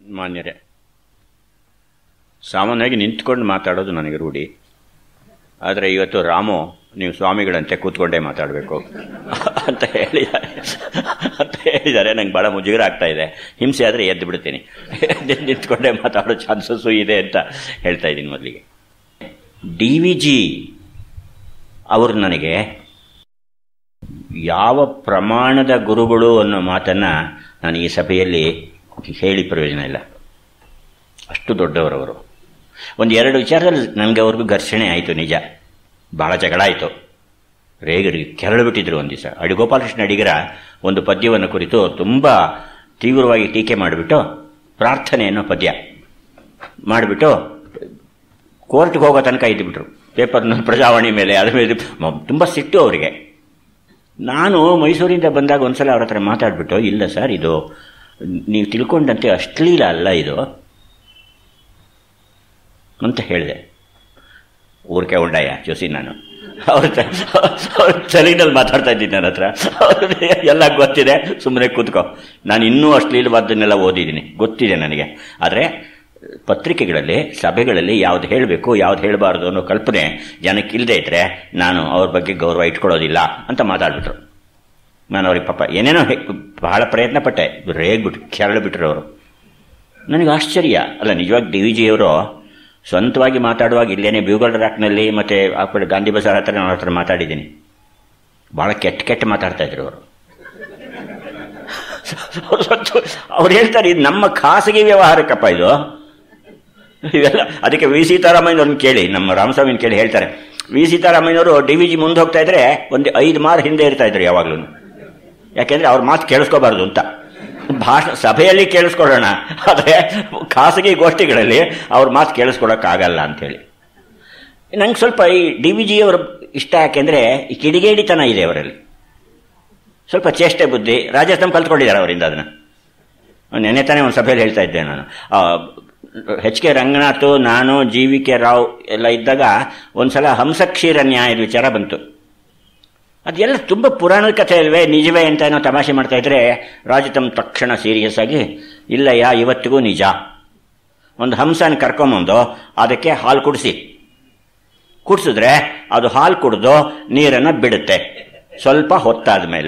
ಮಾನ್ಯರೇ ಸಾಮಾನ್ಯವಾಗಿ ನಿಂತ್ಕೊಂಡು ಮಾತಾಡೋದು ನನಗೆ ರೂಢಿ ಆದರೆ ಇವತ್ತು ರಾಮು ನೀವು ಸ್ವಾಮಿಗಳಂತೆ ಕೂತ್ಕೊಂಡೇ ಮಾತಾಡಬೇಕು ಅಂತ ಹೇಳಿದ್ದಾರೆ ಅಂತ ಹೇಳಿದ್ದಾರೆ ನಂಗೆ ಭಾಳ ಮುಜುಗರ ಆಗ್ತಾ ಇದೆ ಹಿಂಸೆ ಆದರೆ ಎದ್ದು ಬಿಡ್ತೀನಿ ನಿಂತ್ಕೊಂಡೇ ಮಾತಾಡೋ ಚಾನ್ಸಸ್ಸು ಇದೆ ಅಂತ ಹೇಳ್ತಾ ಇದ್ದೀನಿ ಮೊದಲಿಗೆ ಡಿ ವಿ ಜಿ ಅವರು ನನಗೆ ಯಾವ ಪ್ರಮಾಣದ ಗುರುಗಳು ಅನ್ನೋ ಮಾತನ್ನು ನಾನು ಈ ಸಭೆಯಲ್ಲಿ ಹೇಳಿ ಪ್ರಯೋಜನ ಇಲ್ಲ ಅಷ್ಟು ದೊಡ್ಡವರವರು ಒಂದು ಎರಡು ವಿಚಾರದಲ್ಲಿ ನನಗೆ ಅವ್ರಿಗೂ ಘರ್ಷಣೆ ಆಯಿತು ನಿಜ ಭಾಳ ಜಗಳ ಆಯಿತು ರೇಗರಿಗೆ ಕೆರಳು ಬಿಟ್ಟಿದ್ರು ಒಂದು ದಿವಸ ಅಡಿಗೋಪಾಲಕೃಷ್ಣ ಅಡಿಗರ ಒಂದು ಪದ್ಯವನ್ನು ಕುರಿತು ತುಂಬ ತೀವ್ರವಾಗಿ ಟೀಕೆ ಮಾಡಿಬಿಟ್ಟು ಪ್ರಾರ್ಥನೆ ಅನ್ನೋ ಪದ್ಯ ಮಾಡಿಬಿಟ್ಟು ಕೋರ್ಟ್ಗೆ ಹೋಗೋ ತನಕ ಇದ್ದುಬಿಟ್ರು ಪೇಪರ್ನ ಪ್ರಜಾವಾಣಿ ಮೇಲೆ ಅದ್ರ ಮೇಲೆ ತುಂಬ ಸಿಟ್ಟು ಅವರಿಗೆ ನಾನು ಮೈಸೂರಿಂದ ಬಂದಾಗ ಒಂದ್ಸಲ ಅವ್ರ ಹತ್ರ ಮಾತಾಡ್ಬಿಟ್ಟು ಇಲ್ಲ ಸರ್ ಇದು ನೀವು ತಿಳ್ಕೊಂಡಂತೆ ಅಶ್ಲೀಲ ಅಲ್ಲ ಇದು ಅಂತ ಹೇಳಿದೆ ಊರ್ಕೆ ಉಂಡಯ್ಯ ಜೋಸಿ ನಾನು ಅವ್ರ ಅವ್ರ ತಲೆನಲ್ಲಿ ಮಾತಾಡ್ತಾ ಇದ್ದೀನಿ ನನ್ನ ಹತ್ರ ಅವ್ರಿಗೆ ಎಲ್ಲ ಗೊತ್ತಿದೆ ಸುಮ್ಮನೆ ಕೂತ್ಕೋ ನಾನು ಇನ್ನೂ ಅಶ್ಲೀಲವಾದ್ದನ್ನೆಲ್ಲ ಓದಿದ್ದೀನಿ ಗೊತ್ತಿದೆ ನನಗೆ ಆದರೆ ಪತ್ರಿಕೆಗಳಲ್ಲಿ ಸಭೆಗಳಲ್ಲಿ ಯಾವ್ದು ಹೇಳಬೇಕು ಯಾವ್ದು ಹೇಳಬಾರ್ದು ಅನ್ನೋ ಕಲ್ಪನೆ ಜನಕ್ಕೆ ಇಲ್ಲದೆ ಇದ್ರೆ ನಾನು ಅವ್ರ ಬಗ್ಗೆ ಗೌರವ ಇಟ್ಕೊಳ್ಳೋದಿಲ್ಲ ಅಂತ ಮಾತಾಡ್ಬಿಟ್ರು ನಾನು ಅವ್ರಿಗೆ ಪಾಪ ಏನೇನೋ ಬಹಳ ಪ್ರಯತ್ನ ಪಟ್ಟೆ ರೇಗ್ಬಿಟ್ಟು ಕೆರಳು ಬಿಟ್ರು ಅವರು ನನಗೆ ಆಶ್ಚರ್ಯ ಅಲ್ಲ ನಿಜವಾಗಿ ಡಿ ವಿ ಜಿಯವರು ಸ್ವಂತವಾಗಿ ಮಾತಾಡುವಾಗ ಇಲ್ಲೇನೆ ಬ್ಯೂಗಲ್ ರಾಕ್ನಲ್ಲಿ ಮತ್ತು ಆ ಕಡೆ ಗಾಂಧಿ ಬಜಾರ್ ಹತ್ರ ನಾನು ಹತ್ರ ಮಾತಾಡಿದ್ದೀನಿ ಭಾಳ ಕೆಟ್ಟ ಕೆಟ್ಟ ಮಾತಾಡ್ತಾ ಇದ್ರು ಅವರು ಅವ್ರು ಹೇಳ್ತಾರೆ ಇದು ನಮ್ಮ ಖಾಸಗಿ ವ್ಯವಹಾರಕ್ಕಪ್ಪ ಇದು ಇವೆಲ್ಲ ಅದಕ್ಕೆ ವಿ ಸೀತಾರಾಮಯ್ಯನವ್ರನ್ನ ಕೇಳಿ ನಮ್ಮ ರಾಮಸ್ವಾಮಿನ ಕೇಳಿ ಹೇಳ್ತಾರೆ ವಿ ಸೀತಾರಾಮಯ್ಯನವರು ಡಿ ವಿ ಜಿ ಮುಂದೆ ಹೋಗ್ತಾ ಇದ್ರೆ ಒಂದು ಐದು ಮಾರು ಹಿಂದೆ ಇರ್ತಾ ಇದ್ರು ಯಾವಾಗಲೂ ಯಾಕೆಂದ್ರೆ ಅವ್ರ ಮಾತು ಕೇಳಿಸ್ಕೋಬಾರ್ದು ಅಂತ ಭಾಷಣ ಸಭೆಯಲ್ಲಿ ಕೇಳಿಸ್ಕೊಳ್ಳೋಣ ಆದರೆ ಖಾಸಗಿ ಗೋಷ್ಠಿಗಳಲ್ಲಿ ಅವ್ರ ಮಾತು ಕೇಳಿಸ್ಕೊಳಕ್ಕಾಗಲ್ಲ ಅಂಥೇಳಿ ನಂಗೆ ಸ್ವಲ್ಪ ಈ ಡಿ ವಿ ಜಿಯವರು ಇಷ್ಟ ಯಾಕೆಂದರೆ ಈ ಕಿಡಿಗೇಡಿತನ ಇದೆ ಅವರಲ್ಲಿ ಸ್ವಲ್ಪ ಚೇಷ್ಟೆ ಬುದ್ಧಿ ರಾಜಸ್ಥಾನ ಕಲ್ತ್ಕೊಂಡಿದ್ದಾರೆ ಅವರಿಂದ ಅದನ್ನು ನೆನೆ ತಾನೇ ಒಂದು ಸಭೆಯಲ್ಲಿ ಹೇಳ್ತಾ ಇದ್ದೆ ನಾನು ಎಚ್ ಕೆ ರಂಗನಾಥ್ ನಾನು ಜಿ ವಿ ಕೆ ರಾವ್ ಎಲ್ಲ ಇದ್ದಾಗ ಒಂದ್ಸಲ ಹಂಸಕ್ಷೀರ ನ್ಯಾಯದ ವಿಚಾರ ಬಂತು ಅದೆಲ್ಲ ತುಂಬ ಪುರಾಣದ ಕಥೆ ಅಲ್ವೇ ನಿಜವೇ ಅಂತ ಏನೋ ತಮಾಷೆ ಮಾಡ್ತಾ ಇದ್ರೆ ರಾಜತಮ್ ತಕ್ಷಣ ಸೀರಿಯಸ್ ಆಗಿ ಇಲ್ಲಯ್ಯ ಇವತ್ತಿಗೂ ನಿಜ ಒಂದು ಹಂಸನ ಕರ್ಕೊಂಬಂದು ಅದಕ್ಕೆ ಹಾಲು ಕುಡಿಸಿ ಕುಡಿಸಿದ್ರೆ ಅದು ಹಾಲು ಕುಡಿದು ನೀರನ್ನು ಬಿಡುತ್ತೆ ಸ್ವಲ್ಪ ಹೊತ್ತಾದ ಮೇಲೆ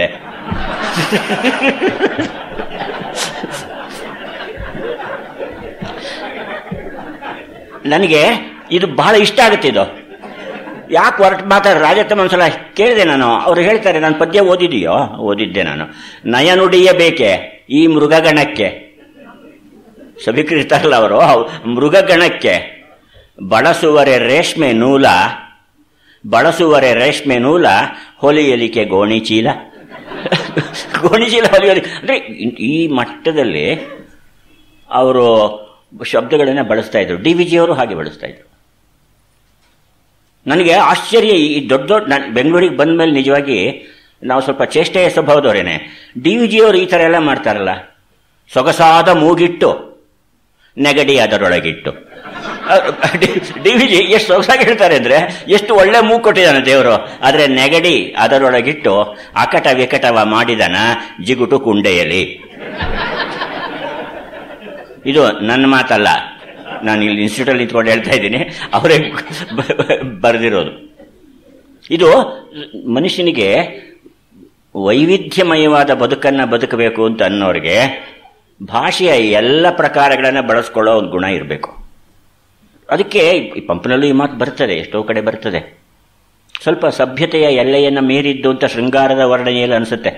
ನನಗೆ ಇದು ಬಹಳ ಇಷ್ಟ ಆಗುತ್ತೆ ಇದು ಯಾಕೆ ಹೊರಟು ಮಾತಾಡ ರಾಜತ್ತಮ್ಮ ಒಂದ್ಸಲ ಕೇಳಿದೆ ನಾನು ಅವ್ರು ಹೇಳ್ತಾರೆ ನಾನು ಪದ್ಯ ಓದಿದೆಯೋ ಓದಿದ್ದೆ ನಾನು ನಯನುಡಿಯ ಬೇಕೆ ಈ ಮೃಗಗಣಕ್ಕೆ ಸಭಿಕರಿರ್ತಾರಲ್ಲ ಅವರು ಮೃಗಗಣಕ್ಕೆ ಬಳಸುವರೆ ರೇಷ್ಮೆ ನೂಲ ಬಳಸುವರೆ ರೇಷ್ಮೆ ನೂಲ ಹೊಲಿಯಲಿಕೆ ಗೋಣಿ ಚೀಲ ಗೋಣಿ ಚೀಲ ಹೊಲಿಯಲಿ ಅಂದರೆ ಈ ಮಟ್ಟದಲ್ಲಿ ಅವರು ಶಬ್ದಗಳನ್ನು ಬಳಸ್ತಾ ಇದ್ರು ಡಿ ವಿ ಜಿಯವರು ಹಾಗೆ ಬಳಸ್ತಾ ಇದ್ರು ನನಗೆ ಆಶ್ಚರ್ಯ ಈ ದೊಡ್ಡ ದೊಡ್ಡ ನಾನು ಬೆಂಗಳೂರಿಗೆ ಬಂದ ಮೇಲೆ ನಿಜವಾಗಿ ನಾವು ಸ್ವಲ್ಪ ಚೇಷ್ಟೆಯ ಸ್ವಭಾವದವರೇನೆ ಡಿ ವಿ ಜಿಯವರು ಈ ಥರ ಎಲ್ಲ ಮಾಡ್ತಾರಲ್ಲ ಸೊಗಸಾದ ಮೂಗಿಟ್ಟು ನೆಗಡಿ ಅದರೊಳಗಿಟ್ಟು ಡಿ ವಿ ಜಿ ಎಷ್ಟು ಸೊಗಸಾಗಿ ಹೇಳ್ತಾರೆ ಅಂದರೆ ಎಷ್ಟು ಒಳ್ಳೆ ಮೂಗು ಕೊಟ್ಟಿದ್ದಾನೆ ದೇವರು ಆದರೆ ನೆಗಡಿ ಅದರೊಳಗಿಟ್ಟು ಅಕಟ ವಿಕಟವ ಮಾಡಿದನ ಜಿಗುಟು ಕುಂಡೆಯಲ್ಲಿ ಇದು ನನ್ನ ಮಾತಲ್ಲ ನಾನು ಇಲ್ಲಿ ಇನ್ಸ್ಟಿಟ್ಯೂಟಲ್ಲಿ ನಿಂತ್ಕೊಂಡು ಹೇಳ್ತಾ ಇದ್ದೀನಿ ಅವರೇ ಬರೆದಿರೋದು ಇದು ಮನುಷ್ಯನಿಗೆ ವೈವಿಧ್ಯಮಯವಾದ ಬದುಕನ್ನು ಬದುಕಬೇಕು ಅಂತ ಅನ್ನೋರಿಗೆ ಭಾಷೆಯ ಎಲ್ಲ ಪ್ರಕಾರಗಳನ್ನು ಬಳಸ್ಕೊಳ್ಳೋ ಒಂದು ಗುಣ ಇರಬೇಕು ಅದಕ್ಕೆ ಈ ಪಂಪ್ನಲ್ಲೂ ಈ ಮಾತು ಬರ್ತದೆ ಎಷ್ಟೋ ಕಡೆ ಬರ್ತದೆ ಸ್ವಲ್ಪ ಸಭ್ಯತೆಯ ಎಲ್ಲೆಯನ್ನು ಮೀರಿದ್ದು ಅಂತ ಶೃಂಗಾರದ ವರ್ಣನೆಯಲ್ಲಿ ಅನಿಸುತ್ತೆ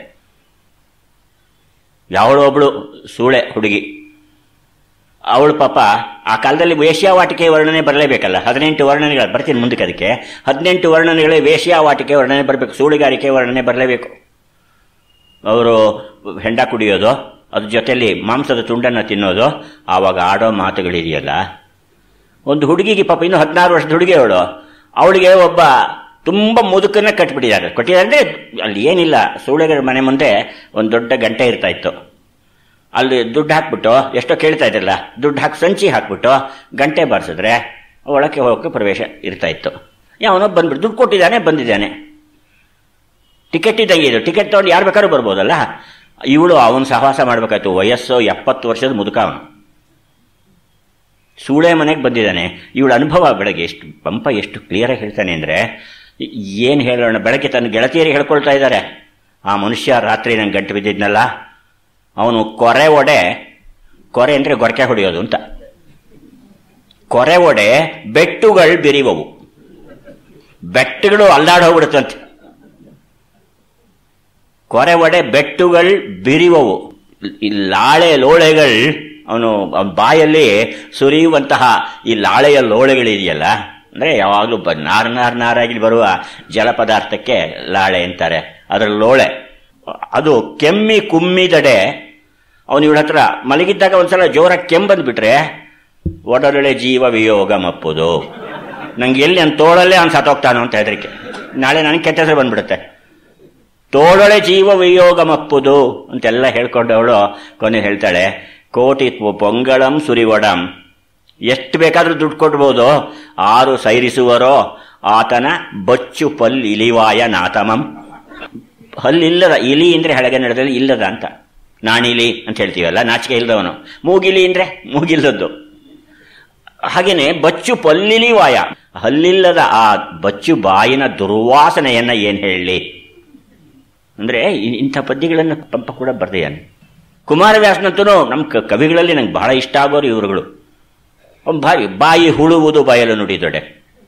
ಯಾವಳೋ ಒಬ್ಳು ಸೂಳೆ ಹುಡುಗಿ ಅವಳು ಪಾಪ ಆ ಕಾಲದಲ್ಲಿ ವೇಶ್ಯಾವಾಟಿಕೆ ವರ್ಣನೆ ಬರಲೇಬೇಕಲ್ಲ ಹದಿನೆಂಟು ವರ್ಣನೆಗಳು ಬರ್ತೀನಿ ಮುಂದಕ್ಕೆ ಅದಕ್ಕೆ ಹದಿನೆಂಟು ವರ್ಣನೆಗಳೇ ವೇಶ್ಯಾವಾಟಿಕೆ ವರ್ಣನೆ ಬರಬೇಕು ಸೂಳಿಗಾರಿಕೆ ವರ್ಣನೆ ಬರಲೇಬೇಕು ಅವರು ಹೆಂಡ ಕುಡಿಯೋದು ಅದ್ರ ಜೊತೆಯಲ್ಲಿ ಮಾಂಸದ ತುಂಡನ್ನು ತಿನ್ನೋದು ಆವಾಗ ಆಡೋ ಮಾತುಗಳಿದೆಯಲ್ಲ ಒಂದು ಹುಡುಗಿಗೆ ಪಾಪ ಇನ್ನು ಹದಿನಾರು ವರ್ಷದ ಹುಡುಗಿ ಅವಳು ಅವಳಿಗೆ ಒಬ್ಬ ತುಂಬ ಮುದುಕನ್ನ ಕಟ್ಬಿಟ್ಟಿದ್ದಾರೆ ಕೊಟ್ಟಿದ್ದಾರೆ ಅಂದರೆ ಅಲ್ಲಿ ಏನಿಲ್ಲ ಸೂಳೆಗಳ ಮನೆ ಮುಂದೆ ಒಂದು ದೊಡ್ಡ ಗಂಟೆ ಇರ್ತಾ ಇತ್ತು ಅಲ್ಲಿ ದುಡ್ಡು ಹಾಕ್ಬಿಟ್ಟು ಎಷ್ಟೋ ಕೇಳ್ತಾ ಇದ್ರಲ್ಲ ದುಡ್ಡು ಹಾಕಿ ಸಂಚಿ ಹಾಕ್ಬಿಟ್ಟು ಗಂಟೆ ಬಾರಿಸಿದ್ರೆ ಒಳಕ್ಕೆ ಹೋಗೋಕ್ಕೆ ಪ್ರವೇಶ ಇರ್ತಾ ಇತ್ತು ಯಾವನೋ ಬಂದ್ಬಿಟ್ಟು ದುಡ್ಡು ಕೊಟ್ಟಿದ್ದಾನೆ ಬಂದಿದ್ದಾನೆ ಟಿಕೆಟ್ ಇದ್ದಂಗೆ ಇದು ಟಿಕೆಟ್ ತೊಗೊಂಡು ಯಾರು ಬೇಕಾದ್ರೂ ಬರ್ಬೋದಲ್ಲ ಇವಳು ಅವನು ಸಹವಾಸ ಮಾಡಬೇಕಾಯ್ತು ವಯಸ್ಸು ಎಪ್ಪತ್ತು ವರ್ಷದ ಮುದುಕ ಅವನು ಸೂಳೆ ಮನೆಗೆ ಬಂದಿದ್ದಾನೆ ಇವಳ ಅನುಭವ ಬೆಳಗ್ಗೆ ಎಷ್ಟು ಪಂಪ ಎಷ್ಟು ಕ್ಲಿಯರಾಗಿ ಹೇಳ್ತಾನೆ ಅಂದರೆ ಏನು ಹೇಳೋಣ ಬೆಳಗ್ಗೆ ತನ್ನ ಗೆಳತಿಯರಿಗೆ ಹೇಳ್ಕೊಳ್ತಾ ಇದ್ದಾರೆ ಆ ಮನುಷ್ಯ ರಾತ್ರಿ ನಂಗೆ ಗಂಟು ಬಿದ್ದಿದ್ನಲ್ಲ ಅವನು ಕೊರೆ ಒಡೆ ಕೊರೆ ಅಂದರೆ ಗೊರಕೆ ಹೊಡೆಯೋದು ಅಂತ ಕೊರೆ ಒಡೆ ಬೆಟ್ಟುಗಳು ಬೆರಿವವು ಬೆಟ್ಟಗಳು ಅಲ್ಲಾಡ್ ಹೋಗ್ಬಿಡುತ್ತಂತೆ ಕೊರೆ ಒಡೆ ಬೆಟ್ಟುಗಳು ಬಿರಿವವು ಈ ಲಾಳೆ ಲೋಳೆಗಳು ಅವನು ಅವನ ಬಾಯಲ್ಲಿ ಸುರಿಯುವಂತಹ ಈ ಲಾಳೆಯ ಲೋಳೆಗಳಿದೆಯಲ್ಲ ಅಂದರೆ ಯಾವಾಗಲೂ ಬ ನಾರ್ ನಾರ್ ನಾರಾಗಿ ಬರುವ ಜಲ ಪದಾರ್ಥಕ್ಕೆ ಲಾಳೆ ಅಂತಾರೆ ಅದರ ಲೋಳೆ ಅದು ಕೆಮ್ಮಿ ಕುಮ್ಮಿದಡೆ ಅವನು ಇವಳ ಹತ್ರ ಮಲಗಿದ್ದಾಗ ಒಂದ್ಸಲ ಜೋರಾಗಿ ಕೆಮ್ಮು ಬಂದ್ಬಿಟ್ರೆ ಒಡಲೊಳೆ ಜೀವ ವಿಯೋಗ ಮಪ್ಪುದು ನಂಗೆ ಎಲ್ಲಿ ನನ್ನ ತೋಳಲ್ಲೇ ಅವ್ನು ಸತ್ತೋಗ್ತಾನೋ ಅಂತ ಹೆದರಿಕೆ ನಾಳೆ ನನಗೆ ಕೆಟ್ಟ ಹೆಸರು ಬಂದ್ಬಿಡುತ್ತೆ ತೋಳೊಳೆ ಜೀವ ವಿಯೋಗ ಮಪ್ಪುದು ಅಂತೆಲ್ಲ ಹೇಳ್ಕೊಂಡವಳು ಕೊನೆ ಹೇಳ್ತಾಳೆ ಕೋಟಿ ಪೊಂಗಳಂ ಸುರಿವಡಂ ಎಷ್ಟು ಬೇಕಾದ್ರೂ ದುಡ್ಡು ಕೊಡ್ಬೋದು ಆರು ಸೈರಿಸುವರೋ ಆತನ ಬಚ್ಚು ಪಲ್ ಇಲಿವಾಯ ನಾತಮಂ ಹಲ್ಲಿಲ್ಲದ ಇಲಿ ಅಂದ್ರೆ ಹಳಗೆ ನಡೆದಲ್ಲಿ ಇಲ್ಲದ ಅಂತ ನಾಣಿಲಿ ಅಂತ ಹೇಳ್ತೀವಲ್ಲ ನಾಚಿಕೆ ಇಲ್ಲದವನು ಮೂಗಿಲಿ ಅಂದ್ರೆ ಮೂಗಿಲ್ಲದ್ದು ಹಾಗೇನೆ ಬಚ್ಚು ಪಲ್ಲಿಲಿ ವಾಯ ಹಲ್ಲಿಲ್ಲದ ಆ ಬಚ್ಚು ಬಾಯಿನ ದುರ್ವಾಸನೆಯನ್ನ ಏನ್ ಹೇಳಲಿ ಅಂದ್ರೆ ಇ- ಇಂಥ ಪದ್ಯಗಳನ್ನು ಪಂಪ ಕೂಡ ಬರ್ದಿದ್ದಾನೆ ಕುಮಾರವ್ಯಾಸನಂತೂ ನಮ್ಮ ಕ- ಕವಿಗಳಲ್ಲಿ ನಂಗೆ ಬಹಳ ಇಷ್ಟ ಆಗೋರು ಇವರುಗಳು ಅವ್ನ್ ಬಾಯಿ ಬಾಯಿ ಹುಳುವುದು ಬಾಯಲು ನುಡಿದೊಡೆ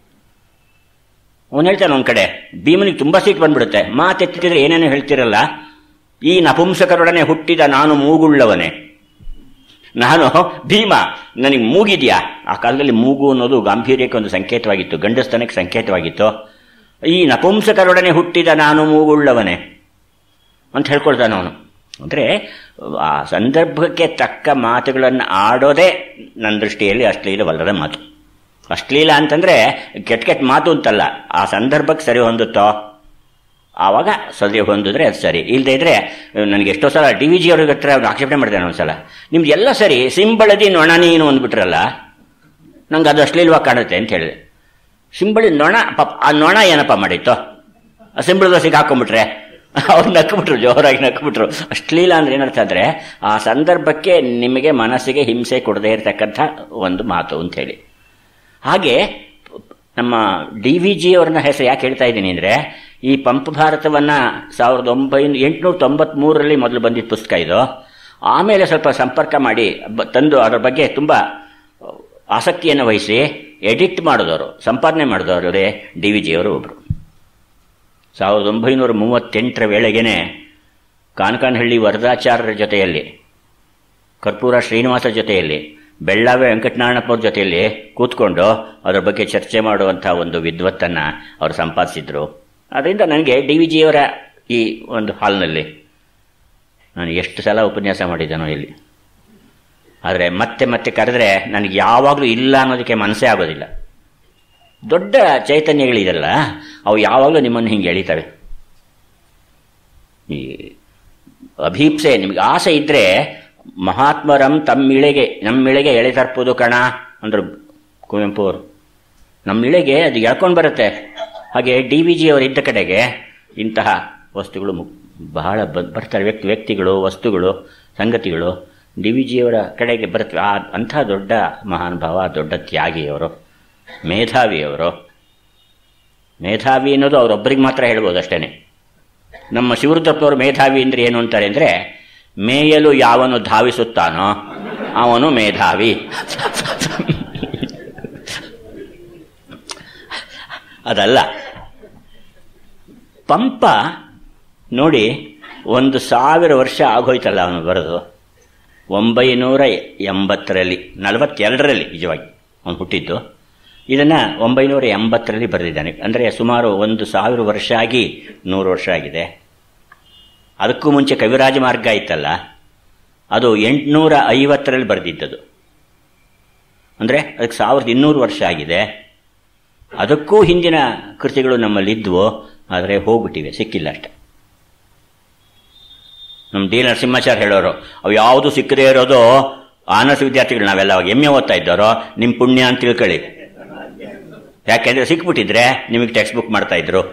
ಅವನು ಹೇಳ್ತಾನೆ ಒಂದ್ ಕಡೆ ಭೀಮನಿಗೆ ತುಂಬಾ ಸಿಟ್ಟು ಬಂದ್ಬಿಡುತ್ತೆ ಮಾತೆತ್ತಿದ್ರೆ ಏನೇನೋ ಹೇಳ್ತಿರಲ್ಲ ಈ ನಪುಂಸಕರೊಡನೆ ಹುಟ್ಟಿದ ನಾನು ಮೂಗುಳ್ಳವನೇ ನಾನು ಭೀಮ ನನಗೆ ಮೂಗಿದ್ಯಾ ಆ ಕಾಲದಲ್ಲಿ ಮೂಗು ಅನ್ನೋದು ಗಾಂಭೀರ್ಯಕ್ಕೆ ಒಂದು ಸಂಕೇತವಾಗಿತ್ತು ಗಂಡಸ್ತನಕ್ಕೆ ಸಂಕೇತವಾಗಿತ್ತು ಈ ನಪುಂಸಕರೊಡನೆ ಹುಟ್ಟಿದ ನಾನು ಮೂಗುಳ್ಳವನೇ ಅಂತ ಹೇಳ್ಕೊಳ್ತಾನೆ ಅವನು ಅಂದರೆ ಆ ಸಂದರ್ಭಕ್ಕೆ ತಕ್ಕ ಮಾತುಗಳನ್ನು ಆಡೋದೇ ನನ್ನ ದೃಷ್ಟಿಯಲ್ಲಿ ಅಶ್ಲೀಲವಲ್ಲದ ಮಾತು ಅಶ್ಲೀಲ ಅಂತಂದ್ರೆ ಕೆಟ್ಟ ಕೆಟ್ಟ ಮಾತು ಅಂತಲ್ಲ ಆ ಸಂದರ್ಭಕ್ಕೆ ಸರಿ ಹೊಂದುತ್ತೋ ಆವಾಗ ಸರಿ ಹೊಂದಿದ್ರೆ ಅದು ಸರಿ ಇಲ್ಲದೆ ಇದ್ರೆ ನನಗೆ ಎಷ್ಟೋ ಸಲ ಡಿ ವಿ ಜಿ ಅವ್ರಿಗೆ ಹತ್ರ ಅವ್ನು ಆಕ್ಷೇಪಣೆ ಮಾಡಿದ್ದಾನೆ ಒಂದ್ಸಲ ನಿಮ್ದು ಎಲ್ಲ ಸರಿ ಸಿಂಬಳದಿ ನೊಣ ನೀನು ಅಂದ್ಬಿಟ್ರಲ್ಲ ನಂಗೆ ಅದು ಅಶ್ಲೀಲವಾಗಿ ಕಾಣುತ್ತೆ ಅಂತ ಹೇಳಿದೆ ಸಿಂಬಳಿ ನೊಣ ಪಾಪ ಆ ನೊಣ ಏನಪ್ಪ ಮಾಡಿತ್ತು ಆ ಸಿಂಬಳದ ಸಿಗಾಕೊಂಡ್ಬಿಟ್ರೆ ಅವ್ರು ನಕ್ಬಿಟ್ರು ಜೋರಾಗಿ ನಕ್ಬಿಟ್ರು ಅಶ್ಲೀಲ ಅಂದ್ರೆ ಏನರ್ಥ ಅಂದ್ರೆ ಆ ಸಂದರ್ಭಕ್ಕೆ ನಿಮಗೆ ಮನಸ್ಸಿಗೆ ಹಿಂಸೆ ಕೊಡದೇ ಇರತಕ್ಕಂಥ ಒಂದು ಮಾತು ಅಂತ ಹೇಳಿ ಹಾಗೆ ನಮ್ಮ ಡಿ ವಿ ಜಿ ಅವ್ರನ್ನ ಹೆಸರು ಯಾಕೆ ಹೇಳ್ತಾ ಇದ್ದೀನಿ ಅಂದ್ರೆ ಈ ಪಂಪ ಭಾರತವನ್ನ ಸಾವಿರದ ಒಂಬೈನೂರ ಎಂಟುನೂರ ತೊಂಬತ್ಮೂರರಲ್ಲಿ ಮೊದಲು ಬಂದಿದ್ದ ಪುಸ್ತಕ ಇದು ಆಮೇಲೆ ಸ್ವಲ್ಪ ಸಂಪರ್ಕ ಮಾಡಿ ಬ- ತಂದು ಅದರ ಬಗ್ಗೆ ತುಂಬ ಆಸಕ್ತಿಯನ್ನು ವಹಿಸಿ ಎಡಿಟ್ ಮಾಡಿದವರು ಸಂಪಾದನೆ ಮಾಡಿದವರೇ ಡಿ ವಿ ಜಿ ಅವರು ಒಬ್ಬರು ಸಾವಿರದ ಒಂಬೈನೂರ ಮೂವತ್ತೆಂಟರ ವೇಳೆಗೇನೆ ಕಾನಕಾನಹಳ್ಳಿ ವರದಾಚಾರ್ಯರ ಜೊತೆಯಲ್ಲಿ ಕರ್ಪೂರ ಶ್ರೀನಿವಾಸ ಜೊತೆಯಲ್ಲಿ ಬೆಳ್ಳಾವೆ ವೆಂಕಟನಾರಾಯಣಪ್ಪವ್ರ ಜೊತೆಯಲ್ಲಿ ಕೂತ್ಕೊಂಡು ಅದರ ಬಗ್ಗೆ ಚರ್ಚೆ ಮಾಡುವಂಥ ಒಂದು ವಿದ್ವತ್ತನ್ನು ಅವರು ಸಂಪಾದಿಸಿದ್ರು ಅದರಿಂದ ನನಗೆ ಡಿ ವಿ ಜಿಯವರ ಈ ಒಂದು ಹಾಲ್ನಲ್ಲಿ ನಾನು ಎಷ್ಟು ಸಲ ಉಪನ್ಯಾಸ ಮಾಡಿದ್ದಾನೋ ಇಲ್ಲಿ ಆದರೆ ಮತ್ತೆ ಮತ್ತೆ ಕರೆದ್ರೆ ನನಗೆ ಯಾವಾಗಲೂ ಇಲ್ಲ ಅನ್ನೋದಕ್ಕೆ ಮನಸ್ಸೇ ಆಗೋದಿಲ್ಲ ದೊಡ್ಡ ಚೈತನ್ಯಗಳಿದೆಲ್ಲ ಅವು ಯಾವಾಗಲೂ ನಿಮ್ಮನ್ನು ಹಿಂಗೆ ಎಳಿತವೆ ಈ ಅಭೀಪ್ಸೆ ನಿಮಗೆ ಆಸೆ ಇದ್ರೆ ಮಹಾತ್ಮರಂ ತಮ್ಮಿಳೆಗೆ ನಮ್ಮಿಳೆಗೆ ಎಳೆ ತರ್ಪೋದು ಕಣ ಅಂದ್ರು ಕುವೆಂಪು ಅವರು ನಮ್ಮಿಳೆಗೆ ಅದು ಎಳ್ಕೊಂಡು ಬರುತ್ತೆ ಹಾಗೆ ಡಿ ವಿ ಜಿ ಅವರು ಇದ್ದ ಕಡೆಗೆ ಇಂತಹ ವಸ್ತುಗಳು ಮು- ಬಹಳ ಬ- ಬರ್ತಾರೆ ವ್ಯಕ್ತಿ ವ್ಯಕ್ತಿಗಳು ವಸ್ತುಗಳು ಸಂಗತಿಗಳು ಡಿ ವಿ ಜಿಯವರ ಕಡೆಗೆ ಬರ್ತವೆ ಆ ಅಂಥ ದೊಡ್ಡ ಮಹಾನುಭಾವ ದೊಡ್ಡ ತ್ಯಾಗಿಯವರು ಮೇಧಾವಿಯವರು ಮೇಧಾವಿ ಅನ್ನೋದು ಅವರೊಬ್ಬರಿಗೆ ಮಾತ್ರ ಹೇಳ್ಬೋದು ಅಷ್ಟೇನೆ ನಮ್ಮ ಶಿವರುದ್ರಪ್ಪನವರು ಮೇಧಾವಿ ಅಂದ್ರೆ ಏನು ಅಂತಾರೆ ಅಂದ್ರೆ ಮೇಯಲು ಯಾವನು ಧಾವಿಸುತ್ತಾನೋ ಅವನು ಮೇಧಾವಿ ಅದಲ್ಲ ಪಂಪ ನೋಡಿ ಒಂದು ಸಾವಿರ ವರ್ಷ ಆಗೋಯ್ತಲ್ಲ ಅವನು ಬರೆದು ಒಂಬೈನೂರ ಎಂಬತ್ತರಲ್ಲಿ ನಲವತ್ತೆರಡರಲ್ಲಿ ನಿಜವಾಗಿ ಅವನು ಹುಟ್ಟಿದ್ದು ಇದನ್ನು ಒಂಬೈನೂರ ಎಂಬತ್ತರಲ್ಲಿ ಬರೆದಿದ್ದಾನೆ ಅಂದರೆ ಸುಮಾರು ಒಂದು ಸಾವಿರ ವರ್ಷ ಆಗಿ ನೂರು ವರ್ಷ ಆಗಿದೆ ಅದಕ್ಕೂ ಮುಂಚೆ ಕವಿರಾಜ ಮಾರ್ಗ ಇತ್ತಲ್ಲ ಅದು ಎಂಟುನೂರ ಐವತ್ತರಲ್ಲಿ ಬರೆದಿದ್ದದು ಅಂದರೆ ಅದಕ್ಕೆ ಸಾವಿರದ ಇನ್ನೂರು ವರ್ಷ ಆಗಿದೆ ಅದಕ್ಕೂ ಹಿಂದಿನ ಕೃತಿಗಳು ನಮ್ಮಲ್ಲಿದ್ವು ಆದರೆ ಹೋಗ್ಬಿಟ್ಟಿವೆ ಸಿಕ್ಕಿಲ್ಲ ಅಷ್ಟೆ ನಮ್ಮ ಡಿ ನರಸಿಂಹಾಚಾರ್ಯ ಹೇಳೋರು ಅವು ಯಾವುದು ಸಿಕ್ಕದೇ ಇರೋದು ಆನರ್ಸ್ ವಿದ್ಯಾರ್ಥಿಗಳು ನಾವೆಲ್ಲ ಅವಾಗ ಎಮ್ಮೆ ಓದ್ತಾ ಇದ್ದವರು ನಿಮ್ಮ ಪುಣ್ಯ ಅಂತ ತಿಳ್ಕೊಳ್ಳಿ ಯಾಕೆಂದ್ರೆ ಸಿಕ್ಬಿಟ್ಟಿದ್ರೆ ನಿಮಗೆ ಟೆಕ್ಸ್ಟ್ ಬುಕ್ ಮಾಡ್ತಾ ಇದ್ರು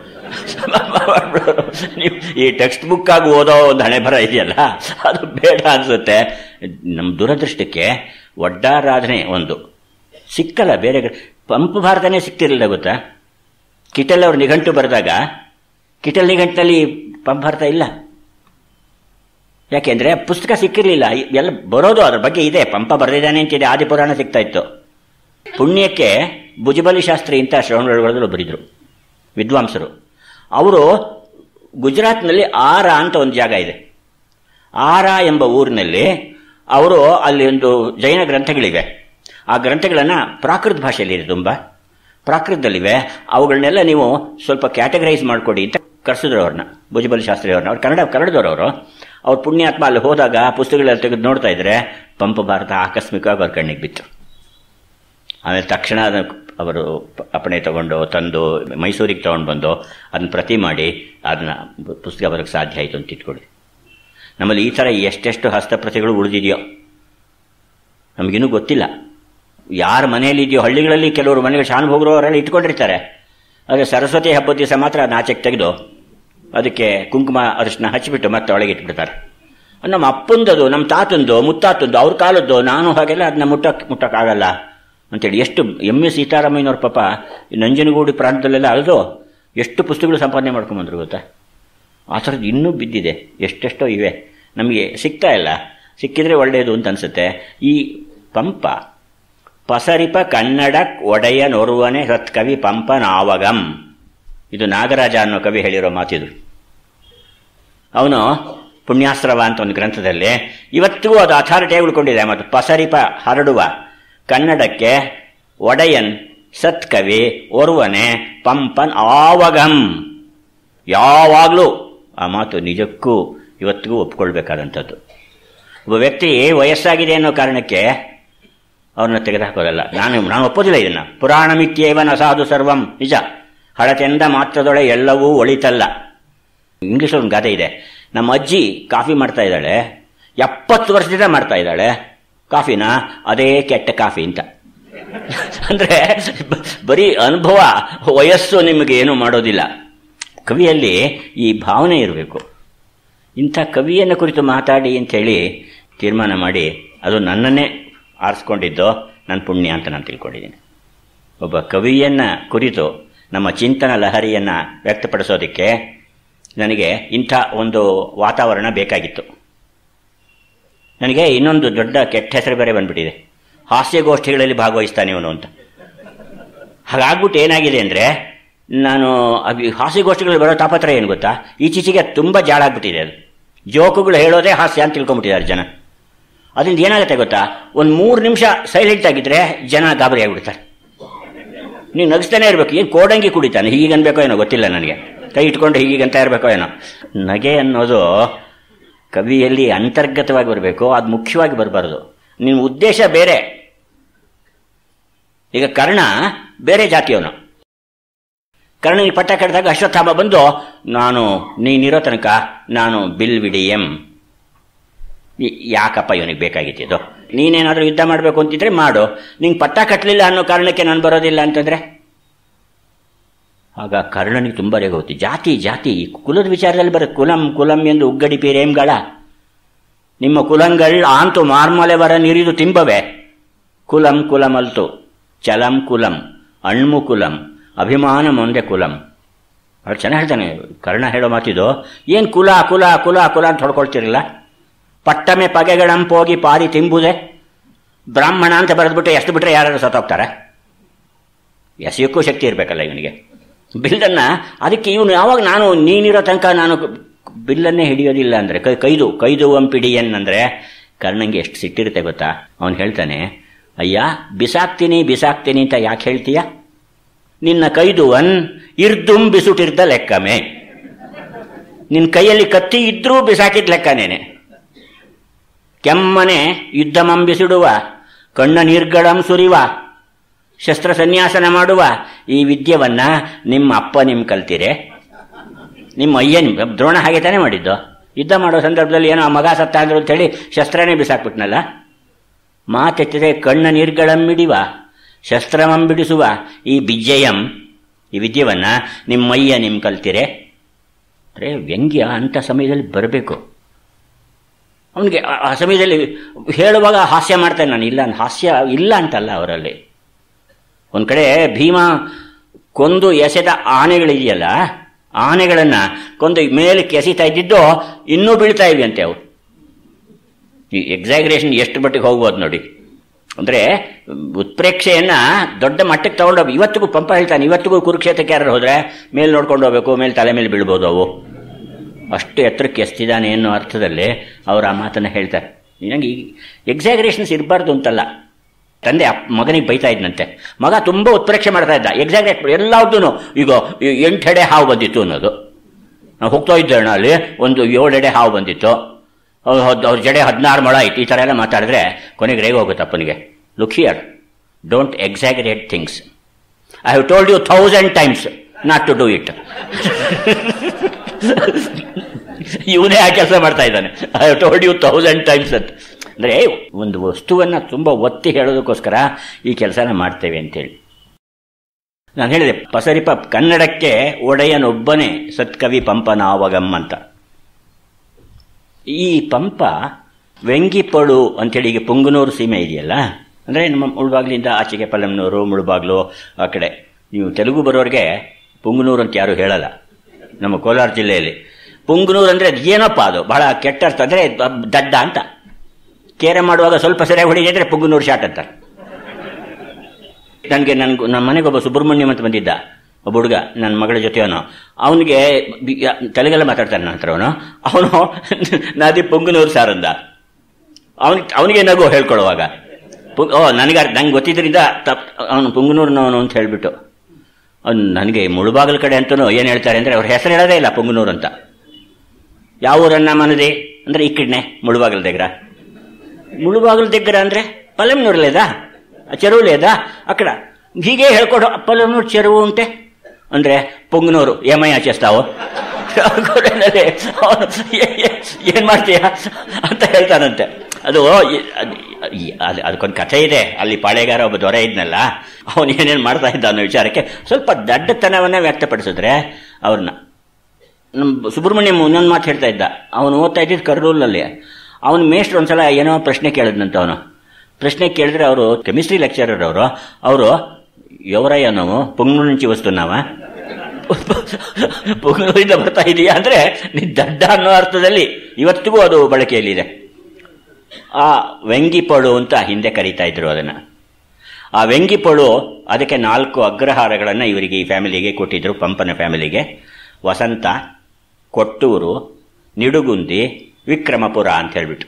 ನೀವು ಈ ಟೆಕ್ಸ್ಟ್ ಬುಕ್ ಆಗಿ ಓದೋ ಒಂದು ಹಣೆ ಬರ ಇದೆಯಲ್ಲ ಅದು ಬೇಡ ಅನ್ಸುತ್ತೆ ನಮ್ಮ ದುರದೃಷ್ಟಕ್ಕೆ ಒಡ್ಡಾರಾಧನೆ ಒಂದು ಸಿಕ್ಕಲ್ಲ ಬೇರೆ ಗ್ರ- ಪಂಪ ಭಾರತನೇ ಸಿಕ್ತಿರಲಿಲ್ಲ ಗೊತ್ತಾ ಕಿಟಲ್ ಅವ್ರ ನಿಘಂಟು ಬರೆದಾಗ ಕಿಟಲ್ ನಿಘಂಟಿನಲ್ಲಿ ಪಂಪ ಭಾರತ ಇಲ್ಲ ಯಾಕೆಂದ್ರೆ ಪುಸ್ತಕ ಸಿಕ್ಕಿರಲಿಲ್ಲ ಎಲ್ಲ ಬರೋದು ಅದ್ರ ಬಗ್ಗೆ ಇದೆ ಪಂಪ ಬರೆದಿದ್ದಾನೆ ಅಂತಿದೆ ಆದಿಪುರಾಣ ಸಿಗ್ತಾ ಇತ್ತು ಪುಣ್ಯಕ್ಕೆ ಭುಜಬಲಿ ಶಾಸ್ತ್ರಿ ಅಂತ ಶ್ರವಣಗಳು ಬರೆದ್ರು ವಿದ್ವಾಂಸರು ಅವರು ಗುಜರಾತ್ನಲ್ಲಿ ಆರ ಅಂತ ಒಂದು ಜಾಗ ಇದೆ ಆರ ಎಂಬ ಊರಿನಲ್ಲಿ ಅವರು ಅಲ್ಲಿ ಒಂದು ಜೈನ ಗ್ರಂಥಗಳಿವೆ ಆ ಗ್ರಂಥಗಳನ್ನು ಪ್ರಾಕೃತ ಭಾಷೆಯಲ್ಲಿ ಇದೆ ತುಂಬ ಪ್ರಾಕೃತದಲ್ಲಿವೆ ಅವುಗಳನ್ನೆಲ್ಲ ನೀವು ಸ್ವಲ್ಪ ಕ್ಯಾಟಗರೈಸ್ ಮಾಡಿಕೊಡಿ ಅಂತ ಕರೆಸಿದ್ರು ಅವ್ರನ್ನ ಭುಜಬಲಿ ಶಾಸ್ತ್ರಿ ಅವ್ರನ್ನ ಅವ್ರು ಕನ್ನಡ ಕನ್ನಡದವರು ಅವರು ಅವ್ರ ಪುಣ್ಯಾತ್ಮ ಅಲ್ಲಿ ಹೋದಾಗ ಆ ಪುಸ್ತಕಗಳೆಲ್ಲ ತೆಗೆದು ನೋಡ್ತಾ ಇದ್ರೆ ಪಂಪ ಭಾರತ ಆಕಸ್ಮಿಕವಾಗಿ ಅವ್ರ ಕಣ್ಣಿಗೆ ಬಿತ್ತು ಆಮೇಲೆ ತಕ್ಷಣ ಅದನ್ನ ಅವರು ಪ- ಅಪ್ಪಣೆ ತಗೊಂಡು ತಂದು ಮೈಸೂರಿಗೆ ತಗೊಂಡು ಬಂದು ಅದನ್ನ ಪ್ರತಿ ಮಾಡಿ ಅದನ್ನ ಪುಸ್ತಕ ಬರೋಕ್ಕೆ ಸಾಧ್ಯ ಆಯಿತು ಅಂತ ಇಟ್ಕೊಳ್ಳಿ ನಮ್ಮಲ್ಲಿ ಈ ಥರ ಎಷ್ಟೆಷ್ಟು ಹಸ್ತಪ್ರತಿಗಳು ಉಳಿದಿದೆಯೋ ನಮಗಿನ್ನೂ ಗೊತ್ತಿಲ್ಲ ಯಾರ ಮನೆಯಲ್ಲಿ ಇದೆಯೋ ಹಳ್ಳಿಗಳಲ್ಲಿ ಕೆಲವರು ಮನೆಗೆ ಶಾನುಭೋಗರು ಅವರೆಲ್ಲ ಇಟ್ಕೊಂಡಿರ್ತಾರೆ ಆದರೆ ಸರಸ್ವತಿ ಹಬ್ಬದ ದಿವಸ ಮಾತ್ರ ಅದನ್ನ ಆಚೆಗೆ ತೆಗೆದು ಅದಕ್ಕೆ ಕುಂಕುಮ ಅರಿಶಿನ ಹಚ್ಚಿಬಿಟ್ಟು ಮತ್ತೆ ಒಳಗೆ ಇಟ್ಬಿಡ್ತಾರೆ ನಮ್ಮ ಅಪ್ಪಂದದು ನಮ್ಮ ತಾತಂದು ಮುತ್ತಾತಂದು ಅವ್ರ ಕಾಲದ್ದು ನಾನು ಹಾಗೆಲ್ಲ ಅದನ್ನ ಮುಟ್ಟಕ್ಕೆ ಮುಟ್ಟಕ್ಕಾಗಲ್ಲ ಅಂತೇಳಿ ಎಷ್ಟು ಎಮ್ ಎಸ್ ಸೀತಾರಾಮಯ್ಯನವ್ರ ಪಾಪ ಈ ನಂಜನಗೂಡು ಪ್ರಾಂತದಲ್ಲೆಲ್ಲ ಅಲ್ದು ಎಷ್ಟು ಪುಸ್ತಕಗಳು ಸಂಪಾದನೆ ಮಾಡ್ಕೊಂಬಂದ್ರು ಗೊತ್ತಾ ಆ ಥರದ್ದು ಇನ್ನೂ ಬಿದ್ದಿದೆ ಎಷ್ಟೆಷ್ಟೋ ಇವೆ ನಮಗೆ ಸಿಗ್ತಾ ಇಲ್ಲ ಸಿಕ್ಕಿದ್ರೆ ಒಳ್ಳೆಯದು ಅಂತ ಅನ್ಸುತ್ತೆ ಈ ಪಂಪ ಪಸರಿಪ ಕನ್ನಡ ಒಡೆಯ ನೋರುವನೆ ಸತ್ಕವಿ ಪಂಪ ನಾವಗಂ ಇದು ನಾಗರಾಜ ಅನ್ನೋ ಕವಿ ಹೇಳಿರೋ ಮಾತಿದು ಅವನು ಪುಣ್ಯಾಸ್ತ್ರವ ಅಂತ ಒಂದು ಗ್ರಂಥದಲ್ಲಿ ಇವತ್ತಿಗೂ ಅದು ಅಥಾರಿಟಿಯಾಗಿ ಉಳ್ಕೊಂಡಿದೆ ಮತ್ತು ಪಸರಿಪ ಹರಡುವ ಕನ್ನಡಕ್ಕೆ ಒಡೆಯನ್ ಸತ್ಕವಿ ಓರ್ವನೆ ಪಂಪನ್ ಆವಗಂ ಯಾವಾಗಲೂ ಆ ಮಾತು ನಿಜಕ್ಕೂ ಇವತ್ತಿಗೂ ಒಪ್ಕೊಳ್ಬೇಕಾದಂಥದ್ದು ಒಬ್ಬ ವ್ಯಕ್ತಿ ವಯಸ್ಸಾಗಿದೆ ಅನ್ನೋ ಕಾರಣಕ್ಕೆ ಅವ್ರನ್ನ ತೆಗೆದುಹಾಕೋದಲ್ಲ ನಾನು ನಾನು ಒಪ್ಪೋದಿಲ್ಲ ಇದನ್ನ ಪುರಾಣ ಮಿತ್ಯೇವನ ಅಸಾಧು ಸರ್ವಂ ನಿಜ ಹಳತೆಂದ ಮಾತ್ರದೊಳೆ ಎಲ್ಲವೂ ಒಳಿತಲ್ಲ ಇಂಗ್ಲಿಷ್ ಒಂದು ಗಾದೆ ಇದೆ ನಮ್ಮ ಅಜ್ಜಿ ಕಾಫಿ ಮಾಡ್ತಾ ಇದ್ದಾಳೆ ಎಪ್ಪತ್ತು ವರ್ಷದಿಂದ ಮಾಡ್ತಾ ಇದ್ದಾಳೆ ಕಾಫಿನ ಅದೇ ಕೆಟ್ಟ ಕಾಫಿ ಅಂತ ಅಂದ್ರೆ ಬ- ಬರೀ ಅನುಭವ ವಯಸ್ಸು ನಿಮಗೆ ಏನು ಮಾಡೋದಿಲ್ಲ ಕವಿಯಲ್ಲಿ ಈ ಭಾವನೆ ಇರಬೇಕು ಇಂಥ ಕವಿಯನ್ನು ಕುರಿತು ಮಾತಾಡಿ ಅಂತೇಳಿ ತೀರ್ಮಾನ ಮಾಡಿ ಅದು ನನ್ನನ್ನೇ ಆರಿಸ್ಕೊಂಡಿದ್ದು ನನ್ನ ಪುಣ್ಯ ಅಂತ ನಾನು ತಿಳ್ಕೊಂಡಿದ್ದೀನಿ ಒಬ್ಬ ಕವಿಯನ್ನ ಕುರಿತು ನಮ್ಮ ಚಿಂತನ ಲಹರಿಯನ್ನು ವ್ಯಕ್ತಪಡಿಸೋದಕ್ಕೆ ನನಗೆ ಇಂಥ ಒಂದು ವಾತಾವರಣ ಬೇಕಾಗಿತ್ತು ನನಗೆ ಇನ್ನೊಂದು ದೊಡ್ಡ ಕೆಟ್ಟ ಹೆಸರು ಬೇರೆ ಬಂದ್ಬಿಟ್ಟಿದೆ ಹಾಸ್ಯಗೋಷ್ಠಿಗಳಲ್ಲಿ ಭಾಗವಹಿಸ್ತಾನೆ ಇವನು ಅಂತ ಹಾಗಾಗ್ಬಿಟ್ಟು ಏನಾಗಿದೆ ಅಂದರೆ ನಾನು ಅದು ಈ ಹಾಸ್ಯಗೋಷ್ಠಿಗಳಲ್ಲಿ ಬರೋ ತಾಪತ್ರ ಏನು ಗೊತ್ತಾ ಈಚೀಚೆಗೆ ತುಂಬ ಜಾಳಾಗ್ಬಿಟ್ಟಿದೆ ಅದು ಜೋಕುಗಳು ಹೇಳೋದೇ ಹಾಸ್ಯ ಅಂತ ತಿಳ್ಕೊಂಬಿಟ್ಟಿದ್ದಾರೆ ಜನ ಅದರಿಂದ ಏನಾಗುತ್ತೆ ಗೊತ್ತಾ ಒಂದು ಮೂರು ನಿಮಿಷ ಸೈಲೆಂಟ್ ಆಗಿದ್ರೆ ಜನ ಗಾಬರಿ ಆಗಿಬಿಡ್ತಾರೆ ನೀವು ನಗಿಸ್ತಾನೆ ಇರಬೇಕು ಏನು ಕೋಡಂಗಿ ಕುಡಿತಾನೆ ಹೀಗೆ ಅನ್ಬೇಕೋ ಏನೋ ಗೊತ್ತಿಲ್ಲ ನನಗೆ ಕೈ ಇಟ್ಕೊಂಡು ಹೀಗಂತ ಇರಬೇಕೋ ಏನೋ ನಗೆ ಅನ್ನೋದು ಕವಿಯಲ್ಲಿ ಅಂತರ್ಗತವಾಗಿ ಬರಬೇಕು ಅದು ಮುಖ್ಯವಾಗಿ ಬರಬಾರ್ದು ನಿಮ್ಮ ಉದ್ದೇಶ ಬೇರೆ ಈಗ ಕರ್ಣ ಬೇರೆ ಜಾತಿಯವನು ಕರ್ಣನಿಗೆ ಪಟ್ಟ ಕಟ್ಟಿದಾಗ ಅಶ್ವತ್ಥಾಮ ಬಂದು ನಾನು ನೀನಿರೋ ತನಕ ನಾನು ಬಿಲ್ ವಿಡಿಯಂ ಈ- ಯಾಕಪ್ಪ ಇವನಿಗೆ ಬೇಕಾಗಿತ್ತಿದ್ದು ನೀನೇನಾದರೂ ಯುದ್ಧ ಮಾಡಬೇಕು ಅಂತಿದ್ರೆ ಮಾಡು ನಿಂಗೆ ಪಟ್ಟ ಕಟ್ಟಲಿಲ್ಲ ಅನ್ನೋ ಕಾರಣಕ್ಕೆ ನಾನು ಬರೋದಿಲ್ಲ ಅಂತಂದ್ರೆ ಆಗ ಕರ್ಣನಿಗೆ ತುಂಬ ರೇಗ ಹೋಗ್ತಿ ಜಾತಿ ಜಾತಿ ಈ ಕುಲದ ವಿಚಾರದಲ್ಲಿ ಬರುತ್ತೆ ಕುಲಂ ಕುಲಂ ಎಂದು ಉಗ್ಗಡಿ ಪೀರೇಂಗಳ ನಿಮ್ಮ ಕುಲಂಗಳು ಆಂತು ಮಾರ್ಮಲೆ ವರ ನಿರಿದು ತಿಂಬವೆ ಕುಲಂ ಕುಲಮಲ್ತು ಚಲಂ ಕುಲಂ ಅಣ್ಮು ಕುಲಂ ಅಭಿಮಾನ ಮೊಂದೆ ಕುಲಂ ಅವ್ರು ಚೆನ್ನಾಗಿ ಹೇಳ್ತಾನೆ ಕರ್ಣ ಹೇಳೋ ಮಾತಿದು ಏನು ಕುಲ ಕುಲ ಕುಲ ಕುಲ ಅಂತ ಹೊಡ್ಕೊಳ್ತಿರಲ್ಲ ಪಟ್ಟಮೆ ಪಗೆಗಳಂಪೋಗಿ ಪಾರಿ ತಿಂಬುದೆ ಬ್ರಾಹ್ಮಣ ಅಂತ ಬರೆದ್ಬಿಟ್ಟು ಎಷ್ಟು ಬಿಟ್ರೆ ಯಾರು ಸತ್ತೋಗ್ತಾರೆ ಎಸೆಯೋಕ್ಕೂ ಶಕ್ತಿ ಇರಬೇಕಲ್ಲ ಇವನಿಗೆ ಬಿಲ್ಲನ್ನ ಅದಕ್ಕೆ ಇವನು ಯಾವಾಗ ನಾನು ನೀನಿರೋ ತನಕ ನಾನು ಬಿಲ್ಲನ್ನೇ ಹಿಡಿಯೋದಿಲ್ಲ ಅಂದರೆ ಕೈ ಕೈದು ಕೈದು ವಂಪಿಡಿಯನ್ ಅಂದರೆ ಕರ್ಣಂಗೆ ಎಷ್ಟು ಸಿಟ್ಟಿರುತ್ತೆ ಗೊತ್ತಾ ಅವನು ಹೇಳ್ತಾನೆ ಅಯ್ಯ ಬಿಸಾಕ್ತೀನಿ ಬಿಸಾಕ್ತೀನಿ ಅಂತ ಯಾಕೆ ಹೇಳ್ತೀಯ ನಿನ್ನ ಕೈದುವನ್ ಇರ್ದುಂ ಬಿಸುಟಿರ್ದ ಲೆಕ್ಕಮೆ ನಿನ್ನ ಕೈಯಲ್ಲಿ ಕತ್ತಿ ಇದ್ರೂ ಬಿಸಾಕಿದ ಲೆಕ್ಕನೇನೆ ಕೆಮ್ಮನೆ ಯುದ್ಧಮಂ ಬಿಸಿಡುವ ಕಣ್ಣ ನೀರ್ಗಳಂ ಸುರಿವ ಶಸ್ತ್ರ ಸನ್ಯಾಸನ ಮಾಡುವ ಈ ವಿದ್ಯವನ್ನ ನಿಮ್ಮ ಅಪ್ಪ ನಿಮ್ ಕಲ್ತಿರೆ ನಿಮ್ಮ ಅಯ್ಯ ನಿಮ್ ದ್ರೋಣ ಹಾಗೆ ತಾನೇ ಮಾಡಿದ್ದು ಯುದ್ಧ ಮಾಡೋ ಸಂದರ್ಭದಲ್ಲಿ ಏನೋ ಆ ಮಗ ಸತ್ತ ಅಂದ್ರು ಅಂತ ಹೇಳಿ ಶಸ್ತ್ರನೇ ಬಿಸಾಕ್ಬಿಟ್ನಲ್ಲ ಮಾತೆತ್ತಿದೆ ಕಣ್ಣ ನೀರ್ಗಳಮ್ಮಿಡಿವ ಶಸ್ತ್ರಮಂ ಬಿಡಿಸುವ ಈ ಬಿಜ್ಜಯಂ ಈ ವಿದ್ಯವನ್ನ ನಿಮ್ಮಯ್ಯ ನಿಮ್ ಕಲ್ತಿರೆ ಅರೆ ವ್ಯಂಗ್ಯ ಅಂಥ ಸಮಯದಲ್ಲಿ ಬರಬೇಕು ಅವನಿಗೆ ಆ ಸಮಯದಲ್ಲಿ ಹೇಳುವಾಗ ಹಾಸ್ಯ ಮಾಡ್ತಾನೆ ನಾನು ಇಲ್ಲ ಹಾಸ್ಯ ಇಲ್ಲ ಅಂತಲ್ಲ ಅವರಲ್ಲಿ ಒಂದ್ ಕಡೆ ಭೀಮ ಕೊಂದು ಎಸೆದ ಆನೆಗಳಿದೆಯಲ್ಲ ಆನೆಗಳನ್ನ ಕೊಂದು ಮೇಲಕ್ಕೆ ಎಸಿತಾ ಇದ್ದಿದ್ದು ಇನ್ನೂ ಬೀಳ್ತಾ ಇವೆಯಂತೆ ಅವು ಈ ಎಕ್ಸಾಗ್ರೇಷನ್ ಎಷ್ಟು ಮಟ್ಟಿಗೆ ಹೋಗ್ಬೋದು ನೋಡಿ ಅಂದ್ರೆ ಉತ್ಪ್ರೇಕ್ಷೆಯನ್ನ ದೊಡ್ಡ ಮಟ್ಟಕ್ಕೆ ತಗೊಂಡೋಗಿ ಇವತ್ತಿಗೂ ಪಂಪ ಹೇಳ್ತಾನೆ ಇವತ್ತಿಗೂ ಕುರುಕ್ಷೇತ್ರಕ್ಕೆ ಯಾರು ಹೋದ್ರೆ ಮೇಲೆ ನೋಡ್ಕೊಂಡು ಹೋಗ್ಬೇಕು ಮೇಲೆ ತಲೆ ಮೇಲೆ ಬೀಳ್ಬೋದು ಅವು ಅಷ್ಟು ಎತ್ತರಕ್ಕೆ ಎಸ್ತಿದ್ದಾನೆ ಅನ್ನೋ ಅರ್ಥದಲ್ಲಿ ಅವರು ಆ ಮಾತನ್ನ ಹೇಳ್ತಾರೆ ನನಗೆ ಎಕ್ಸಾಗ್ರೇಷನ್ಸ್ ಇರಬಾರ್ದು ಅಂತಲ್ಲ ತಂದೆ ಅಪ್ ಮಗನಿಗೆ ಬೈತಾ ಇದ್ನಂತೆ ಮಗ ತುಂಬಾ ಉತ್ಪ್ರೇಕ್ಷೆ ಮಾಡ್ತಾ ಇದ್ದ ಎಕ್ಸಾಗ್ರೇಟ್ ಎಲ್ಲಾವ್ದು ಈಗ ಎಂಟೆಡೆ ಹಾವು ಬಂದಿತ್ತು ಅನ್ನೋದು ನಾವು ಹೋಗ್ತಾ ಇದ್ದೆ ಅಣ್ಣ ಅಲ್ಲಿ ಒಂದು ಏಳೆಡೆ ಹಾವು ಬಂದಿತ್ತು ಅವ್ರ ಅವ್ರ ಜಡೆ ಹದಿನಾರು ಮೊಳ ಆಯ್ತು ಈ ಥರ ಎಲ್ಲ ಮಾತಾಡಿದ್ರೆ ಕೊನೆಗೆ ರೇಗ ಹೋಗುತ್ತೆ ಅಪ್ಪನಿಗೆ look here don't exaggerate things I have told you thousand times not to do it ಇವನೇ ಆ ಕೆಲಸ ಮಾಡ್ತಾ ಇದ್ದಾನೆ I have told you thousand times ಅಂತ ಅಂದರೆ ಒಂದು ವಸ್ತುವನ್ನ ತುಂಬ ಒತ್ತಿ ಹೇಳೋದಕ್ಕೋಸ್ಕರ ಈ ಕೆಲಸನ ಮಾಡ್ತೇವೆ ಅಂತೇಳಿ ನಾನು ಹೇಳಿದೆ ಪಸರಿಪ ಕನ್ನಡಕ್ಕೆ ಒಡೆಯನೊಬ್ಬನೇ ಸತ್ಕವಿ ಪಂಪನಾವಗಂ ಅಂತ ಈ ಪಂಪ ವೆಂಗಿಪಡು ಅಂತೇಳಿ ಈಗ ಪುಂಗನೂರು ಸೀಮೆ ಇದೆಯಲ್ಲ ಅಂದರೆ ನಮ್ಮ ಮುಳುಬಾಗ್ಲಿಂದ ಆಚೆಗೆ ಪಲ್ಲಮ್ನೂರು ಮುಳುಬಾಗ್ಲು ಆ ಕಡೆ ನೀವು ತೆಲುಗು ಬರೋರಿಗೆ ಪುಂಗನೂರು ಅಂತ ಯಾರು ಹೇಳಲ್ಲ ನಮ್ಮ ಕೋಲಾರ ಜಿಲ್ಲೆಯಲ್ಲಿ ಪುಂಗನೂರು ಅಂದರೆ ಏನಪ್ಪ ಅದು ಬಹಳ ಕೆಟ್ಟ ಅರ್ಥ ಅಂದರೆ ದಡ್ಡ ಅಂತ ಕೇರೆ ಮಾಡುವಾಗ ಸ್ವಲ್ಪ ಸರಿಯಾಗಿ ಹೊಡಿದ್ರೆ ಪುಂಗನೂರು ಶಾಟ್ ಅಂತಾರೆ ನನಗೆ ನನ್ಗೆ ನಮ್ಮ ಮನೆಗೊಬ್ಬ ಸುಬ್ರಹ್ಮಣ್ಯಂ ಅಂತ ಬಂದಿದ್ದ ಒಬ್ಬ ಹುಡುಗ ನನ್ನ ಮಗಳ ಜೊತೆಯವನು ಅವನಿಗೆ ತೆಲುಗೆಲ್ಲ ಮಾತಾಡ್ತಾನೆ ನನ್ನ ಹತ್ರ ಅವನು ಅವನು ನಾದಿ ಪುಂಗನೂರು ಸಾರಂದ ಅವನಿಗೆ ಅವನಿಗೆ ನಗು ಹೇಳ್ಕೊಳ್ಳುವಾಗ ಪುಂಗ್ ಓ ನನಗೆ ನಂಗೆ ಗೊತ್ತಿದ್ದರಿಂದ ತಪ್ ಅವನು ಪುಂಗನೂರಿನವನು ಅಂತ ಹೇಳಿಬಿಟ್ಟು ಅವ್ನು ನನಗೆ ಮುಳುಬಾಗಲ ಕಡೆ ಅಂತೂ ಏನು ಹೇಳ್ತಾರೆ ಅಂದರೆ ಅವ್ರ ಹೆಸರು ಹೇಳೋದೇ ಇಲ್ಲ ಪುಂಗನೂರು ಅಂತ ಯಾವ ಊರನ್ನ ಮನದಿ ಅಂದರೆ ಈ ಕಡೆನೆ ಮುಳುಬಾಗಲ దగ్గర ముಳುబాగుల దగ్గర ಅಂದ್ರೆ పల్లెమనూరు లేదా ఆ చెరువు లేదా అక్కడ ಹೀಗೆ ಹೇಳ್ಕೊಡು ಪಲ್ಲెమనూరు చెరువు ఉంటే ಅಂದ್ರೆ పొంగునూరు ఏమయ్యా చేస్తావు ಏನ್ ಮಾಡ್ತೀಯ ಅಂತ ಹೇಳ್ತಾನಂತೆ ಅದು ಅದಕ್ಕೊಂದು ಕಥೆ ಇದೆ ಅಲ್ಲಿ ಪಾಳೆಗಾರ ಒಬ್ಬ ದೊರೆ ಇದ್ನಲ್ಲ ಅವನು ಏನೇನು ಮಾಡ್ತಾ ಇದ್ದ ಅನ್ನೋ ವಿಚಾರಕ್ಕೆ ಸ್ವಲ್ಪ ದಡ್ಡತನವನ್ನೇ ವ್ಯಕ್ತಪಡಿಸಿದ್ರೆ ಅವ್ರನ್ನ ನಮ್ಮ ಸುಬ್ರಹ್ಮಣ್ಯಂ ಇನ್ನೊಂದು ಮಾತು ಹೇಳ್ತಾ ಇದ್ದ ಅವನು ಓದ್ತಾ ಇದ್ದಿದ್ದು ಕರ್ನೂಲ್ನಲ್ಲಿ ಅವನ ಮೇಷ್ಟ್ರು ಒಂದ್ಸಲ ಏನೋ ಪ್ರಶ್ನೆ ಕೇಳಿದ್ನಂತ ಅವನು ಪ್ರಶ್ನೆ ಕೇಳಿದ್ರೆ ಅವರು ಕೆಮಿಸ್ಟ್ರಿ ಲೆಕ್ಚರರ್ ಅವರು ಅವರು ఎవరయ్యా ನಾವು ಪುಂಗ್ನೂರು నుంచి ವಸ್ತುನಾವ ಪುಂಗ್ನೂರಿಂದ ಬರ್ತಾ ಇದೀಯಾ ಅಂದ್ರೆ ನೀ ದಡ್ಡ ಅನ್ನೋ ಅರ್ಥದಲ್ಲಿ ಇವತ್ತಿಗೂ ಅದು ಬಳಕೆಯಲ್ಲಿದೆ ಆ ವೆಂಗಿಪಳು ಅಂತ ಹಿಂದೆ ಕರೀತಾ ಇದ್ರು ಅದನ್ನ ಆ ವೆಂಗಿಪಳು ಅದಕ್ಕೆ ನಾಲ್ಕು ಅಗ್ರಹಾರಗಳನ್ನು ಇವರಿಗೆ ಈ ಫ್ಯಾಮಿಲಿಗೆ ಕೊಟ್ಟಿದ್ರು ಪಂಪನ ಫ್ಯಾಮಿಲಿಗೆ ವಸಂತ ಕೊಟ್ಟೂರು ನಿಡುಗುಂದಿ ವಿಕ್ರಮಪುರ ಅಂತ ಹೇಳ್ಬಿಟ್ಟು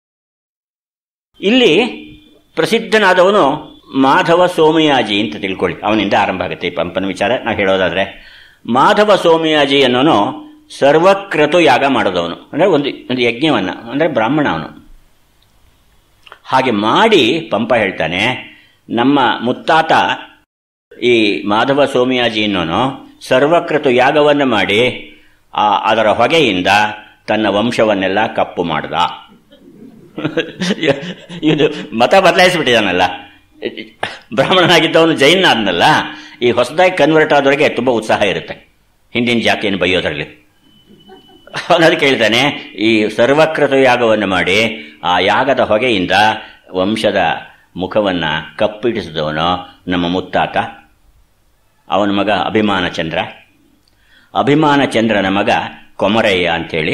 ಇಲ್ಲಿ ಪ್ರಸಿದ್ಧನಾದವನು ಮಾಧವ ಸೋಮಯಾಜಿ ಅಂತ ತಿಳ್ಕೊಳ್ಳಿ ಅವನಿಂದ ಆರಂಭ ಆಗುತ್ತೆ ಈ ಪಂಪನ ವಿಚಾರ ನಾವು ಹೇಳೋದಾದ್ರೆ ಮಾಧವ ಸೋಮಯಾಜಿ ಅನ್ನೋನು ಸರ್ವಕ್ರತು ಯಾಗ ಮಾಡೋದವನು ಅಂದರೆ ಒಂದು ಒಂದು ಯಜ್ಞವನ್ನ ಅಂದರೆ ಬ್ರಾಹ್ಮಣ ಅವನು ಹಾಗೆ ಮಾಡಿ ಪಂಪ ಹೇಳ್ತಾನೆ ನಮ್ಮ ಮುತ್ತಾತ ಈ ಮಾಧವ ಸೋಮಯಾಜಿ ಅನ್ನೋನು ಸರ್ವಕ್ರತು ಯಾಗವನ್ನು ಮಾಡಿ ಆ ಅದರ ಹೊಗೆಯಿಂದ ತನ್ನ ವಂಶವನ್ನೆಲ್ಲ ಕಪ್ಪು ಮಾಡ್ದ ಇದು ಮತ ಬದಲಾಯಿಸ್ಬಿಟ್ಟಿದಾನಲ್ಲ ಬ್ರಾಹ್ಮಣನಾಗಿದ್ದವನು ಜೈನ್ ಆದ್ನಲ್ಲ ಈ ಹೊಸದಾಗಿ ಕನ್ವರ್ಟ್ ಆದವರಿಗೆ ತುಂಬಾ ಉತ್ಸಾಹ ಇರುತ್ತೆ ಹಿಂದಿನ ಜಾತಿಯನ್ನು ಬೈಯೋದ್ರಲ್ಲಿ ಅವನು ಅದಕ್ಕೆ ಹೇಳ್ತಾನೆ ಈ ಸರ್ವಕೃತ ಯಾಗವನ್ನು ಮಾಡಿ ಆ ಯಾಗದ ಹೊಗೆಯಿಂದ ವಂಶದ ಮುಖವನ್ನ ಕಪ್ಪಿಡಿಸಿದವನು ನಮ್ಮ ಮುತ್ತಾತ ಅವನ ಮಗ ಅಭಿಮಾನ ಚಂದ್ರ ಅಭಿಮಾನ ಚಂದ್ರನ ಮಗ ಕೊಮರಯ್ಯ ಅಂಥೇಳಿ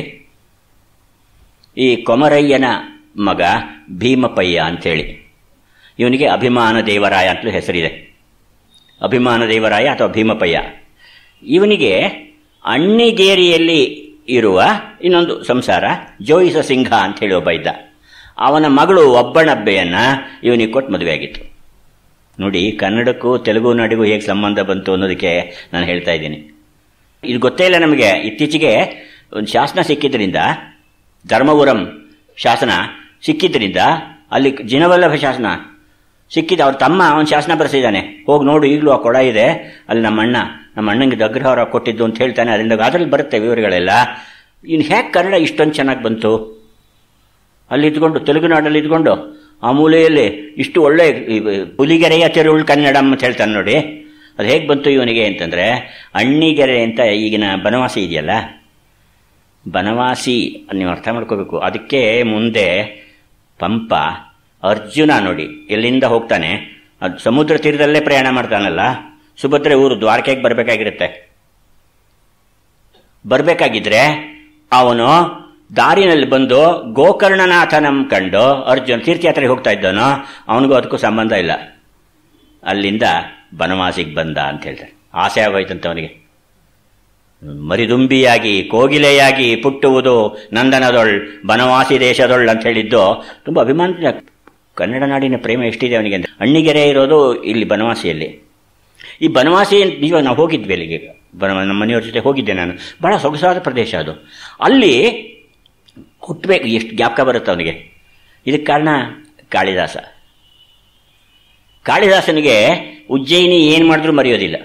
ಈ ಕೊಮರಯ್ಯನ ಮಗ ಭೀಮಪಯ್ಯ ಅಂಥೇಳಿ ಇವನಿಗೆ ಅಭಿಮಾನ ದೇವರಾಯ ಅಂತಲೂ ಹೆಸರಿದೆ ಅಭಿಮಾನ ದೇವರಾಯ ಅಥವಾ ಭೀಮಪಯ್ಯ ಇವನಿಗೆ ಅಣ್ಣಿಗೇರಿಯಲ್ಲಿ ಇರುವ ಇನ್ನೊಂದು ಸಂಸಾರ ಜೋಯಿಸ ಸಿಂಹ ಅಂತ ಹೇಳಿ ಒಬ್ಬ ಇದ್ದ ಅವನ ಮಗಳು ಒಬ್ಬಣಬ್ಬೆಯನ್ನ ಇವನಿಗೆ ಕೊಟ್ಟು ಮದುವೆ ಆಗಿತ್ತು ನೋಡಿ ಕನ್ನಡಕ್ಕೂ ತೆಲುಗು ನಾಡಿಗೂ ಹೇಗೆ ಸಂಬಂಧ ಬಂತು ಅನ್ನೋದಕ್ಕೆ ನಾನು ಹೇಳ್ತಾ ಇದ್ದೀನಿ ಇದು ಗೊತ್ತೇ ಇಲ್ಲ ನಮಗೆ ಇತ್ತೀಚೆಗೆ ಒಂದು ಶಾಸನ ಸಿಕ್ಕಿದ್ರಿಂದ ಧರ್ಮಪುರಂ ಶಾಸನ ಸಿಕ್ಕಿದ್ರಿಂದ ಅಲ್ಲಿ ಜಿನವಲ್ಲಭ ಶಾಸನ ಸಿಕ್ಕಿದ ಅವ್ರ ತಮ್ಮ ಅವನ ಶಾಸನ ಬರೆಸಿದ್ದಾನೆ ಹೋಗಿ ನೋಡು ಈಗಲೂ ಆ ಕೊಡ ಇದೆ ಅಲ್ಲಿ ನಮ್ಮ ಅಣ್ಣ ನಮ್ಮ ಅಣ್ಣಂಗೆ ದಗ್ರಹಾರ ಕೊಟ್ಟಿದ್ದು ಅಂತ ಹೇಳ್ತಾನೆ ಅದರಿಂದ ಅದರಲ್ಲಿ ಬರುತ್ತೆ ವಿವರಗಳೆಲ್ಲ ಇನ್ನು ಹೇಗೆ ಕನ್ನಡ ಇಷ್ಟೊಂದು ಚೆನ್ನಾಗಿ ಬಂತು ಅಲ್ಲಿ ಇದ್ಕೊಂಡು ತೆಲುಗುನಾಡಲ್ಲಿ ಇದ್ಕೊಂಡು ಆ ಮೂಲೆಯಲ್ಲಿ ಇಷ್ಟು ಒಳ್ಳೆ ಪುಲಿಗೆರೆಯ ತೆರುಳು ಕನ್ನಡಂ ಅಂತ ಹೇಳ್ತಾನೆ ನೋಡಿ ಅದು ಹೇಗೆ ಬಂತು ಇವನಿಗೆ ಅಂತಂದ್ರೆ ಅಣ್ಣಿಗೆರೆ ಅಂತ ಈಗಿನ ಬನವಾಸಿ ಇದೆಯಲ್ಲ ಬನವಾಸಿ ನೀವು ಅರ್ಥ ಮಾಡ್ಕೋಬೇಕು ಅದಕ್ಕೆ ಮುಂದೆ ಪಂಪ ಅರ್ಜುನ ನೋಡಿ ಎಲ್ಲಿಂದ ಹೋಗ್ತಾನೆ ಅದು ಸಮುದ್ರ ತೀರದಲ್ಲೇ ಪ್ರಯಾಣ ಮಾಡ್ತಾನಲ್ಲ ಸುಭದ್ರೆ ಊರು ದ್ವಾರಕೆಗೆ ಬರಬೇಕಾಗಿರುತ್ತೆ ಬರಬೇಕಾಗಿದ್ರೆ ಅವನು ದಾರಿನಲ್ಲಿ ಬಂದು ಗೋಕರ್ಣನಾಥನಂ ಕಂಡು ಅರ್ಜುನ್ ತೀರ್ಥಯಾತ್ರೆಗೆ ಹೋಗ್ತಾ ಇದ್ದಾನೋ ಅವನಿಗೂ ಅದಕ್ಕೂ ಸಂಬಂಧ ಇಲ್ಲ ಅಲ್ಲಿಂದ ಬನವಾಸಿಗೆ ಬಂದ ಅಂತ ಹೇಳ್ತಾರೆ ಆಸೆ ಆಗೋಯ್ತಂತೆ ಅವನಿಗೆ ಮರಿದುಂಬಿಯಾಗಿ ಕೋಗಿಲೆಯಾಗಿ ಪುಟ್ಟುವುದು ನಂದನದೊಳ್ ಬನವಾಸಿ ದೇಶದೊಳ್ ಅಂತ ಹೇಳಿದ್ದು ತುಂಬ ಅಭಿಮಾನ ಕನ್ನಡ ನಾಡಿನ ಪ್ರೇಮ ಎಷ್ಟಿದೆ ಅವನಿಗೆ ಅಂದ್ರೆ ಅಣ್ಣಿಗೆರೆ ಇರೋದು ಇಲ್ಲಿ ಬನವಾಸಿಯಲ್ಲಿ ಈ ಬನವಾಸಿ ನಿಜ ನಾವು ಹೋಗಿದ್ವಿ ಅಲ್ಲಿಗೆ ಬನ ನಮ್ಮ ಮನೆಯವ್ರ ಜೊತೆ ಹೋಗಿದ್ದೆ ನಾನು ಬಹಳ ಸೊಗಸಾದ ಪ್ರದೇಶ ಅದು ಅಲ್ಲಿ ಹುಟ್ಟಬೇಕು ಎಷ್ಟು ಜ್ಞಾಪಕ ಬರುತ್ತೆ ಅವನಿಗೆ ಇದಕ್ಕೆ ಕಾರಣ ಕಾಳಿದಾಸ ಕಾಳಿದಾಸನಿಗೆ ಉಜ್ಜಯಿನಿ ಏನು ಮಾಡಿದ್ರೂ ಮರೆಯೋದಿಲ್ಲ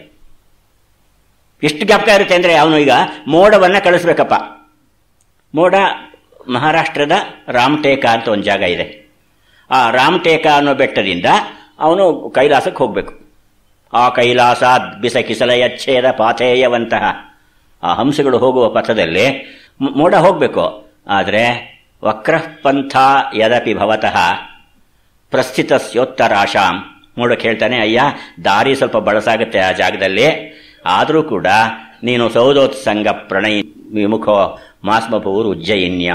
ಎಷ್ಟು ಜ್ಞಾಪಕ ಇರುತ್ತೆ ಅಂದರೆ ಅವನು ಈಗ ಮೋಡವನ್ನು ಕಳಿಸ್ಬೇಕಪ್ಪ ಮೋಡ ಮಹಾರಾಷ್ಟ್ರದ ರಾಮಟೇಕ ಅಂತ ಒಂದು ಜಾಗ ಇದೆ ಆ ರಾಮಟೇಕ ಅನ್ನೋ ಬೆಟ್ಟದಿಂದ ಅವನು ಕೈಲಾಸಕ್ಕೆ ಹೋಗಬೇಕು ಆ ಕೈಲಾಸ ಬಿಸಕಿಸಲ ಯಚ್ಛೇದ ಪಾಥೇಯವಂತಹ ಆ ಹಂಸಗಳು ಹೋಗುವ ಪಥದಲ್ಲಿ ಮ್- ಮೋಡ ಹೋಗಬೇಕು ಆದರೆ ವಕ್ರಪಂಥ ಯದಪಿ ಭವತಃ ಪ್ರಸ್ಥಿತಸ್ಯೋತ್ತರಾಶಾಂ ಮೋಡಕ್ಕೆ ಹೇಳ್ತಾನೆ ಅಯ್ಯ ದಾರಿ ಸ್ವಲ್ಪ ಬಳಸಾಗುತ್ತೆ ಆ ಜಾಗದಲ್ಲಿ ಆದರೂ ಕೂಡ ನೀನು ಸೌದೋತ್ಸಂಗ ಪ್ರಣಯ ವಿಮುಖೋ ಮಾಸ್ಮಪೂರ್ ಉಜ್ಜಯಿನ್ಯ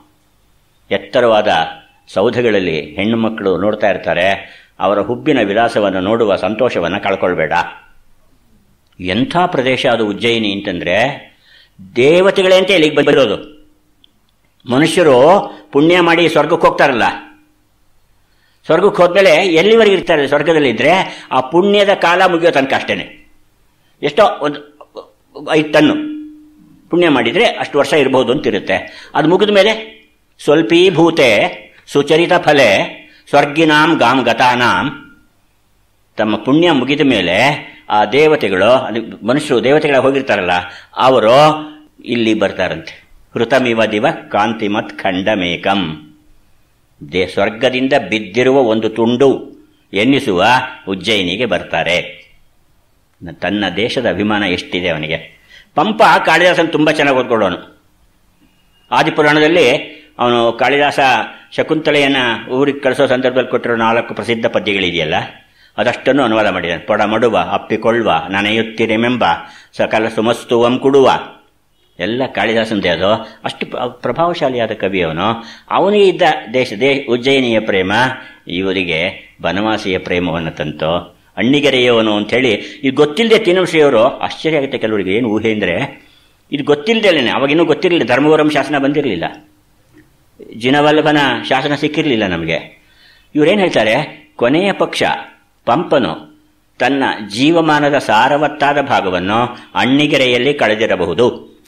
ಎತ್ತರವಾದ ಸೌಧಗಳಲ್ಲಿ ಹೆಣ್ಣು ಮಕ್ಕಳು ನೋಡ್ತಾ ಇರ್ತಾರೆ ಅವರ ಹುಬ್ಬಿನ ವಿಲಾಸವನ್ನು ನೋಡುವ ಸಂತೋಷವನ್ನು ಕಳ್ಕೊಳ್ಬೇಡ ಎಂಥ ಪ್ರದೇಶ ಅದು ಉಜ್ಜಯಿನಿ ಅಂತಂದ್ರೆ ದೇವತೆಗಳೇ ಅಂತ ಇಲ್ಲಿಗೆ ಬಂದಿರೋದು ಮನುಷ್ಯರು ಪುಣ್ಯ ಮಾಡಿ ಸ್ವರ್ಗಕ್ಕೆ ಹೋಗ್ತಾರಲ್ಲ ಸ್ವರ್ಗಕ್ಕೆ ಹೋದ್ಮೇಲೆ ಎಲ್ಲಿವರೆಗೆ ಇರ್ತಾರೆ ಸ್ವರ್ಗದಲ್ಲಿ ಇದ್ರೆ ಆ ಪುಣ್ಯದ ಕಾಲ ಮುಗಿಯೋ ತನಕ ಅಷ್ಟೇನೆ ಎಷ್ಟೋ ಒಂದು ಐದು ಟನ್ನು ಪುಣ್ಯ ಮಾಡಿದರೆ ಅಷ್ಟು ವರ್ಷ ಇರಬಹುದು ಅಂತಿರುತ್ತೆ ಅದು ಮುಗಿದ ಮೇಲೆ ಸ್ವಲ್ಪೀಭೂತೆ ಸುಚರಿತ ಫಲೆ ಸ್ವರ್ಗಿನಾಂ ಗಾಮ್ ಗತಾನಾಂ ತಮ್ಮ ಪುಣ್ಯ ಮುಗಿದ ಮೇಲೆ ಆ ದೇವತೆಗಳು ಅದು ಮನುಷ್ಯರು ದೇವತೆಗಳ ಹೋಗಿರ್ತಾರಲ್ಲ ಅವರು ಇಲ್ಲಿ ಬರ್ತಾರಂತೆ ಹೃತಮಿವ ದಿವ ಕಾಂತಿಮತ್ ಖಂಡಮೇಕಂ ದೇ ಸ್ವರ್ಗದಿಂದ ಬಿದ್ದಿರುವ ಒಂದು ತುಂಡು ಎನ್ನಿಸುವ ಉಜ್ಜಯಿನಿಗೆ ಬರ್ತಾರೆ ತನ್ನ ದೇಶದ ಅಭಿಮಾನ ಎಷ್ಟಿದೆ ಅವನಿಗೆ ಪಂಪ ಕಾಳಿದಾಸನ್ ತುಂಬ ಚೆನ್ನಾಗಿ ಓದ್ಕೊಳ್ಳೋನು ಆದಿಪುರಾಣದಲ್ಲಿ ಅವನು ಕಾಳಿದಾಸ ಶಕುಂತಲೆಯನ್ನ ಊರಿಗೆ ಕಳಿಸೋ ಸಂದರ್ಭದಲ್ಲಿ ಕೊಟ್ಟಿರೋ ನಾಲ್ಕು ಪ್ರಸಿದ್ಧ ಪದ್ಯಗಳಿದೆಯಲ್ಲ ಅದಷ್ಟನ್ನು ಅನುವಾದ ಮಾಡಿದ್ದಾನೆ ಪೊಡ ಮಡುವ ಅಪ್ಪಿಕೊಳ್ಳುವ ನನಯುತ್ತಿರೆಮೆಂಬ ಸಕಲ ಸುಮಸ್ತುವಂ ಕುಡುವ ಎಲ್ಲ ಕಾಳಿದಾಸಂದೇ ಅದು ಅಷ್ಟು ಪ್ರ- ಪ್ರಭಾವಶಾಲಿಯಾದ ಕವಿ ಅವನು ಅವನಿಗೆ ಇದ್ದ ದೇಶ ದೇ ಉಜ್ಜಯಿನಿಯ ಪ್ರೇಮ ಇವರಿಗೆ ಬನವಾಸಿಯ ಪ್ರೇಮವನ್ನು ತಂತು ಅಣ್ಣಿಗೆರೆಯವನು ಅಂಥೇಳಿ ಇದು ಗೊತ್ತಿಲ್ಲದೆ ತಿನ್ನಂಶ್ರೀಯವರು ಆಶ್ಚರ್ಯ ಆಗುತ್ತೆ ಕೆಲವರಿಗೆ ಏನು ಊಹೆ ಅಂದರೆ ಇದು ಗೊತ್ತಿಲ್ಲದೇನೆ ಅವಾಗಿನ್ನೂ ಗೊತ್ತಿರಲಿಲ್ಲ ಧರ್ಮವರಂ ಶಾಸನ ಬಂದಿರಲಿಲ್ಲ ಜಿನವಲ್ಲಭನ ಶಾಸನ ಸಿಕ್ಕಿರಲಿಲ್ಲ ನಮಗೆ ಇವರೇನು ಹೇಳ್ತಾರೆ ಕೊನೆಯ ಪಕ್ಷ ಪಂಪನು ತನ್ನ ಜೀವಮಾನದ ಸಾರವತ್ತಾದ ಭಾಗವನ್ನು ಅಣ್ಣಿಗೆರೆಯಲ್ಲಿ ಕಳೆದಿರಬಹುದು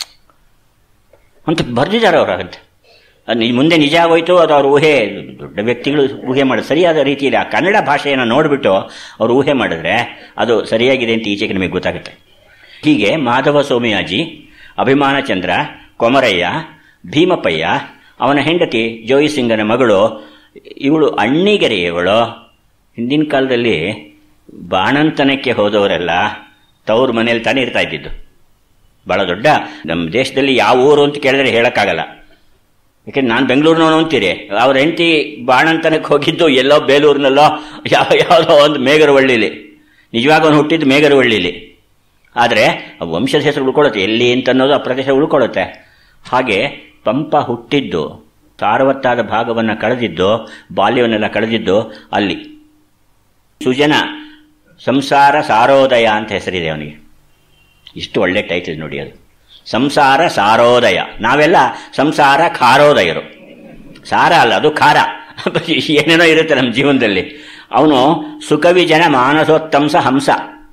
ಅಂತ ಬರೆದಿದ್ದಾರೆ ಅವರು ಹಾಗಂತ ಅದು ನಿ- ಮುಂದೆ ನಿಜ ಆಗೋಯ್ತು ಅದು ಅವ್ರ ಊಹೆ ದೊಡ್ಡ ವ್ಯಕ್ತಿಗಳು ಊಹೆ ಮಾಡೋದು ಸರಿಯಾದ ರೀತಿಯಲ್ಲಿ ಆ ಕನ್ನಡ ಭಾಷೆಯನ್ನು ನೋಡಿಬಿಟ್ಟು ಅವ್ರು ಊಹೆ ಮಾಡಿದ್ರೆ ಅದು ಸರಿಯಾಗಿದೆ ಅಂತ ಈಚೆಗೆ ನಮಗೆ ಗೊತ್ತಾಗುತ್ತೆ ಹೀಗೆ ಮಾಧವ ಸೋಮಯಾಜಿ ಅಭಿಮಾನ ಚಂದ್ರ ಕೊಮರಯ್ಯ ಭೀಮಪ್ಪಯ್ಯ ಅವನ ಹೆಂಡತಿ ಜೋಯಿ ಸಿಂಗನ ಮಗಳು ಇವಳು ಅಣ್ಣಿಗೆರೆಯವಳು ಹಿಂದಿನ ಕಾಲದಲ್ಲಿ ಬಾಣಂತನಕ್ಕೆ ಹೋದವರೆಲ್ಲ ತವ್ರ ಮನೇಲಿ ತಾನೇ ಇರ್ತಾ ಇದ್ದಿದ್ದು ಬಹಳ ದೊಡ್ಡ ನಮ್ಮ ದೇಶದಲ್ಲಿ ಯಾವ ಊರು ಅಂತ ಕೇಳಿದ್ರೆ ಹೇಳಕ್ಕಾಗಲ್ಲ ಯಾಕೆಂದ್ರೆ ನಾನು ಬೆಂಗಳೂರಿನವನು ಅಂತೀರಿ ಅವ್ರ ಹೆಂಡತಿ ಬಾಣಂತನಕ್ಕೆ ಹೋಗಿದ್ದು ಎಲ್ಲೋ ಬೇಲೂರಿನಲ್ಲೋ ಯಾವ ಯಾವುದೋ ಒಂದು ಮೇಗರವಳ್ಳಿಲಿ ನಿಜವಾಗ ಅವನು ಹುಟ್ಟಿದ್ದು ಮೇಗರವಳ್ಳಿಲಿ ಆದರೆ ಆ ವಂಶದ ಹೆಸರು ಉಳ್ಕೊಳ್ಳುತ್ತೆ ಎಲ್ಲಿ ಅಂತ ಅನ್ನೋದು ಆ ಪ್ರದೇಶ ಉಳ್ಕೊಳ್ಳುತ್ತೆ ಹಾಗೆ ಪಂಪ ಹುಟ್ಟಿದ್ದು ಸಾರವತ್ತಾದ ಭಾಗವನ್ನು ಕಳೆದಿದ್ದು ಬಾಲ್ಯವನ್ನೆಲ್ಲ ಕಳೆದಿದ್ದು ಅಲ್ಲಿ ಸುಜನ ಸಂಸಾರ ಸಾರೋದಯ ಅಂತ ಹೆಸರಿದೆ ಅವನಿಗೆ ಇಷ್ಟು ಒಳ್ಳೆ ಟೈಟಲ್ ನೋಡಿ ಅದು ಸಂಸಾರ ಸಾರೋದಯ ನಾವೆಲ್ಲ ಸಂಸಾರ ಖಾರೋದಯರು ಸಾರ ಅಲ್ಲ ಅದು ಖಾರ ಏನೇನೋ ಇರುತ್ತೆ ನಮ್ಮ ಜೀವನದಲ್ಲಿ ಅವನು ಸುಕವಿ ಜನ ಮಾನಸೋತ್ತಂಸ ಹಂಸ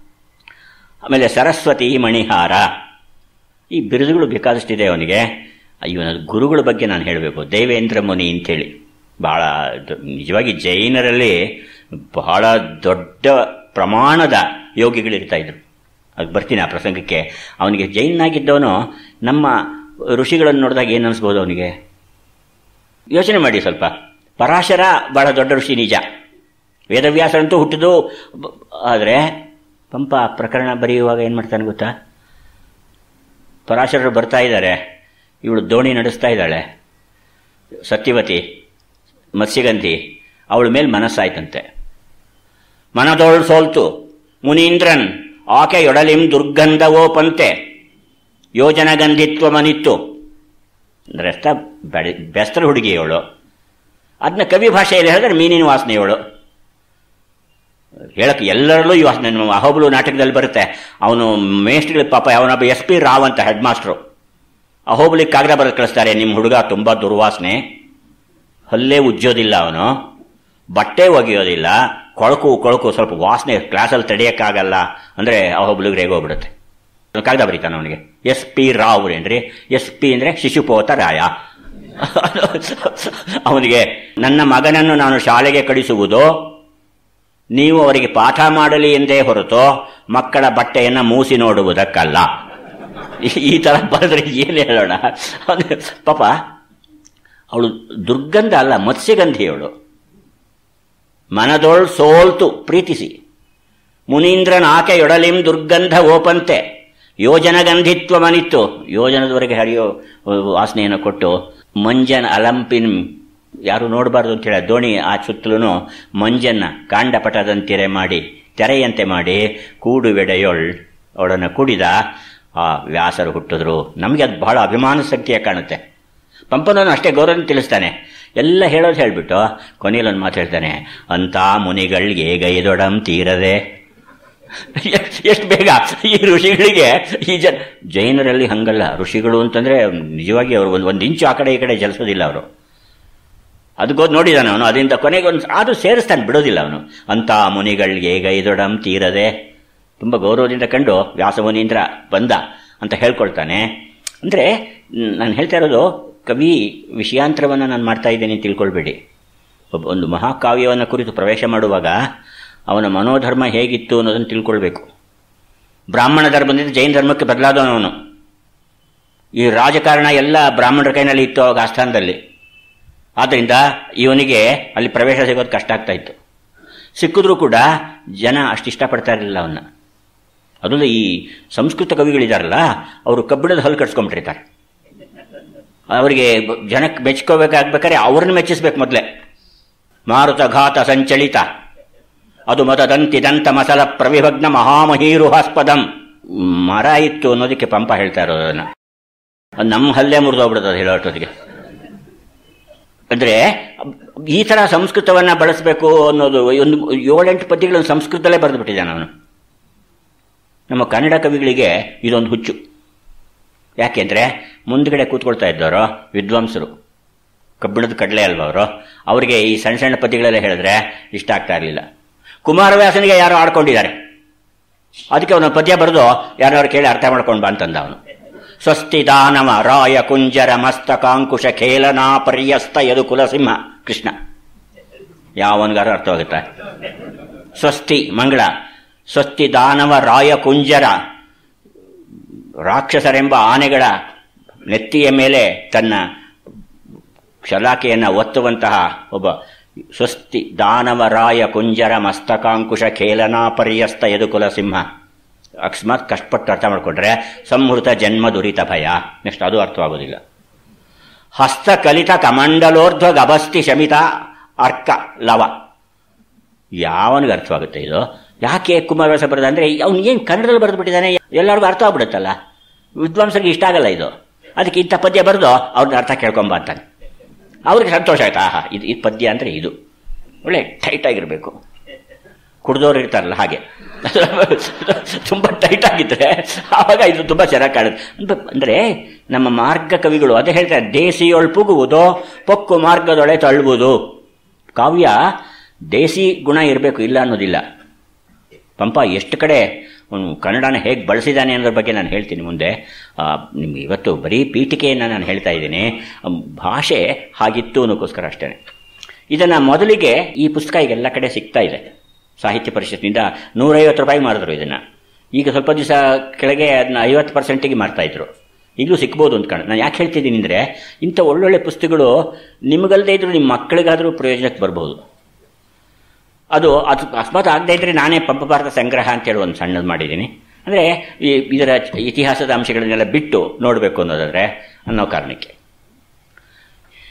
ಆಮೇಲೆ ಸರಸ್ವತಿ ಮಣಿಹಾರ ಈ ಬಿರುದುಗಳು ಬೇಕಾದಷ್ಟಿದೆ ಅವನಿಗೆ ಇವನ ಗುರುಗಳ ಬಗ್ಗೆ ನಾನು ಹೇಳಬೇಕು ದೇವೇಂದ್ರ ಮುನಿ ಅಂಥೇಳಿ ಬಹಳ ದ- ನಿಜವಾಗಿ ಜೈನರಲ್ಲಿ ಬಹಳ ದೊಡ್ಡ ಪ್ರಮಾಣದ ಯೋಗಿಗಳಿರ್ತಾ ಇದ್ರು ಅದು ಬರ್ತೀನಿ ಆ ಪ್ರಸಂಗಕ್ಕೆ ಅವನಿಗೆ ಜೈನಾಗಿದ್ದವನು ನಮ್ಮ ಋಷಿಗಳನ್ನು ನೋಡಿದಾಗ ಏನು ಅನಿಸ್ಬೋದು ಅವನಿಗೆ ಯೋಚನೆ ಮಾಡಿ ಸ್ವಲ್ಪ ಪರಾಶರ ಬಹಳ ದೊಡ್ಡ ಋಷಿ ನಿಜ ವೇದವ್ಯಾಸರಂತೂ ಹುಟ್ಟಿದ್ದು ಆದರೆ ಪಂಪ ಪ್ರಕರಣ ಬರೆಯುವಾಗ ಏನು ಮಾಡ್ತಾನೆ ಗೊತ್ತಾ ಪರಾಶರರು ಬರ್ತಾ ಇದ್ದಾರೆ ಇವಳು ದೋಣಿ ನಡೆಸ್ತಾ ಇದ್ದಾಳೆ ಸತ್ಯವತಿ ಮತ್ಸ್ಯಗಂಧಿ ಅವಳ ಮೇಲೆ ಮನಸ್ಸಾಯ್ತಂತೆ ಮನದೋಳ್ ಸೋಲ್ತು ಮುನೀಂದ್ರನ್ ಆಕೆಯೊಡಲಿಂ ದುರ್ಗಂಧವೋ ಪಂತೆ ಯೋಜನಗಂಧಿತ್ವ ಮನಿತ್ತು ಅಂದ್ರೆ ಅರ್ಥ ಬೆಳೆ ಬೆಸ್ತರ ಹುಡುಗಿಯವಳು ಅದನ್ನ ಕವಿ ಭಾಷೆಯಲ್ಲಿ ಹೇಳಿದ್ರೆ ಮೀನಿನ ವಾಸನೆಯವಳು ಹೇಳಕ್ಕೆ ಎಲ್ಲರಲ್ಲೂ ಈ ವಾಸನೆ ನಮ್ಮ ಅಹೋಬಲು ನಾಟಕದಲ್ಲಿ ಬರುತ್ತೆ ಅವನು ಮೇಸ್ಟ್ರಿಗೆ ಪಾಪ ಅವನೊಬ್ಬ ಎಸ್ ಪಿ ರಾವ್ ಅಂತ ಹೆಡ್ ಮಾಸ್ಟ್ರು ಅಹೋಬಲಿಗೆ ಕಾಗದ ಬರೆದು ಕಳಿಸ್ತಾರೆ ನಿಮ್ಮ ಹುಡುಗ ತುಂಬ ದುರ್ವಾಸನೆ ಹಲ್ಲೇ ಉಜ್ಜೋದಿಲ್ಲ ಅವನು ಬಟ್ಟೆ ಒಗೆಯೋದಿಲ್ಲ ಕೊಳಕು ಕೊಳಕು ಸ್ವಲ್ಪ ವಾಸನೆ ಕ್ಲಾಸಲ್ಲಿ ತಡೆಯೋಕ್ಕಾಗಲ್ಲ ಅಂದರೆ ಅಹೋಬಲಿಗೆ ರೇಗೋಗ್ಬಿಡುತ್ತೆ ಕಾಗದ ಬರೀತಾನೆ ಅವನಿಗೆ ಎಸ್ ಪಿ ರಾವ್ ಏನ್ರಿ ಎಸ್ ಪಿ ಅಂದರೆ ಶಿಶುಪೋತ ರಾಯ ಅವನಿಗೆ ನನ್ನ ಮಗನನ್ನು ನಾನು ಶಾಲೆಗೆ ಕಳಿಸುವುದು ನೀವು ಅವರಿಗೆ ಪಾಠ ಮಾಡಲಿ ಎಂದೇ ಹೊರತು ಮಕ್ಕಳ ಬಟ್ಟೆಯನ್ನು ಮೂಸಿ ನೋಡುವುದಕ್ಕಲ್ಲ ಈ- ಈ ತರ ಬರೆದ್ರೆ ಏನು ಹೇಳೋಣ ಅವ್ನು ಪಾಪ ಅವಳು ದುರ್ಗಂಧ ಅಲ್ಲ ಮತ್ಸ್ಯಗಂಧಿ ಅವಳು ಮನದೊಳ್ ಸೋಲ್ತು ಪ್ರೀತಿಸಿ ಮುನೀಂದ್ರನ ಆಕೆಯೊಡಲಿಂ ದುರ್ಗಂಧ ಓಪಂತೆ ಯೋಜನಗಂಧಿತ್ವ ಮನಿತ್ತು ಯೋಜನದವರೆಗೆ ಹರಿಯೋ ವಾಸನೆಯನ್ನು ಕೊಟ್ಟು ಮಂಜನ ಅಲಂಪಿನ ಯಾರು ನೋಡಬಾರ್ದು ಅಂತ ಹೇಳಿ ದೋಣಿ ಆ ಸುತ್ತಲೂ ಮಂಜನ್ನ ಕಾಂಡಪಟದಂತೆರೆ ಮಾಡಿ ತೆರೆಯಂತೆ ಮಾಡಿ ಕೂಡುವೆಡೆಯೊಳ್ ಅವಳನ್ನು ಕುಡಿದ ಆ ವ್ಯಾಸರು ಹುಟ್ಟಿದ್ರು ನಮಗೆ ಅದು ಬಹಳ ಅಭಿಮಾನ ಸಂಖ್ಯೆ ಕಾಣುತ್ತೆ ಪಂಪನನ್ನು ಅಷ್ಟೇ ಗೌರವ ತಿಳಿಸ್ತಾನೆ ಎಲ್ಲ ಹೇಳೋದು ಹೇಳ್ಬಿಟ್ಟು ಕೊನೆಯಲ್ಲಿ ಒಂದು ಮಾತು ಹೇಳ್ತಾನೆ ಅಂತ ಮುನಿಗಳಿಗೆ ಗೈದೊಡಂ ತೀರದೆ ಎಷ್ಟು ಬೇಗ ಈ ಋಷಿಗಳಿಗೆ ಈ ಜನ ಜೈನರಲ್ಲಿ ಹಂಗಲ್ಲ ಋಷಿಗಳು ಅಂತಂದ್ರೆ ನಿಜವಾಗಿ ಅವರು ಒಂದು ಒಂದು ಇಂಚು ಆ ಕಡೆ ಈ ಕಡೆ ಚಲಿಸೋದಿಲ್ಲ ಅವರು ಅದು ಗೊತ್ತು ನೋಡಿದಾನೆ ಅವನು ಅದರಿಂದ ಕೊನೆಗೆ ಒಂದು ಅದು ಸೇರಿಸ್ತಾನೆ ಬಿಡೋದಿಲ್ಲ ಅವನು ಅಂತ ಮುನಿಗಳಿಗೆ ಗೈದೊಡಂ ತೀರದೆ ತುಂಬ ಗೌರವದಿಂದ ಕಂಡು ವ್ಯಾಸಮುನೀಂದ್ರ ಬಂದ ಅಂತ ಹೇಳ್ಕೊಳ್ತಾನೆ ಅಂದರೆ ನಾನು ಹೇಳ್ತಾ ಇರೋದು ಕವಿ ವಿಷಯಾಂತರವನ್ನು ನಾನು ಮಾಡ್ತಾ ಇದ್ದೇನೆ ಅಂತ ತಿಳ್ಕೊಳ್ಬೇಡಿ ಒಬ್ಬ ಒಂದು ಮಹಾಕಾವ್ಯವನ್ನು ಕುರಿತು ಪ್ರವೇಶ ಮಾಡುವಾಗ ಅವನ ಮನೋಧರ್ಮ ಹೇಗಿತ್ತು ಅನ್ನೋದನ್ನು ತಿಳ್ಕೊಳ್ಬೇಕು ಬ್ರಾಹ್ಮಣ ಧರ್ಮದಿಂದ ಜೈನ ಧರ್ಮಕ್ಕೆ ಬದಲಾದವನು ಈ ರಾಜಕಾರಣ ಎಲ್ಲ ಬ್ರಾಹ್ಮಣರ ಕೈನಲ್ಲಿ ಇತ್ತು ಅವಾಗ ಆಸ್ಥಾನದಲ್ಲಿ ಆದ್ದರಿಂದ ಇವನಿಗೆ ಅಲ್ಲಿ ಪ್ರವೇಶ ಸಿಗೋದು ಕಷ್ಟ ಆಗ್ತಾ ಇತ್ತು ಸಿಕ್ಕಿದ್ರೂ ಕೂಡ ಜನ ಅಷ್ಟು ಇಷ್ಟಪಡ್ತಾ ಇರಲಿಲ್ಲ ಅವನ್ನ ಅದೊಂದು ಈ ಸಂಸ್ಕೃತ ಕವಿಗಳಿದಾರಲ್ಲ ಅವರು ಕಬ್ಬಿಣದ ಹಲ್ಲು ಕಟ್ಸ್ಕೊಂಡ್ಬಿಟ್ಟಿರ್ತಾರೆ ಅವರಿಗೆ ಜನಕ್ಕೆ ಮೆಚ್ಕೋಬೇಕಾಗ್ಬೇಕಾದ್ರೆ ಅವ್ರನ್ನ ಮೆಚ್ಚಿಸ್ಬೇಕು ಮೊದಲೇ ಮಾರುತ ಘಾತ ಸಂಚಲಿತ ಅದು ಮತದಂತಿದಂತ ಮಸಲ ಪ್ರವಿಭಗ್ನ ಮಹಾಮಹೀರುಹಾಸ್ಪದಂ ಮರ ಇತ್ತು ಅನ್ನೋದಕ್ಕೆ ಪಂಪ ಹೇಳ್ತಾ ಇರೋದನ್ನ ಅದು ನಮ್ಮ ಹಲ್ಲೆ ಮುರಿದೋಗ್ಬಿಡುತ್ತೆ ಅದು ಹೇಳೋಟೊತ್ತಿಗೆ ಅಂದ್ರೆ ಈ ತರ ಸಂಸ್ಕೃತವನ್ನ ಬಳಸಬೇಕು ಅನ್ನೋದು ಒಂದು ಏಳೆಂಟು ಪದ್ಯಗಳನ್ನು ಸಂಸ್ಕೃತದಲ್ಲೇ ಬರೆದು ಬಿಟ್ಟಿದ್ದಾನೆ ಅವನು ನಮ್ಮ ಕನ್ನಡ ಕವಿಗಳಿಗೆ ಇದೊಂದು ಹುಚ್ಚು ಯಾಕೆಂದ್ರೆ ಮುಂದ್ಗಡೆ ಕೂತ್ಕೊಳ್ತಾ ಇದ್ದವರು ವಿದ್ವಾಂಸರು ಕಬ್ಬಿಣದ ಕಡಲೆ ಅಲ್ವ ಅವರು ಅವರಿಗೆ ಈ ಸಣ್ಣ ಸಣ್ಣ ಪದ್ಯಗಳೆಲ್ಲ ಹೇಳಿದ್ರೆ ಇಷ್ಟ ಆಗ್ತಾ ಇರಲಿಲ್ಲ ಕುಮಾರವ್ಯಾಸನಿಗೆ ಯಾರೋ ಆಡ್ಕೊಂಡಿದ್ದಾರೆ ಅದಕ್ಕೆ ಅವನ ಪದ್ಯ ಬರೆದು ಯಾರು ಕೇಳಿ ಅರ್ಥ ಮಾಡ್ಕೊಂಡು ಬಾ ಅಂತಂದ ಅವನು ಸ್ವಸ್ತಿ ದಾನವ ರಾಯ ಕುಂಜರ ಮಸ್ತಕಾಂಕುಶ ಖೇಲನಾ ಪರ್ಯಸ್ತ ಯದು ಕುಲಸಿಂಹ ಕೃಷ್ಣ ಯಾವನ್ಗಾರ ಅರ್ಥವಾಗುತ್ತೆ ಸ್ವಸ್ತಿ ಮಂಗಳ ಸ್ವಸ್ತಿ ದಾನವ ರಾಯ ಕುಂಜರ ರಾಕ್ಷಸರೆಂಬ ಆನೆಗಳ ನೆತ್ತಿಯ ಮೇಲೆ ತನ್ನ ಶಲಾಕೆಯನ್ನು ಒತ್ತುವಂತಹ ಒಬ್ಬ ಸ್ವಸ್ತಿ ದಾನವರಾಯ ಕುಂಜರ ಮಸ್ತಕಾಂಕುಶ ಖೇಲನಾ ಪರ್ಯಸ್ತ ಯದುಕುಲ ಸಿಂಹ ಅಕಸ್ಮಾತ್ ಕಷ್ಟಪಟ್ಟು ಅರ್ಥ ಮಾಡಿಕೊಂಡ್ರೆ ಸಂಹೃತ ಜನ್ಮ ದುರಿತ ಭಯ ನೆಕ್ಸ್ಟ್ ಅದು ಅರ್ಥವಾಗೋದಿಲ್ಲ ಹಸ್ತ ಕಲಿತ ಕಮಂಡಲೋರ್ಧ್ವ ಗಭಸ್ತಿ ಶಮಿತ ಅರ್ಕ ಲವ ಯಾವನಿಗೆ ಅರ್ಥವಾಗುತ್ತೆ ಇದು ಯಾಕೆ ಕುಮಾರವ್ಯಾಸ ಬರೆದ ಅಂದ್ರೆ ಅವ್ನು ಏನು ಕನ್ನಡದಲ್ಲಿ ಬರೆದು ಬಿಟ್ಟಿದ್ದಾನೆ ಎಲ್ಲರಿಗೂ ಅರ್ಥ ಆಗ್ಬಿಡುತ್ತಲ್ಲ ವಿದ್ವಾಂಸರಿಗೆ ಇಷ್ಟ ಆಗಲ್ಲ ಇದು ಅದಕ್ಕೆ ಇಂಥ ಪದ್ಯ ಬರೆದು ಅವ್ರನ್ನ ಅರ್ಥ ಕೇಳ್ಕೊಂಬ ಅಂತಾನೆ ಅವ್ರಿಗೆ ಸಂತೋಷ ಆಯ್ತಾ ಆಹಾ ಇದು ಇದು ಪದ್ಯ ಅಂದರೆ ಇದು ಒಳ್ಳೆ ಟೈಟ್ ಆಗಿರಬೇಕು ಕುಡ್ದವ್ರು ಇರ್ತಾರಲ್ಲ ಹಾಗೆ ತುಂಬ ಟೈಟ್ ಆಗಿದ್ರೆ ಆವಾಗ ಇದು ತುಂಬ ಚೆನ್ನಾಗಿ ಕಾಣುತ್ತೆ ಅಂದರೆ ನಮ್ಮ ಮಾರ್ಗ ಕವಿಗಳು ಅದೇ ಹೇಳ್ತಾರೆ ದೇಸಿಯೊಳ್ ಪುಗುವುದೋ ಪೊಕ್ಕು ಮಾರ್ಗದೊಳೆ ತಳ್ಳುವುದು ಕಾವ್ಯ ದೇಸಿ ಗುಣ ಇರಬೇಕು ಇಲ್ಲ ಅನ್ನೋದಿಲ್ಲ ಪಂಪ ಎಷ್ಟು ಕಡೆ ಅವನು ಕನ್ನಡನ ಹೇಗೆ ಬಳಸಿದ್ದಾನೆ ಅನ್ನೋದ್ರ ಬಗ್ಗೆ ನಾನು ಹೇಳ್ತೀನಿ ಮುಂದೆ ನಿಮ್ಗೆ ಇವತ್ತು ಬರೀ ಪೀಠಿಕೆಯನ್ನು ನಾನು ಹೇಳ್ತಾ ಇದ್ದೀನಿ ಭಾಷೆ ಹಾಗಿತ್ತು ಅನ್ನೋಕ್ಕೋಸ್ಕರ ಅಷ್ಟೇ ಇದನ್ನು ಮೊದಲಿಗೆ ಈ ಪುಸ್ತಕ ಈಗ ಎಲ್ಲ ಕಡೆ ಸಿಗ್ತಾ ಇದೆ ಸಾಹಿತ್ಯ ಪರಿಷತ್ನಿಂದ ನೂರೈವತ್ತು ರೂಪಾಯಿ ಮಾರಿದ್ರು ಇದನ್ನು ಈಗ ಸ್ವಲ್ಪ ದಿವಸ ಕೆಳಗೆ ಅದನ್ನ ಐವತ್ತು ಪರ್ಸೆಂಟಿಗೆ ಮಾರ್ತಾ ಇದ್ರು ಈಗಲೂ ಸಿಗ್ಬೋದು ಅಂತ ಕಾಣ ನಾನು ಯಾಕೆ ಹೇಳ್ತಿದ್ದೀನಿ ಅಂದರೆ ಇಂಥ ಒಳ್ಳೊಳ್ಳೆ ಪುಸ್ತಕಗಳು ನಿಮಗಲ್ಲದೆ ಇದ್ರೂ ನಿಮ್ಮ ಮಕ್ಕಳಿಗಾದರೂ ಪ್ರಯೋಜನಕ್ಕೆ ಬರ್ಬೋದು ಅದು ಅದು ಅಕಸ್ಮಾತ್ ಆಗದೆ ಇದ್ರೆ ನಾನೇ ಪಂಪ ಭಾರತ ಸಂಗ್ರಹ ಅಂತೇಳಿ ಒಂದು ಸಣ್ಣದು ಮಾಡಿದ್ದೀನಿ ಅಂದರೆ ಈ ಇದರ ಇತಿಹಾಸದ ಅಂಶಗಳನ್ನೆಲ್ಲ ಬಿಟ್ಟು ನೋಡಬೇಕು ಅನ್ನೋದಾದರೆ ಅನ್ನೋ ಕಾರಣಕ್ಕೆ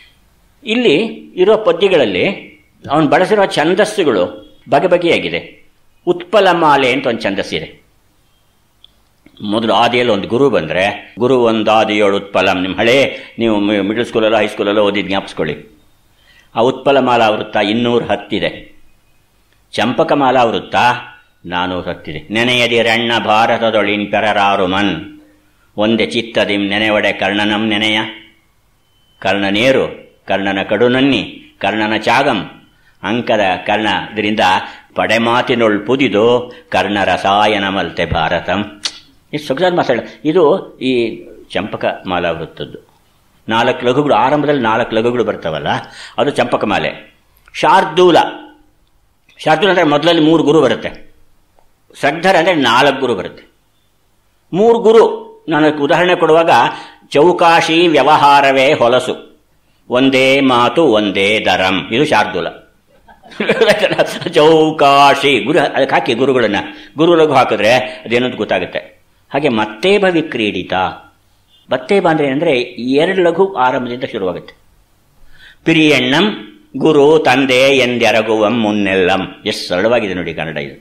ಇಲ್ಲಿ ಇರೋ ಪದ್ಯಗಳಲ್ಲಿ ಅವನು ಬಳಸಿರೋ ಛಂದಸ್ಸುಗಳು ಬಗೆ ಬಗೆಯಾಗಿದೆ ಉತ್ಪಲ ಮಾಲೆ ಅಂತ ಒಂದು ಛಂದಸ್ಸಿದೆ ಮೊದಲು ಆದಿಯಲ್ಲಿ ಒಂದು ಗುರು ಬಂದರೆ ಗುರು ಒಂದು ಆದಿಯೋಳು ಉತ್ಪಲಂ ನಿಮ್ಮ ಹಳೆ ನೀವು ಮಿಡಲ್ ಸ್ಕೂಲಲ್ಲೋ ಹೈಸ್ಕೂಲಲ್ಲೋ ಓದಿದ್ದು ಜ್ಞಾಪಿಸ್ಕೊಳ್ಳಿ ಆ ಉತ್ಪಲ ಮಾಲಾ ವೃತ್ತ ಇನ್ನೂರು ಹತ್ತಿದೆ ಚಂಪಕ ಮಾಲಾ ವೃತ್ತ ನಾನೂರು ಹತ್ತಿದೆ ನೆನೆಯದಿರಣ್ಣ ಭಾರತದೊಳಿನ್ ಪೆರರಾರು ಮನ್ ಒಂದೆ ಚಿತ್ತದಿಂ ನೆನೆವಡೆ ಕರ್ಣನಂ ನೆನೆಯ ಕರ್ಣನೇರು ಕರ್ಣನ ಕಡುನನ್ನಿ ಕರ್ಣನ ಚಾಗಂ ಅಂಕದ ಕರ್ಣ ಇದರಿಂದ ಪಡೆಮಾತಿನೊಳ್ ಪುದಿದು ಕರ್ಣ ರಸಾಯನ ಮಲ್ತೆ ಭಾರತಂ ಇದು ಸೊಗಸಾದ ಮಾತಾಡ ಇದು ಈ ಚಂಪಕ ಮಾಲಾ ವೃತ್ತದ್ದು ನಾಲ್ಕು ಲಘುಗಳು ಆರಂಭದಲ್ಲಿ ನಾಲ್ಕು ಲಘುಗಳು ಬರ್ತಾವಲ್ಲ ಅದು ಚಂಪಕ ಮಾಲೆ ಶಾರ್ದೂಲ ಶಾರ್ದೂಲ ಅಂದರೆ ಮೊದಲಲ್ಲಿ ಮೂರು ಗುರು ಬರುತ್ತೆ ಶ್ರದ್ಧರ ಅಂದರೆ ನಾಲ್ಕು ಗುರು ಬರುತ್ತೆ ಮೂರು ಗುರು ನಾನು ಉದಾಹರಣೆ ಕೊಡುವಾಗ ಚೌಕಾಶಿ ವ್ಯವಹಾರವೇ ಹೊಲಸು ಒಂದೇ ಮಾತು ಒಂದೇ ದರಂ ಇದು ಶಾರ್ದೂಲ ಚೌಕಾಶಿ ಗುರು ಅದಕ್ಕೆ ಹಾಕಿ ಗುರುಗಳನ್ನ ಗುರು ಲಘು ಹಾಕಿದ್ರೆ ಅದೇನಂತ ಗೊತ್ತಾಗುತ್ತೆ ಹಾಗೆ ಮತ್ತೆ ಭವಿ ಕ್ರೀಡಿತ ಮತ್ತೆ ಬಂದ್ರೆ ಅಂದರೆ ಎರಡು ಲಘು ಆರಂಭದಿಂದ ಶುರುವಾಗುತ್ತೆ ಪಿರಿಯಣ್ಣಂ ಗುರು ತಂದೆ ಎಂದೆರಗುವಂ ಮುನ್ನೆಲ್ಲಂ ಎಷ್ಟು ಸರಳವಾಗಿದೆ ನೋಡಿ ಕನ್ನಡ ಇದು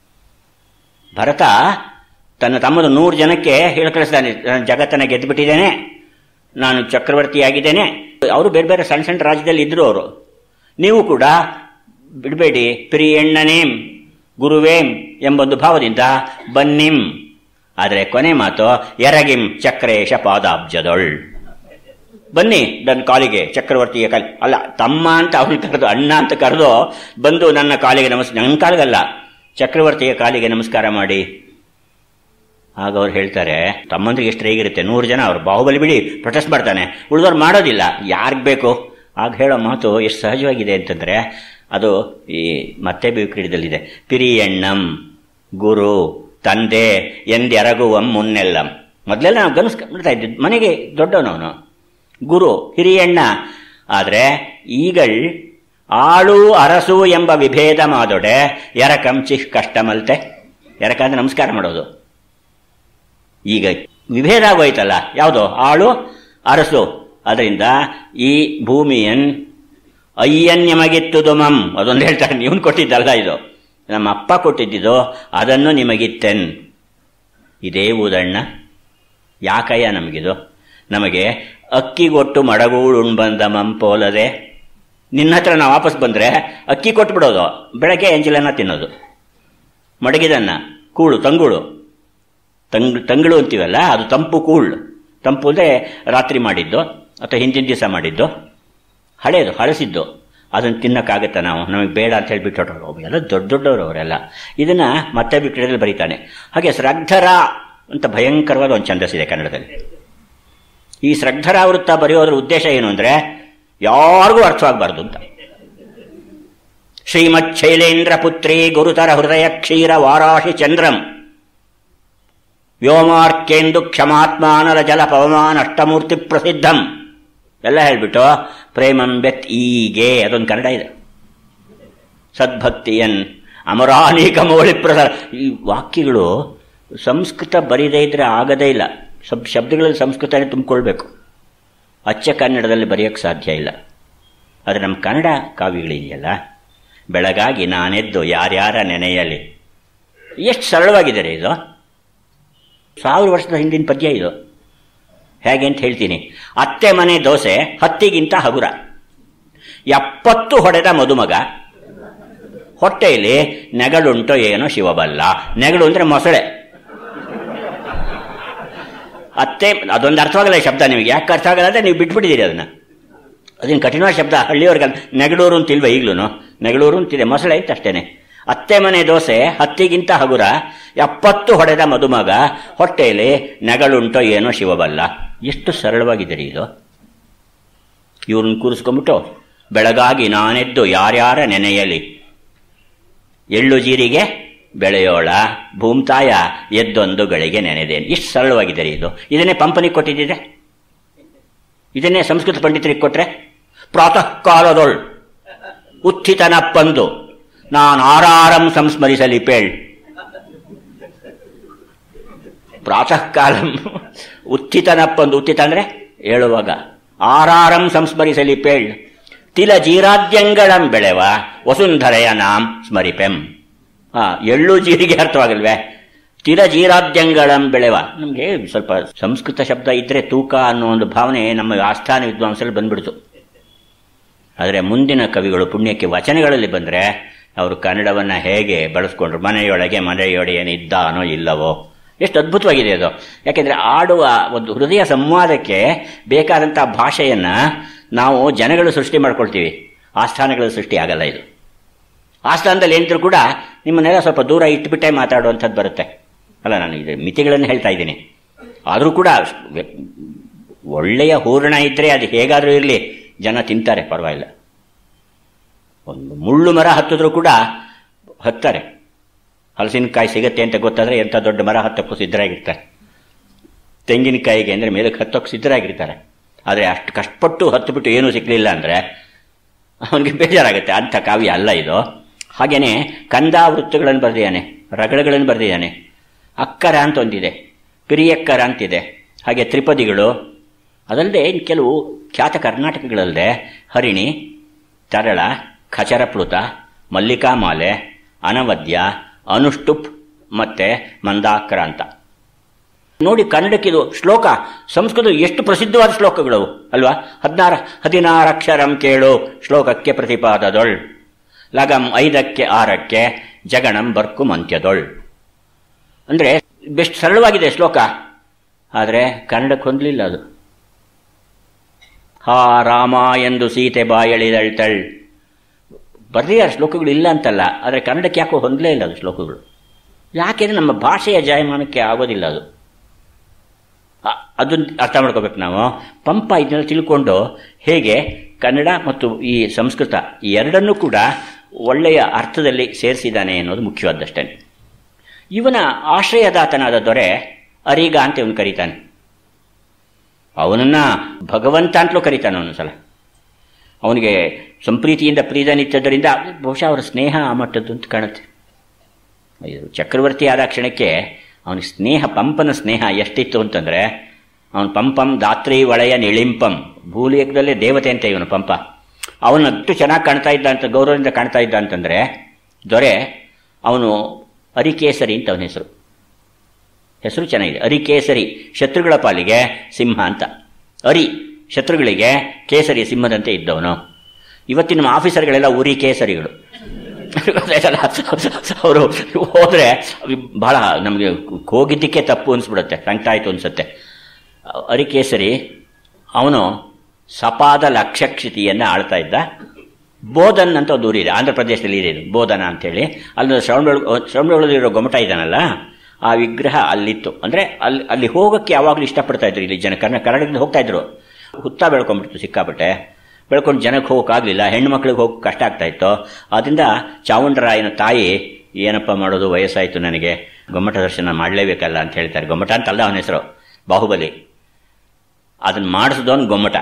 ಭರತ ತನ್ನ ತಮ್ಮದು ನೂರು ಜನಕ್ಕೆ ಹೇಳಿ ಕಳಿಸ್ತಾನೆ ನಾನು ಜಗತ್ತನ್ನ ಗೆದ್ದುಬಿಟ್ಟಿದ್ದೇನೆ ನಾನು ಚಕ್ರವರ್ತಿಯಾಗಿದ್ದೇನೆ ಅವರು ಬೇರೆ ಬೇರೆ ಸಣ್ಣ ಸಣ್ಣ ರಾಜ್ಯದಲ್ಲಿ ಇದ್ರು ಅವರು ನೀವು ಕೂಡ ಬಿಡಬೇಡಿ ಪ್ರಿಯಣ್ಣನೇಂ ಗುರುವೇಂ ಎಂಬೊಂದು ಭಾವದಿಂದ ಬನ್ನಿಂ ಆದರೆ ಕೊನೆ ಮಾತು ಎರಗಿಂ ಚಕ್ರೇಶ ಪಾದಾಬ್ಜದೊಳ್ ಬನ್ನಿ ನನ್ನ ಕಾಲಿಗೆ ಚಕ್ರವರ್ತಿಯ ಕಾಲಿ ಅಲ್ಲ ತಮ್ಮ ಅಂತ ಅವನು ಕರೆದು ಅಣ್ಣ ಅಂತ ಕರೆದು ಬಂದು ನನ್ನ ಕಾಲಿಗೆ ನಮಸ್ ನನ್ನ ಕಾಲಿಗಲ್ಲ ಚಕ್ರವರ್ತಿಯ ಕಾಲಿಗೆ ನಮಸ್ಕಾರ ಮಾಡಿ ಆಗ ಅವ್ರು ಹೇಳ್ತಾರೆ ತಮ್ಮಂದ್ರಿಗೆ ಎಷ್ಟು ರೇಗಿರುತ್ತೆ ನೂರು ಜನ ಅವ್ರು ಬಾಹುಬಲಿ ಬಿಡಿ ಪ್ರೊಟೆಸ್ಟ್ ಮಾಡ್ತಾನೆ ಉಳಿದವ್ರು ಮಾಡೋದಿಲ್ಲ ಯಾರಿಗೆ ಬೇಕು ಆಗ ಹೇಳೋ ಮಾತು ಎಷ್ಟು ಸಹಜವಾಗಿದೆ ಅಂತಂದ್ರೆ ಅದು ಈ ಮತ್ತೆ ಕ್ರೀಡದಲ್ಲಿದೆ ಪಿರಿಯಣ್ಣಂ ಗುರು ತಂದೆ ಎಂದೆರಗುವಂ ಮುನ್ನೆಲ್ಲಂ ಮೊದಲೆಲ್ಲ ನಾವು ಗಮನಿಸ್ಕೊಂಡ್ಬಿಡ್ತಾ ಇದ್ದಿದ್ದು ಮನೆಗೆ ದೊಡ್ಡವನವನು ಗುರು ಹಿರಿಯಣ್ಣ ಆದರೆ ಈಗಳ್ ಆಳು ಅರಸು ಎಂಬ ವಿಭೇದ ಮಾದೊಡೆ ಎರಕಂ ಚಿಹ್ ಕಷ್ಟಮಲ್ತೆ ಎರಕ ಅಂದ್ರೆ ನಮಸ್ಕಾರ ಮಾಡೋದು ಈಗ ವಿಭೇದ ಆಗೋಯ್ತಲ್ಲ ಯಾವುದು ಆಳು ಅರಸು ಅದರಿಂದ ಈ ಭೂಮಿಯನ್ ಅಯ್ಯನ್ಯಮಗಿತ್ತು ದುಮಂ ಅದೊಂದು ಹೇಳ್ತಾರೆ ನೀವು ಕೊಟ್ಟಿದ್ದಲ್ಲ ಇದು ನಮ್ಮ ಅಪ್ಪ ಕೊಟ್ಟಿದ್ದಿದ್ದು ಅದನ್ನು ನಿಮಗಿತ್ತೆನ್ ಇದೇ ಊದಣ್ಣ ಯಾಕಯ್ಯ ನಮಗಿದು ನಮಗೆ ಅಕ್ಕಿಗೊಟ್ಟು ಮಡಗೂಳುಣ್ಬಂದ ಮಂಪೋಲದೆ ನಿನ್ನ ಹತ್ರ ನಾವು ವಾಪಸ್ ಬಂದರೆ ಅಕ್ಕಿ ಕೊಟ್ಬಿಡೋದು ಬೆಳಗ್ಗೆ ಎಂಜಲನ್ನ ತಿನ್ನೋದು ಮಡಗಿದನ್ನ ಕೂಳು ತಂಗುಳು ತಂಗ್ ತಂಗಳು ಅಂತೀವಲ್ಲ ಅದು ತಂಪು ಕೂಳು ತಂಪು ಅಂದರೆ ರಾತ್ರಿ ಮಾಡಿದ್ದು ಅಥವಾ ಹಿಂದಿನ ದಿವಸ ಮಾಡಿದ್ದು ಹಳೇದು ಹಳಸಿದ್ದು ಅದನ್ನು ತಿನ್ನಕ್ಕಾಗತ್ತಾ ನಾವು ನಮಗೆ ಬೇಡ ಅಂತ ಹೇಳಿ ಬಿಟ್ಟೋರು ಎಲ್ಲ ದೊಡ್ಡ ದೊಡ್ಡವರು ಅವರೆಲ್ಲ ಇದನ್ನ ಮತ್ತೆ ಬಿಟ್ಟರಲ್ಲಿ ಬರೀತಾನೆ ಹಾಗೆ ಶ್ರದ್ಧರ ಅಂತ ಭಯಂಕರವಾದ ಒಂದು ಛಂದಸ್ಸಿದೆ ಕನ್ನಡದಲ್ಲಿ ಈ ಶ್ರದ್ಧರ ವೃತ್ತ ಬರೆಯೋದ್ರ ಉದ್ದೇಶ ಏನು ಅಂದ್ರೆ ಯಾರಿಗೂ ಅರ್ಥವಾಗಬಾರ್ದು ಅಂತ ಶ್ರೀಮತ್ ಶೈಲೇಂದ್ರ ಪುತ್ರಿ ಗುರುತರ ಹೃದಯ ಕ್ಷೀರ ವಾರಾಶಿ ಚಂದ್ರಂ ವ್ಯೋಮಾರ್ಕೇಂದು ಕ್ಷಮಾತ್ಮಾನಲ ಜಲ ಪವಮಾನ ಅಷ್ಟಮೂರ್ತಿ ಪ್ರಸಿದ್ಧಂ ಎಲ್ಲ ಹೇಳ್ಬಿಟ್ಟು ಪ್ರೇಮಂ ಬೆತ್ ಈಗೆ ಅದೊಂದು ಕನ್ನಡ ಇದೆ ಸದ್ಭಕ್ತಿಯನ್ ಅಮರಾನೀಕ ಮೌಳಿ ಪ್ರಸಾರ ಈ ವಾಕ್ಯಗಳು ಸಂಸ್ಕೃತ ಬರೀದೇ ಇದ್ರೆ ಆಗದೇ ಇಲ್ಲ ಸಬ್ ಶಬ್ದಗಳಲ್ಲಿ ಸಂಸ್ಕೃತನೇ ತುಂಬಿಕೊಳ್ಬೇಕು ಅಚ್ಚ ಕನ್ನಡದಲ್ಲಿ ಬರೆಯೋಕ್ಕೆ ಸಾಧ್ಯ ಇಲ್ಲ ಆದರೆ ನಮ್ಮ ಕನ್ನಡ ಕಾವ್ಯಗಳಿದೆಯಲ್ಲ ಬೆಳಗಾಗಿ ನಾನೆದ್ದು ಯಾರ್ಯಾರ ನೆನೆಯಲಿ ಎಷ್ಟು ಸರಳವಾಗಿದೆ ರೀ ಇದು ಸಾವಿರ ವರ್ಷದ ಹಿಂದಿನ ಪದ್ಯ ಇದು ಹೇಗೆ ಅಂತ ಹೇಳ್ತೀನಿ ಅತ್ತೆ ಮನೆ ದೋಸೆ ಹತ್ತಿಗಿಂತ ಹಗುರ ಎಪ್ಪತ್ತು ಹೊಡೆದ ಮದುಮಗ ಹೊಟ್ಟೆಯಲ್ಲಿ ನೆಗಳುಂಟೋ ಏನೋ ಶಿವಬಲ್ಲ ನೆಗಳು ಅಂದ್ರೆ ಮೊಸಳೆ ಅತ್ತೆ ಅದೊಂದು ಅರ್ಥವಾಗಲ್ಲ ಈ ಶಬ್ದ ನಿಮಗೆ ಯಾಕೆ ಅರ್ಥ ಆಗಲ್ಲ ಅಂದ್ರೆ ನೀವು ಬಿಟ್ಬಿಟ್ಟಿದ್ದೀರಿ ಅದನ್ನ ಅದೇನು ಕಠಿಣವಾದ ಶಬ್ದ ಹಳ್ಳಿಯವ್ರಿಗೆ ನೆಗಳೂರು ಅಂತಿಲ್ವ ಈಗ್ಲೂ ನೆಗಳೂರು ಅಂತಿದೆ ಮೊಸಳೆ ಅಂತ ಅಷ್ಟೇನೆ ಅತ್ತೆ ಮನೆ ದೋಸೆ ಹತ್ತಿಗಿಂತ ಹಗುರ ಎಪ್ಪತ್ತು ಹೊಡೆದ ಮದುಮಗ ಹೊಟ್ಟೆಯಲ್ಲಿ ನೆಗಳುಂಟೋ ಏನೋ ಶಿವಬಲ್ಲ ಎಷ್ಟು ಸರಳವಾಗಿದೆ ರೀ ಇದು ಇವ್ರನ್ನ ಕೂರಿಸ್ಕೊಂಬಿಟ್ಟು ಬೆಳಗಾಗಿ ನಾನೆದ್ದು ಯಾರ್ಯಾರ ನೆನೆಯಲಿ ಎಳ್ಳು ಜೀರಿಗೆ ಬೆಳೆಯೋಳ ಭೂಮ್ತಾಯ ಎದ್ದೊಂದು ಗಳಿಗೆ ನೆನೆದೇನು ಇಷ್ಟು ಸರಳವಾಗಿದೆ ರೀ ಇದು ಇದನ್ನೇ ಪಂಪನಿಗೆ ಕೊಟ್ಟಿದ್ದಿದೆ ಇದನ್ನೇ ಸಂಸ್ಕೃತ ಪಂಡಿತರಿಗೆ ಕೊಟ್ರೆ ಪ್ರಾತಃ ಕಾಲದೊಳ್ ಉತ್ಥಿತನಪ್ಪಂದು ನಾನು ಆರಾರಂ ಸಂಸ್ಮರಿಸಲಿ ಪೇಳ್ ಪ್ರಾತಃ ಕಾಲಂ ಉತ್ಥಿತನಪ್ಪಂದು ಉತ್ಥಿತ ಅಂದ್ರೆ ಹೇಳುವಾಗ ಆರಾರಂ ಸಂಸ್ಮರಿಸಲಿ ಪೇಳ್ ತಿಲ ಜೀರಾದ್ಯಂಗಳಂ ಬೆಳೆವ ವಸುಂಧರೆಯ ನಾಂ ಸ್ಮರಿಪೆಂ ಆ ಎಳ್ಳು ಜೀರಿಗೆ ಅರ್ಥವಾಗಲ್ವೇ ತಿರ ಜೀರಾದ್ಯಂಗಳಂ ಬೆಳೆವ ನಮಗೆ ಸ್ವಲ್ಪ ಸಂಸ್ಕೃತ ಶಬ್ದ ಇದ್ರೆ ತೂಕ ಅನ್ನೋ ಒಂದು ಭಾವನೆ ನಮ್ಮ ಆಸ್ಥಾನ ವಿದ್ವಾಂಸರಲ್ಲಿ ಬಂದ್ಬಿಡ್ತು ಆದರೆ ಮುಂದಿನ ಕವಿಗಳು ಪುಣ್ಯಕ್ಕೆ ವಚನಗಳಲ್ಲಿ ಬಂದರೆ ಅವರು ಕನ್ನಡವನ್ನು ಹೇಗೆ ಬಳಸ್ಕೊಂಡ್ರು ಮನೆಯೊಳಗೆ ಮನೆಯೊಡೆಯನಿದ್ದಾನೋ ಇಲ್ಲವೋ ಎಷ್ಟು ಅದ್ಭುತವಾಗಿದೆ ಅದು ಯಾಕೆಂದರೆ ಆಡುವ ಒಂದು ಹೃದಯ ಸಂವಾದಕ್ಕೆ ಬೇಕಾದಂಥ ಭಾಷೆಯನ್ನು ನಾವು ಜನಗಳು ಸೃಷ್ಟಿ ಮಾಡ್ಕೊಳ್ತೀವಿ ಆಸ್ಥಾನಗಳ ಸೃಷ್ಟಿ ಆಗಲ್ಲ ಇದು ಆಸ್ಥಾನದಲ್ಲಿ ಏನಿದ್ರು ಕೂಡ ನಿಮ್ಮನ್ನೆಲ್ಲ ಸ್ವಲ್ಪ ದೂರ ಇಟ್ಬಿಟ್ಟೆ ಮಾತಾಡುವಂಥದ್ದು ಬರುತ್ತೆ ಅಲ್ಲ ನಾನು ಇದು ಮಿತಿಗಳನ್ನು ಹೇಳ್ತಾ ಇದ್ದೀನಿ ಆದರೂ ಕೂಡ ಒಳ್ಳೆಯ ಹೂರಣ ಇದ್ದರೆ ಅದು ಹೇಗಾದರೂ ಇರಲಿ ಜನ ತಿಂತಾರೆ ಪರವಾಗಿಲ್ಲ ಒಂದು ಮುಳ್ಳು ಮರ ಹತ್ತಿದ್ರೂ ಕೂಡ ಹತ್ತಾರೆ ಹಲಸಿನಕಾಯಿ ಸಿಗತ್ತೆ ಅಂತ ಗೊತ್ತಾದರೆ ಎಂಥ ದೊಡ್ಡ ಮರ ಹತ್ತಕ್ಕೂ ಸಿದ್ಧರಾಗಿರ್ತಾರೆ ತೆಂಗಿನಕಾಯಿಗೆ ಅಂದರೆ ಮೇಲಕ್ಕೆ ಹತ್ತೋಕೆ ಸಿದ್ಧರಾಗಿರ್ತಾರೆ ಆದರೆ ಅಷ್ಟು ಕಷ್ಟಪಟ್ಟು ಹತ್ತುಬಿಟ್ಟು ಏನೂ ಸಿಕ್ಕಲಿಲ್ಲ ಅಂದರೆ ಅವನಿಗೆ ಬೇಜಾರಾಗುತ್ತೆ ಅಂಥ ಕಾವ್ಯ ಅಲ್ಲ ಇದು ಹಾಗೆಯೇ ಕಂದಾವೃತ್ತಗಳನ್ನು ಬರೆದಿದ್ದಾನೆ ರಗಳೆಗಳನ್ನು ಬರೆದಿದ್ದಾನೆ ಅಕ್ಕರ ಅಂತ ಒಂದಿದೆ ಪಿರಿಯಕ್ಕರ ಅಂತಿದೆ ಹಾಗೆ ತ್ರಿಪದಿಗಳು ಅದಲ್ಲದೆ ಇನ್ನು ಕೆಲವು ಖ್ಯಾತ ಕರ್ನಾಟಕಗಳಲ್ಲದೆ ಹರಿಣಿ ತರಳ ಖಚರಪ್ಲುತ ಮಲ್ಲಿಕಾಮಾಲೆ ಅನವದ್ಯ ಅನುಷ್ಟುಪ್ ಮತ್ತೆ ಮಂದಾಕ್ರಾಂತ ನೋಡಿ ಕನ್ನಡಕ್ಕಿದು ಶ್ಲೋಕ ಸಂಸ್ಕೃತ ಎಷ್ಟು ಪ್ರಸಿದ್ಧವಾದ ಶ್ಲೋಕಗಳು ಅಲ್ವಾ ಹದಿನಾರು ಹದಿನಾರು ಅಕ್ಷರಂ ಕೇಳು ಶ್ಲೋಕಕ್ಕೆ ಪ್ರತಿಪಾದದೊಳ್ ಲಗಂ ಐದಕ್ಕೆ ಆರಕ್ಕೆ ಜಗಣಂ ಬರ್ಕು ಮಂತ್ಯದೊಳ್ ಅಂದರೆ ಬೆಸ್ಟ್ ಸರಳವಾಗಿದೆ ಶ್ಲೋಕ ಆದರೆ ಕನ್ನಡಕ್ಕೆ ಹೊಂದಲಿಲ್ಲ ಅದು ಹಾ ರಾಮ ಎಂದು ಸೀತೆ ಬಾಯಳಿದಳ್ತಳ್ ಬರೆದಿದ್ದಾರೆ ಶ್ಲೋಕಗಳು ಇಲ್ಲ ಅಂತಲ್ಲ ಆದರೆ ಕನ್ನಡಕ್ಕೆ ಯಾಕೋ ಹೊಂದಲೇ ಇಲ್ಲ ಅದು ಶ್ಲೋಕಗಳು ಯಾಕೆಂದರೆ ನಮ್ಮ ಭಾಷೆಯ ಜಾಯಮಾನಕ್ಕೆ ಆಗೋದಿಲ್ಲ ಅದು ಅದನ್ನು ಅರ್ಥ ಮಾಡ್ಕೋಬೇಕು ನಾವು ಪಂಪ ಇದನ್ನೆಲ್ಲ ತಿಳ್ಕೊಂಡು ಹೇಗೆ ಕನ್ನಡ ಮತ್ತು ಈ ಸಂಸ್ಕೃತ ಈ ಎರಡನ್ನೂ ಕೂಡ ಒಳ್ಳೆಯ ಅರ್ಥದಲ್ಲಿ ಸೇರಿಸಿದ್ದಾನೆ ಅನ್ನೋದು ಮುಖ್ಯವಾದಷ್ಟೇ ಇವನ ಆಶ್ರಯದಾತನಾದ ದೊರೆ ಅರಿಗ ಅಂತ ಇವನು ಕರೀತಾನೆ ಅವನನ್ನ ಭಗವಂತ ಅಂತಲೂ ಕರೀತಾನೆ ಅವನು ಸಲ ಅವನಿಗೆ ಸಂಪ್ರೀತಿಯಿಂದ ಪ್ರೀತನಿತ್ತದ್ದರಿಂದ ಬಹುಶಃ ಅವರ ಸ್ನೇಹ ಆ ಮಟ್ಟದ್ದು ಅಂತ ಕಾಣುತ್ತೆ ಇದು ಚಕ್ರವರ್ತಿ ಆದ ಕ್ಷಣಕ್ಕೆ ಅವನಿಗೆ ಸ್ನೇಹ ಪಂಪನ ಸ್ನೇಹ ಎಷ್ಟಿತ್ತು ಅಂತಂದರೆ ಅವನು ಪಂಪಂ ದಾತ್ರಿ ಒಳೆಯ ನಿಳಿಂಪಂ ಭೂಲೇಖದಲ್ಲೇ ದೇವತೆ ಅಂತ ಇವನು ಪಂಪ ಅವನು ಅಷ್ಟು ಚೆನ್ನಾಗಿ ಕಾಣ್ತಾ ಇದ್ದ ಅಂತ ಗೌರವದಿಂದ ಕಾಣ್ತಾ ಇದ್ದ ಅಂತಂದರೆ ದೊರೆ ಅವನು ಅರಿಕೇಸರಿ ಅಂತ ಅವನ ಹೆಸರು ಹೆಸರು ಚೆನ್ನಾಗಿದೆ ಅರಿಕೇಸರಿ ಶತ್ರುಗಳ ಪಾಲಿಗೆ ಸಿಂಹ ಅಂತ ಅರಿ ಶತ್ರುಗಳಿಗೆ ಕೇಸರಿ ಸಿಂಹದಂತೆ ಇದ್ದವನು ಇವತ್ತಿನ ನಮ್ಮ ಆಫೀಸರ್ಗಳೆಲ್ಲ ಉರಿ ಕೇಸರಿಗಳು ಅವರು ಹೋದರೆ ಬಹಳ ನಮಗೆ ಹೋಗಿದ್ದಕ್ಕೆ ತಪ್ಪು ಅನಿಸ್ಬಿಡುತ್ತೆ ಸಂಕಟ ಆಯಿತು ಅನಿಸುತ್ತೆ ಅರಿಕೇಸರಿ ಅವನು ಸಪಾದ ಲಕ್ಷಕ್ಷಿತಿಯನ್ನು ಆಳ್ತಾ ಇದ್ದ ಬೋಧನ್ ಅಂತ ಒಂದು ಊರಿದೆ ಆಂಧ್ರ ಪ್ರದೇಶದಲ್ಲಿ ಇದೆ ಇದು ಬೋಧನ ಅಂತೇಳಿ ಅಲ್ಲಿ ಶ್ರವಣಬೆಳಗು ಶ್ರವಣಬೆಳಗೊಳದಲ್ಲಿರೋ ಗೊಮಟ ಇದ್ದಾನಲ್ಲ ಆ ವಿಗ್ರಹ ಅಲ್ಲಿತ್ತು ಅಂದರೆ ಅಲ್ಲಿ ಅಲ್ಲಿ ಹೋಗೋಕ್ಕೆ ಯಾವಾಗಲೂ ಇಷ್ಟಪಡ್ತಾ ಇದ್ರು ಇಲ್ಲಿ ಜನ ಕರ್ನಾ ಕರ್ನಾಟಕದಿಂದ ಹೋಗ್ತಾ ಇದ್ರು ಹುತ್ತ ಬೆಳ್ಕೊಂಡ್ಬಿಡ್ತು ಸಿಕ್ಕಾಪಟ್ಟೆ ಬೆಳ್ಕೊಂಡು ಜನಕ್ಕೆ ಹೋಗೋಕ್ಕಾಗಲಿಲ್ಲ ಹೆಣ್ಣು ಮಕ್ಳಿಗೆ ಹೋಗಿ ಕಷ್ಟ ಆಗ್ತಾ ಇತ್ತು ಆದ್ದರಿಂದ ಚಾವುಂಡರಾಯನ ತಾಯಿ ಏನಪ್ಪ ಮಾಡೋದು ವಯಸ್ಸಾಯಿತು ನನಗೆ ಗೊಮ್ಮಟ ದರ್ಶನ ಮಾಡಲೇಬೇಕಲ್ಲ ಅಂತ ಹೇಳ್ತಾರೆ ಗೊಮ್ಮಟ ಅಂತಲ್ಲ ಅವನ ಹೆಸರು ಬಾಹುಬಲಿ ಅದನ್ನು ಮಾಡಿಸಿದವನು ಗೊಮ್ಮಟ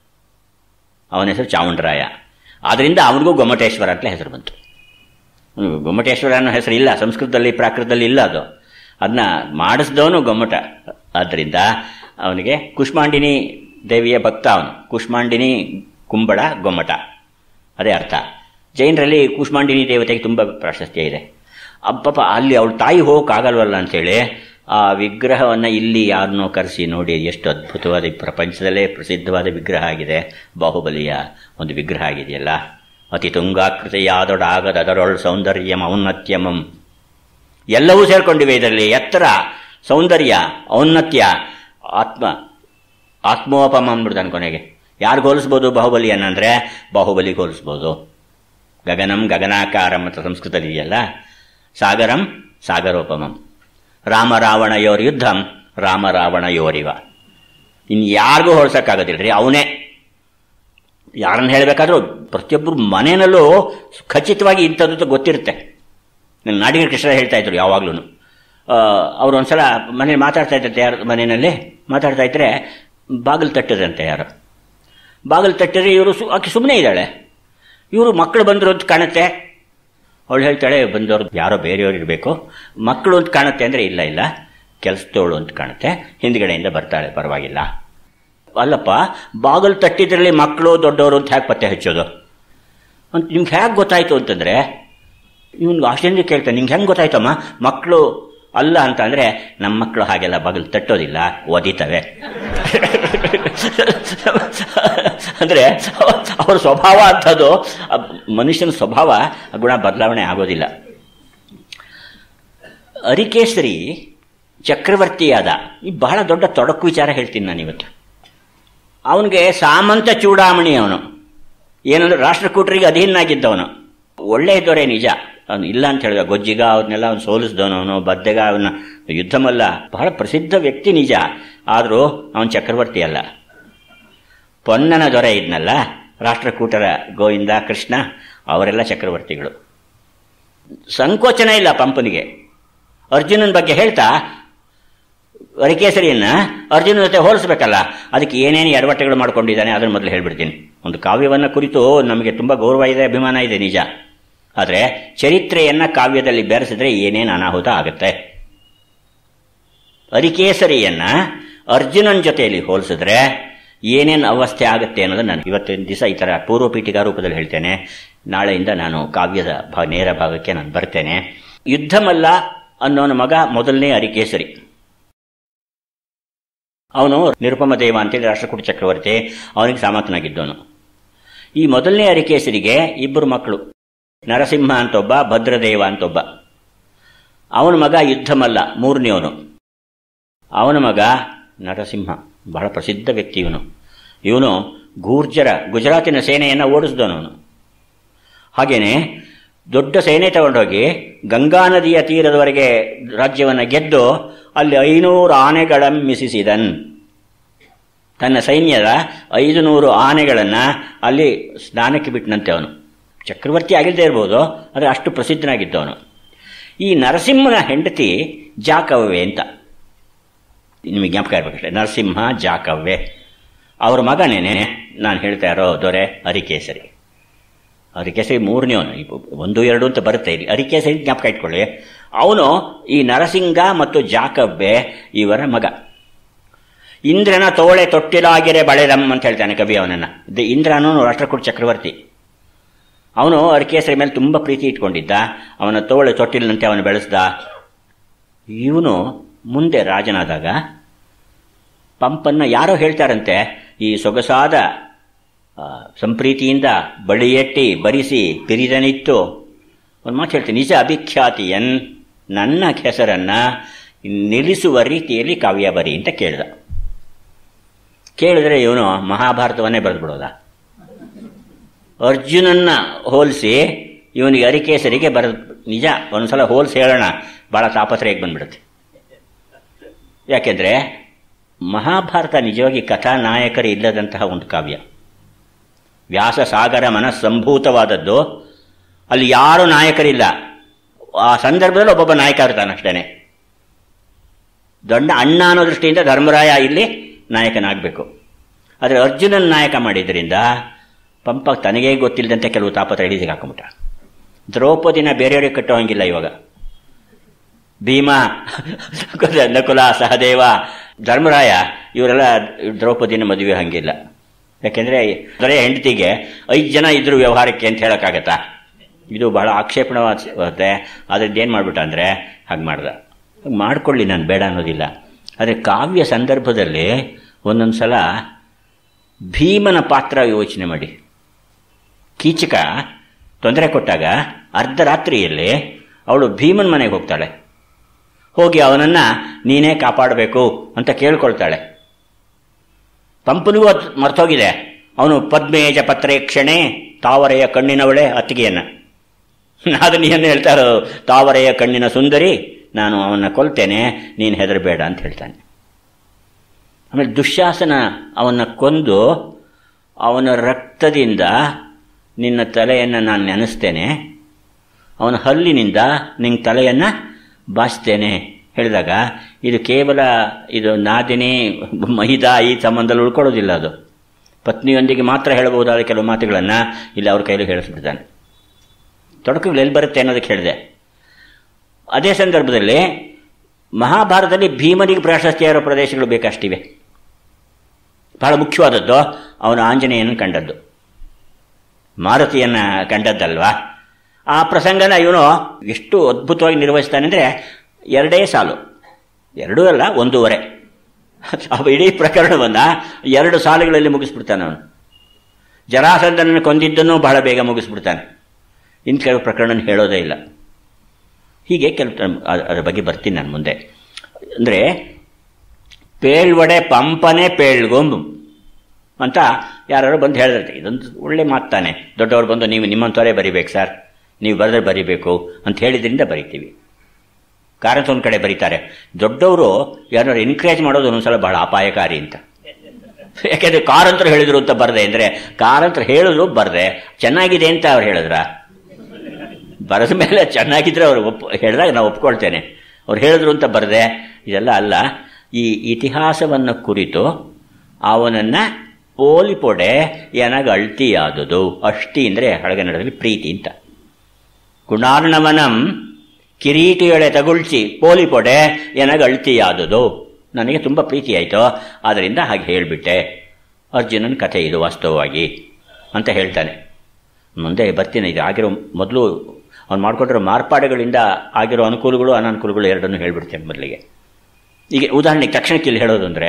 ಅವನ ಹೆಸರು ಚಾವುಂಡರಾಯ ಆದ್ದರಿಂದ ಅವನಿಗೂ ಗೊಮ್ಮಟೇಶ್ವರ ಅಂತಲೇ ಹೆಸರು ಬಂತು ಗೊಮ್ಮಟೇಶ್ವರ ಅನ್ನೋ ಹೆಸರು ಇಲ್ಲ ಸಂಸ್ಕೃತದಲ್ಲಿ ಪ್ರಾಕೃತದಲ್ಲಿ ಇಲ್ಲ ಅದು ಅದನ್ನ ಮಾಡಿಸಿದವನು ಗೊಮ್ಮಟ ಆದ್ದರಿಂದ ಅವನಿಗೆ ಕುಷ್ಮಾಂಡಿನಿ ದೇವಿಯ ಭಕ್ತ ಅವನು ಕುಷ್ಮಾಂಡಿನಿ ಕುಂಬಳ ಗೊಮ್ಮಟ ಅದೇ ಅರ್ಥ ಜೈನರಲ್ಲಿ ಕುಷ್ಮಾಂಡಿನಿ ದೇವತೆಗೆ ತುಂಬ ಪ್ರಾಶಸ್ತ್ಯ ಇದೆ ಅಪ್ಪಪ್ಪ ಅಲ್ಲಿ ಅವಳ ತಾಯಿ ಹೋಗೋಕ್ಕಾಗಲ್ವಲ್ಲ ಅಂಥೇಳಿ ಆ ವಿಗ್ರಹವನ್ನು ಇಲ್ಲಿ ಯಾರನ್ನೋ ಕರೆಸಿ ನೋಡಿ ಎಷ್ಟು ಅದ್ಭುತವಾದ ಪ್ರಪಂಚದಲ್ಲೇ ಪ್ರಸಿದ್ಧವಾದ ವಿಗ್ರಹ ಆಗಿದೆ ಬಾಹುಬಲಿಯ ಒಂದು ವಿಗ್ರಹ ಆಗಿದೆಯಲ್ಲ ಅತಿ ತುಂಗಾಕೃತಿಯಾದೊಡಾಗದ ಅದರೊಳ್ ಸೌಂದರ್ಯಂ ಔನ್ನತ್ಯಮಂ ಎಲ್ಲವೂ ಸೇರ್ಕೊಂಡಿವೆ ಇದರಲ್ಲಿ ಎತ್ತರ ಸೌಂದರ್ಯ ಔನ್ನತ್ಯ ಆತ್ಮ ಆತ್ಮೋಪಮ ಅಂದ್ಬಿಡ್ತಾನೆ ಕೊನೆಗೆ ಯಾರು ಹೋಲಿಸ್ಬೋದು ಬಾಹುಬಲಿಯನ್ನು ಅಂದರೆ ಬಾಹುಬಲಿಗೆ ಹೋಲಿಸ್ಬೋದು ಗಗನಂ ಗಗನಾಕಾರಂ ಅಂತ ಸಂಸ್ಕೃತದಲ್ಲಿ ಇದೆಯಲ್ಲ ಸಾಗರಂ ಸಾಗರೋಪಮಂ ರಾಮ ರಾವಣಯೋರ್ ಯುದ್ಧಂ ರಾಮ ರಾವಣಯೋರಿವ ಇನ್ನು ಯಾರಿಗೂ ಹೋಲ್ಸೋಕ್ಕಾಗೋದಿಲ್ಲ ರೀ ಅವನೇ ಯಾರನ್ನು ಹೇಳಬೇಕಾದ್ರೂ ಪ್ರತಿಯೊಬ್ಬರು ಮನೆಯಲ್ಲೂ ಖಚಿತವಾಗಿ ಇಂಥದ್ದು ಗೊತ್ತಿರುತ್ತೆ ನನ್ನ ನಾಡಿಗರ ಕೃಷ್ಣ ಹೇಳ್ತಾ ಇದ್ರು ಯಾವಾಗ್ಲೂ ಅವ್ರು ಒಂದ್ಸಲ ಮನೇಲಿ ಮಾತಾಡ್ತಾ ಇದ್ದಂತೆ ಯಾರು ಮನೆಯಲ್ಲಿ ಮಾತಾಡ್ತಾ ಇದ್ರೆ ಬಾಗಿಲು ತಟ್ಟದಂತೆ ಯಾರು ಬಾಗಿಲು ತಟ್ಟಿದ್ರೆ ಇವರು ಸು ಆಕೆ ಸುಮ್ಮನೆ ಇದ್ದಾಳೆ ಇವರು ಮಕ್ಕಳು ಬಂದರು ಅಂತ ಕಾಣುತ್ತೆ ಅವಳು ಹೇಳ್ತಾಳೆ ಬಂದವರು ಯಾರೋ ಬೇರೆಯವ್ರು ಇರಬೇಕು ಮಕ್ಕಳು ಅಂತ ಕಾಣುತ್ತೆ ಅಂದರೆ ಇಲ್ಲ ಇಲ್ಲ ಕೆಲಸದವಳು ಅಂತ ಕಾಣುತ್ತೆ ಹಿಂದ್ಗಡೆಯಿಂದ ಬರ್ತಾಳೆ ಪರವಾಗಿಲ್ಲ ಅಲ್ಲಪ್ಪ ಬಾಗಿಲು ತಟ್ಟಿದ್ರಲ್ಲಿ ಮಕ್ಕಳು ದೊಡ್ಡವರು ಅಂತ ಹೇಗೆ ಪತ್ತೆ ಹಚ್ಚೋದು ಅಂತ ನಿಮ್ಗೆ ಹೇಗೆ ಗೊತ್ತಾಯಿತು ಅಂತಂದರೆ ಇವನ್ಗೆ ಆಶ್ಚರ್ಯ ಕೇಳ್ತಾನೆ ನಿಂಗೆ ಹೆಂಗೆ ಗೊತ್ತಾಯ್ತಮ್ಮ ಮಕ್ಕಳು ಅಲ್ಲ ಅಂತ ಅಂದರೆ ನಮ್ಮ ಮಕ್ಕಳು ಹಾಗೆಲ್ಲ ಬಗಲು ತಟ್ಟೋದಿಲ್ಲ ಒದಿತವೆ ಅಂದರೆ ಅವ್ರ ಸ್ವಭಾವ ಅಂಥದ್ದು ಆ ಮನುಷ್ಯನ ಸ್ವಭಾವ ಆ ಗುಣ ಬದಲಾವಣೆ ಆಗೋದಿಲ್ಲ ಅರಿಕೇಸರಿ ಚಕ್ರವರ್ತಿಯಾದ ಈ ಬಹಳ ದೊಡ್ಡ ತೊಡಕು ವಿಚಾರ ಹೇಳ್ತೀನಿ ನಾನು ಇವತ್ತು ಅವನಿಗೆ ಸಾಮಂತ ಚೂಡಾಮಣಿ ಅವನು ಏನಂದ್ರೆ ರಾಷ್ಟ್ರಕೂಟರಿಗೆ ಅಧೀನಾಗಿದ್ದವನು ಒಳ್ಳೆ ದೊರೆ ನಿಜ ಅವನು ಇಲ್ಲ ಅಂತ ಹೇಳಿದ ಗೊಜ್ಜಿಗ ಅವ್ರನ್ನೆಲ್ಲ ಅವನು ಸೋಲಿಸಿದವನು ಅವನು ಬದ್ದೆಗ ಅವನ ಯುದ್ಧಮಲ್ಲ ಬಹಳ ಪ್ರಸಿದ್ಧ ವ್ಯಕ್ತಿ ನಿಜ ಆದರೂ ಅವನು ಚಕ್ರವರ್ತಿ ಅಲ್ಲ ಪೊನ್ನನ ದೊರೆ ಇದ್ನಲ್ಲ ರಾಷ್ಟ್ರಕೂಟರ ಗೋವಿಂದ ಕೃಷ್ಣ ಅವರೆಲ್ಲ ಚಕ್ರವರ್ತಿಗಳು ಸಂಕೋಚನ ಇಲ್ಲ ಪಂಪನಿಗೆ ಅರ್ಜುನನ ಬಗ್ಗೆ ಹೇಳ್ತಾ ಅರಿಕೇಸರಿಯನ್ನ ಅರ್ಜುನ ಜೊತೆ ಹೋಲಿಸ್ಬೇಕಲ್ಲ ಅದಕ್ಕೆ ಏನೇನು ಎಡವಟ್ಟೆಗಳು ಮಾಡ್ಕೊಂಡಿದ್ದಾನೆ ಅದನ್ನು ಮೊದಲು ಹೇಳ್ಬಿಡ್ತೀನಿ ಒಂದು ಕಾವ್ಯವನ್ನು ಕುರಿತು ನಮಗೆ ತುಂಬ ಗೌರವ ಇದೆ ಅಭಿಮಾನ ಇದೆ ನಿಜ ಆದರೆ ಚರಿತ್ರೆಯನ್ನ ಕಾವ್ಯದಲ್ಲಿ ಬೆರೆಸಿದ್ರೆ ಏನೇನು ಅನಾಹುತ ಆಗುತ್ತೆ ಅರಿಕೇಸರಿಯನ್ನ ಅರ್ಜುನನ ಜೊತೆಯಲ್ಲಿ ಹೋಲಿಸಿದ್ರೆ ಏನೇನು ಅವಸ್ಥೆ ಆಗುತ್ತೆ ಅನ್ನೋದು ನಾನು ಇವತ್ತಿನ ದಿವಸ ಈ ಥರ ಪೂರ್ವಪೀಠಿಕಾ ರೂಪದಲ್ಲಿ ಹೇಳ್ತೇನೆ ನಾಳೆಯಿಂದ ನಾನು ಕಾವ್ಯದ ಭಾ ನೇರ ಭಾಗಕ್ಕೆ ನಾನು ಬರ್ತೇನೆ ಯುದ್ಧಮಲ್ಲ ಅನ್ನೋನ ಮಗ ಮೊದಲನೇ ಅರಿಕೇಸರಿ ಅವನು ನಿರುಪಮ ದೇವ ಅಂತೇಳಿ ರಾಷ್ಟ್ರಕೂಟ ಚಕ್ರವರ್ತಿ ಅವನಿಗೆ ಸಾಮರ್ಥನಾಗಿದ್ದವನು ಈ ಮೊದಲನೇ ಅರಿಕೇಸರಿಗೆ ಇಬ್ಬರು ಮಕ್ಕಳು ನರಸಿಂಹ ಅಂತೊಬ್ಬ ಭದ್ರದೇವ ಅಂತೊಬ್ಬ ಅವನ ಮಗ ಯುದ್ಧಮಲ್ಲ ಮೂರನೇವನು ಅವನ ಮಗ ನರಸಿಂಹ ಬಹಳ ಪ್ರಸಿದ್ಧ ವ್ಯಕ್ತಿ ಇವನು ಇವನು ಗೂರ್ಜರ ಗುಜರಾತಿನ ಸೇನೆಯನ್ನು ಓಡಿಸಿದವನು ಹಾಗೇನೆ ದೊಡ್ಡ ಸೇನೆ ತಗೊಂಡೋಗಿ ಗಂಗಾ ನದಿಯ ತೀರದವರೆಗೆ ರಾಜ್ಯವನ್ನು ಗೆದ್ದು ಅಲ್ಲಿ ಐನೂರು ಆನೆಗಳಮ್ಮಿಸಿಸಿದನ್ ತನ್ನ ಸೈನ್ಯದ ಐದು ನೂರು ಆನೆಗಳನ್ನು ಅಲ್ಲಿ ಸ್ನಾನಕ್ಕೆ ಬಿಟ್ಟನಂತೆ ಅವನು ಚಕ್ರವರ್ತಿ ಆಗಿಲ್ಲದೆ ಇರ್ಬೋದು ಆದರೆ ಅಷ್ಟು ಪ್ರಸಿದ್ಧನಾಗಿದ್ದವನು ಈ ನರಸಿಂಹನ ಹೆಂಡತಿ ಜಾಕವ್ವೆ ಅಂತ ನಿಮಗೆ ಜ್ಞಾಪಕ ಇರಬೇಕಷ್ಟೇ ನರಸಿಂಹ ಜಾಕವ್ವೆ ಅವ್ರ ಮಗನೇನೆ ನಾನು ಹೇಳ್ತಾ ಇರೋ ದೊರೆ ಅರಿಕೇಸರಿ ಅರಿಕೇಸರಿ ಮೂರನೇವನು ಒಂದು ಎರಡು ಅಂತ ಬರುತ್ತೆ ಇಲ್ಲಿ ಅರಿಕೇಸರಿ ಜ್ಞಾಪಕ ಇಟ್ಕೊಳ್ಳಿ ಅವನು ಈ ನರಸಿಂಗ ಮತ್ತು ಜಾಕವ್ವೆ ಇವರ ಮಗ ಇಂದ್ರನ ತೋಳೆ ತೊಟ್ಟಿಲಾಗಿರೆ ಬಳೆದಂ ಅಂತ ಹೇಳ್ತಾನೆ ಕವಿ ಅವನನ್ನ ಇದು ಇಂದ್ರನು ರಾಷ್ಟ್ರಕೂಟ ಚಕ್ರವರ್ತಿ ಅವನು ಅರಿಕೇಸರಿ ಮೇಲೆ ತುಂಬ ಪ್ರೀತಿ ಇಟ್ಕೊಂಡಿದ್ದ ಅವನ ತೋಳೆ ತೊಟ್ಟಿಲಿನಂತೆ ಅವನು ಬೆಳೆಸ್ದ ಇವನು ಮುಂದೆ ರಾಜನಾದಾಗ ಪಂಪನ್ನ ಯಾರೋ ಹೇಳ್ತಾರಂತೆ ಈ ಸೊಗಸಾದ ಸಂಪ್ರೀತಿಯಿಂದ ಬಳಿಯೆಟ್ಟಿ ಬರಿಸಿ ಪಿರಿದನಿತ್ತು ಒಂದು ಮಾತು ಹೇಳ್ತೀನಿ ನಿಜ ಅಭಿಖ್ಯಾತಿಯನ್ ನನ್ನ ಹೆಸರನ್ನ ನಿಲ್ಲಿಸುವ ರೀತಿಯಲ್ಲಿ ಕಾವ್ಯ ಬರಿ ಅಂತ ಕೇಳಿದ ಕೇಳಿದ್ರೆ ಇವನು ಮಹಾಭಾರತವನ್ನೇ ಬರೆದ್ಬಿಡೋದ ಅರ್ಜುನನ್ನ ಹೋಲಿಸಿ ಇವನಿಗೆ ಅರಿಕೇಸರಿಗೆ ಬರ ನಿಜ ಒಂದ್ಸಲ ಹೋಲಿಸಿ ಹೇಳೋಣ ಭಾಳ ತಾಪತ್ರಯಕ್ಕೆ ಬಂದ್ಬಿಡುತ್ತೆ ಯಾಕೆಂದ್ರೆ ಮಹಾಭಾರತ ನಿಜವಾಗಿ ಕಥಾನಾಯಕರು ಇಲ್ಲದಂತಹ ಒಂದು ಕಾವ್ಯ ವ್ಯಾಸ ಸಾಗರ ಮನಸ್ಸಂಭೂತವಾದದ್ದು ಅಲ್ಲಿ ಯಾರು ನಾಯಕರಿಲ್ಲ ಆ ಸಂದರ್ಭದಲ್ಲಿ ಒಬ್ಬೊಬ್ಬ ನಾಯಕ ಇರ್ತಾನಷ್ಟೇನೆ ದೊಡ್ಡ ಅಣ್ಣ ಅನ್ನೋ ದೃಷ್ಟಿಯಿಂದ ಧರ್ಮರಾಯ ಇಲ್ಲಿ ನಾಯಕನಾಗಬೇಕು ಆದರೆ ಅರ್ಜುನನ್ ನಾಯಕ ಮಾಡಿದ್ರಿಂದ ಪಂಪ ತನಗೇ ಗೊತ್ತಿಲ್ಲದಂತೆ ಕೆಲವು ತಾಪತ್ರ ಹಿಡಿದಿಗೆ ಹಾಕೊಂಬಿಟ್ಟ ದ್ರೌಪದಿನ ಬೇರೆಯವರಿಗೆ ಕಟ್ಟೋ ಹಂಗಿಲ್ಲ ಇವಾಗ ಭೀಮ ನಕುಲ ಸಹದೇವ ಧರ್ಮರಾಯ ಇವರೆಲ್ಲ ದ್ರೌಪದಿನ ಮದುವೆ ಹಂಗಿಲ್ಲ ಯಾಕೆಂದ್ರೆ ದೊರೆ ಹೆಂಡತಿಗೆ ಐದು ಜನ ಇದ್ರು ವ್ಯವಹಾರಕ್ಕೆ ಅಂತ ಹೇಳಕ್ಕಾಗತ್ತಾ ಇದು ಬಹಳ ಆಕ್ಷೇಪಣವಾಗುತ್ತೆ ಅದ್ರದ್ದು ಏನು ಮಾಡ್ಬಿಟ್ಟ ಅಂದರೆ ಹಾಗೆ ಮಾಡ್ದ ಮಾಡ್ಕೊಳ್ಳಿ ನಾನು ಬೇಡ ಅನ್ನೋದಿಲ್ಲ ಆದರೆ ಕಾವ್ಯ ಸಂದರ್ಭದಲ್ಲಿ ಒಂದೊಂದು ಸಲ ಭೀಮನ ಪಾತ್ರ ಯೋಚನೆ ಮಾಡಿ ಕೀಚಕ ತೊಂದರೆ ಕೊಟ್ಟಾಗ ಅರ್ಧರಾತ್ರಿಯಲ್ಲಿ ಅವಳು ಭೀಮನ ಮನೆಗೆ ಹೋಗ್ತಾಳೆ ಹೋಗಿ ಅವನನ್ನು ನೀನೇ ಕಾಪಾಡಬೇಕು ಅಂತ ಕೇಳ್ಕೊಳ್ತಾಳೆ ಪಂಪನಿಗೂ ಅದು ಮರ್ತೋಗಿದೆ ಅವನು ಪದ್ಮೇಜ ಪತ್ರೇಕ್ಷಣೆ ತಾವರೆಯ ಕಣ್ಣಿನವಳೆ ಅತ್ತಿಗೆಯನ್ನ ಅದನ್ನ ಏನು ಹೇಳ್ತಾರೋ ತಾವರೆಯ ಕಣ್ಣಿನ ಸುಂದರಿ ನಾನು ಅವನ್ನ ಕೊಲ್ತೇನೆ ನೀನು ಹೆದರಬೇಡ ಅಂತ ಹೇಳ್ತಾನೆ ಆಮೇಲೆ ದುಶ್ಯಾಸನ ಅವನ್ನ ಕೊಂದು ಅವನ ರಕ್ತದಿಂದ ನಿನ್ನ ತಲೆಯನ್ನು ನಾನು ನೆನೆಸ್ತೇನೆ ಅವನ ಹಲ್ಲಿನಿಂದ ನಿನ್ನ ತಲೆಯನ್ನು ಬಾಚ್ತೇನೆ ಹೇಳಿದಾಗ ಇದು ಕೇವಲ ಇದು ನಾದಿನಿ ಮಹಿದಾ ಈ ಸಂಬಂಧದಲ್ಲಿ ಉಳ್ಕೊಳ್ಳೋದಿಲ್ಲ ಅದು ಪತ್ನಿಯೊಂದಿಗೆ ಮಾತ್ರ ಹೇಳಬಹುದಾದ ಕೆಲವು ಮಾತುಗಳನ್ನು ಇಲ್ಲಿ ಅವ್ರ ಕೈಲಿ ಹೇಳಿಸ್ಬಿಡ್ತಾನೆ ತೊಡಕುಗಳು ಎಲ್ಲಿ ಬರುತ್ತೆ ಅನ್ನೋದಕ್ಕೆ ಹೇಳಿದೆ ಅದೇ ಸಂದರ್ಭದಲ್ಲಿ ಮಹಾಭಾರತದಲ್ಲಿ ಭೀಮನಿಗೆ ಪ್ರಾಶಸ್ತ್ಯ ಇರೋ ಪ್ರದೇಶಗಳು ಬೇಕಷ್ಟಿವೆ ಬಹಳ ಮುಖ್ಯವಾದದ್ದು ಅವನು ಆಂಜನೇಯನ ಕಂಡದ್ದು ಮಾರುತಿಯನ್ನು ಕಂಡದ್ದಲ್ವಾ ಆ ಪ್ರಸಂಗನ ಇವನು ಎಷ್ಟು ಅದ್ಭುತವಾಗಿ ನಿರ್ವಹಿಸ್ತಾನೆ ಅಂದರೆ ಎರಡೇ ಸಾಲು ಎರಡೂ ಅಲ್ಲ ಒಂದೂವರೆ ಆ ಇಡೀ ಪ್ರಕರಣವನ್ನು ಎರಡು ಸಾಲುಗಳಲ್ಲಿ ಮುಗಿಸ್ಬಿಡ್ತಾನೆ ಅವನು ಜರಾಸಂಧನನ್ನು ಕೊಂದಿದ್ದನ್ನು ಬಹಳ ಬೇಗ ಮುಗಿಸ್ಬಿಡ್ತಾನೆ ಇನ್ನು ಕೆಲವು ಪ್ರಕರಣ ಹೇಳೋದೇ ಇಲ್ಲ ಹೀಗೆ ಕೆಲವು ಅದರ ಬಗ್ಗೆ ಬರ್ತೀನಿ ನಾನು ಮುಂದೆ ಅಂದರೆ ಪೇಳ್ವಡೆ ಪಂಪನೆ ಪೇಳ್ಗೊಂಬು ಅಂತ ಯಾರು ಬಂದು ಹೇಳಿದ್ರೆ ಇದೊಂದು ಒಳ್ಳೆ ಮಾತಾನೆ ದೊಡ್ಡವರು ಬಂದು ನೀವು ನಿಮ್ಮಂಥವರೇ ಬರಿಬೇಕು ಸರ್ ನೀವು ಬರೆದ್ರೆ ಬರಿಬೇಕು ಅಂತ ಹೇಳಿದ್ರಿಂದ ಬರಿತೀವಿ ಕಾರಂತ ಒಂದು ಕಡೆ ಬರೀತಾರೆ ದೊಡ್ಡವರು ಯಾರು ಎನ್ಕರೇಜ್ ಮಾಡೋದು ಒಂದೊಂದ್ಸಲ ಬಹಳ ಅಪಾಯಕಾರಿ ಅಂತ ಯಾಕೆಂದ್ರೆ ಕಾರಂತರು ಹೇಳಿದ್ರು ಅಂತ ಬರ್ದೆ ಅಂದರೆ ಕಾರಂತರು ಹೇಳಿದ್ರು ಬರ್ದೆ ಚೆನ್ನಾಗಿದೆ ಅಂತ ಅವ್ರು ಹೇಳಿದ್ರ ಬರೆದ ಮೇಲೆ ಚೆನ್ನಾಗಿದ್ರೆ ಅವ್ರು ಒಪ್ ಹೇಳಿದಾಗ ನಾವು ಒಪ್ಕೊಳ್ತೇನೆ ಅವ್ರು ಹೇಳಿದ್ರು ಅಂತ ಬರದೆ ಇದೆಲ್ಲ ಅಲ್ಲ ಈ ಇತಿಹಾಸವನ್ನು ಕುರಿತು ಅವನನ್ನು ಪೋಲಿಪೊಡೆ ಏನಾಗ ಅಳ್ತಿಯಾದುದು ಅಷ್ಟಿ ಅಂದರೆ ಹಳಗನ್ನಡದಲ್ಲಿ ಪ್ರೀತಿ ಅಂತ ಗುಣಾರ್ಣವನಂ ಕಿರೀಟಿಯೊಳೆ ತಗುಳ್ಸಿ ಪೋಲಿಪೊಡೆ ಏನಾಗ ಅಳ್ತಿಯಾದುದು ನನಗೆ ತುಂಬ ಪ್ರೀತಿ ಆಯಿತು ಆದ್ದರಿಂದ ಹಾಗೆ ಹೇಳಿಬಿಟ್ಟೆ ಅರ್ಜುನನ ಕಥೆ ಇದು ವಾಸ್ತವವಾಗಿ ಅಂತ ಹೇಳ್ತಾನೆ ಮುಂದೆ ಬರ್ತೀನಿ ಇದು ಆಗಿರೋ ಮೊದಲು ಅವ್ನು ಮಾಡಿಕೊಂಡಿರೋ ಮಾರ್ಪಾಡುಗಳಿಂದ ಆಗಿರೋ ಅನುಕೂಲಗಳು ಅನಾನುಕೂಲಗಳು ಎರಡನ್ನೂ ಹೇಳ್ಬಿಡ್ತೇನೆ ಮೊದಲಿಗೆ ಈಗ ಉದಾಹರಣೆಗೆ ತಕ್ಷಣಕ್ಕೆ ಇಲ್ಲಿ ಹೇಳೋದು ಅಂದರೆ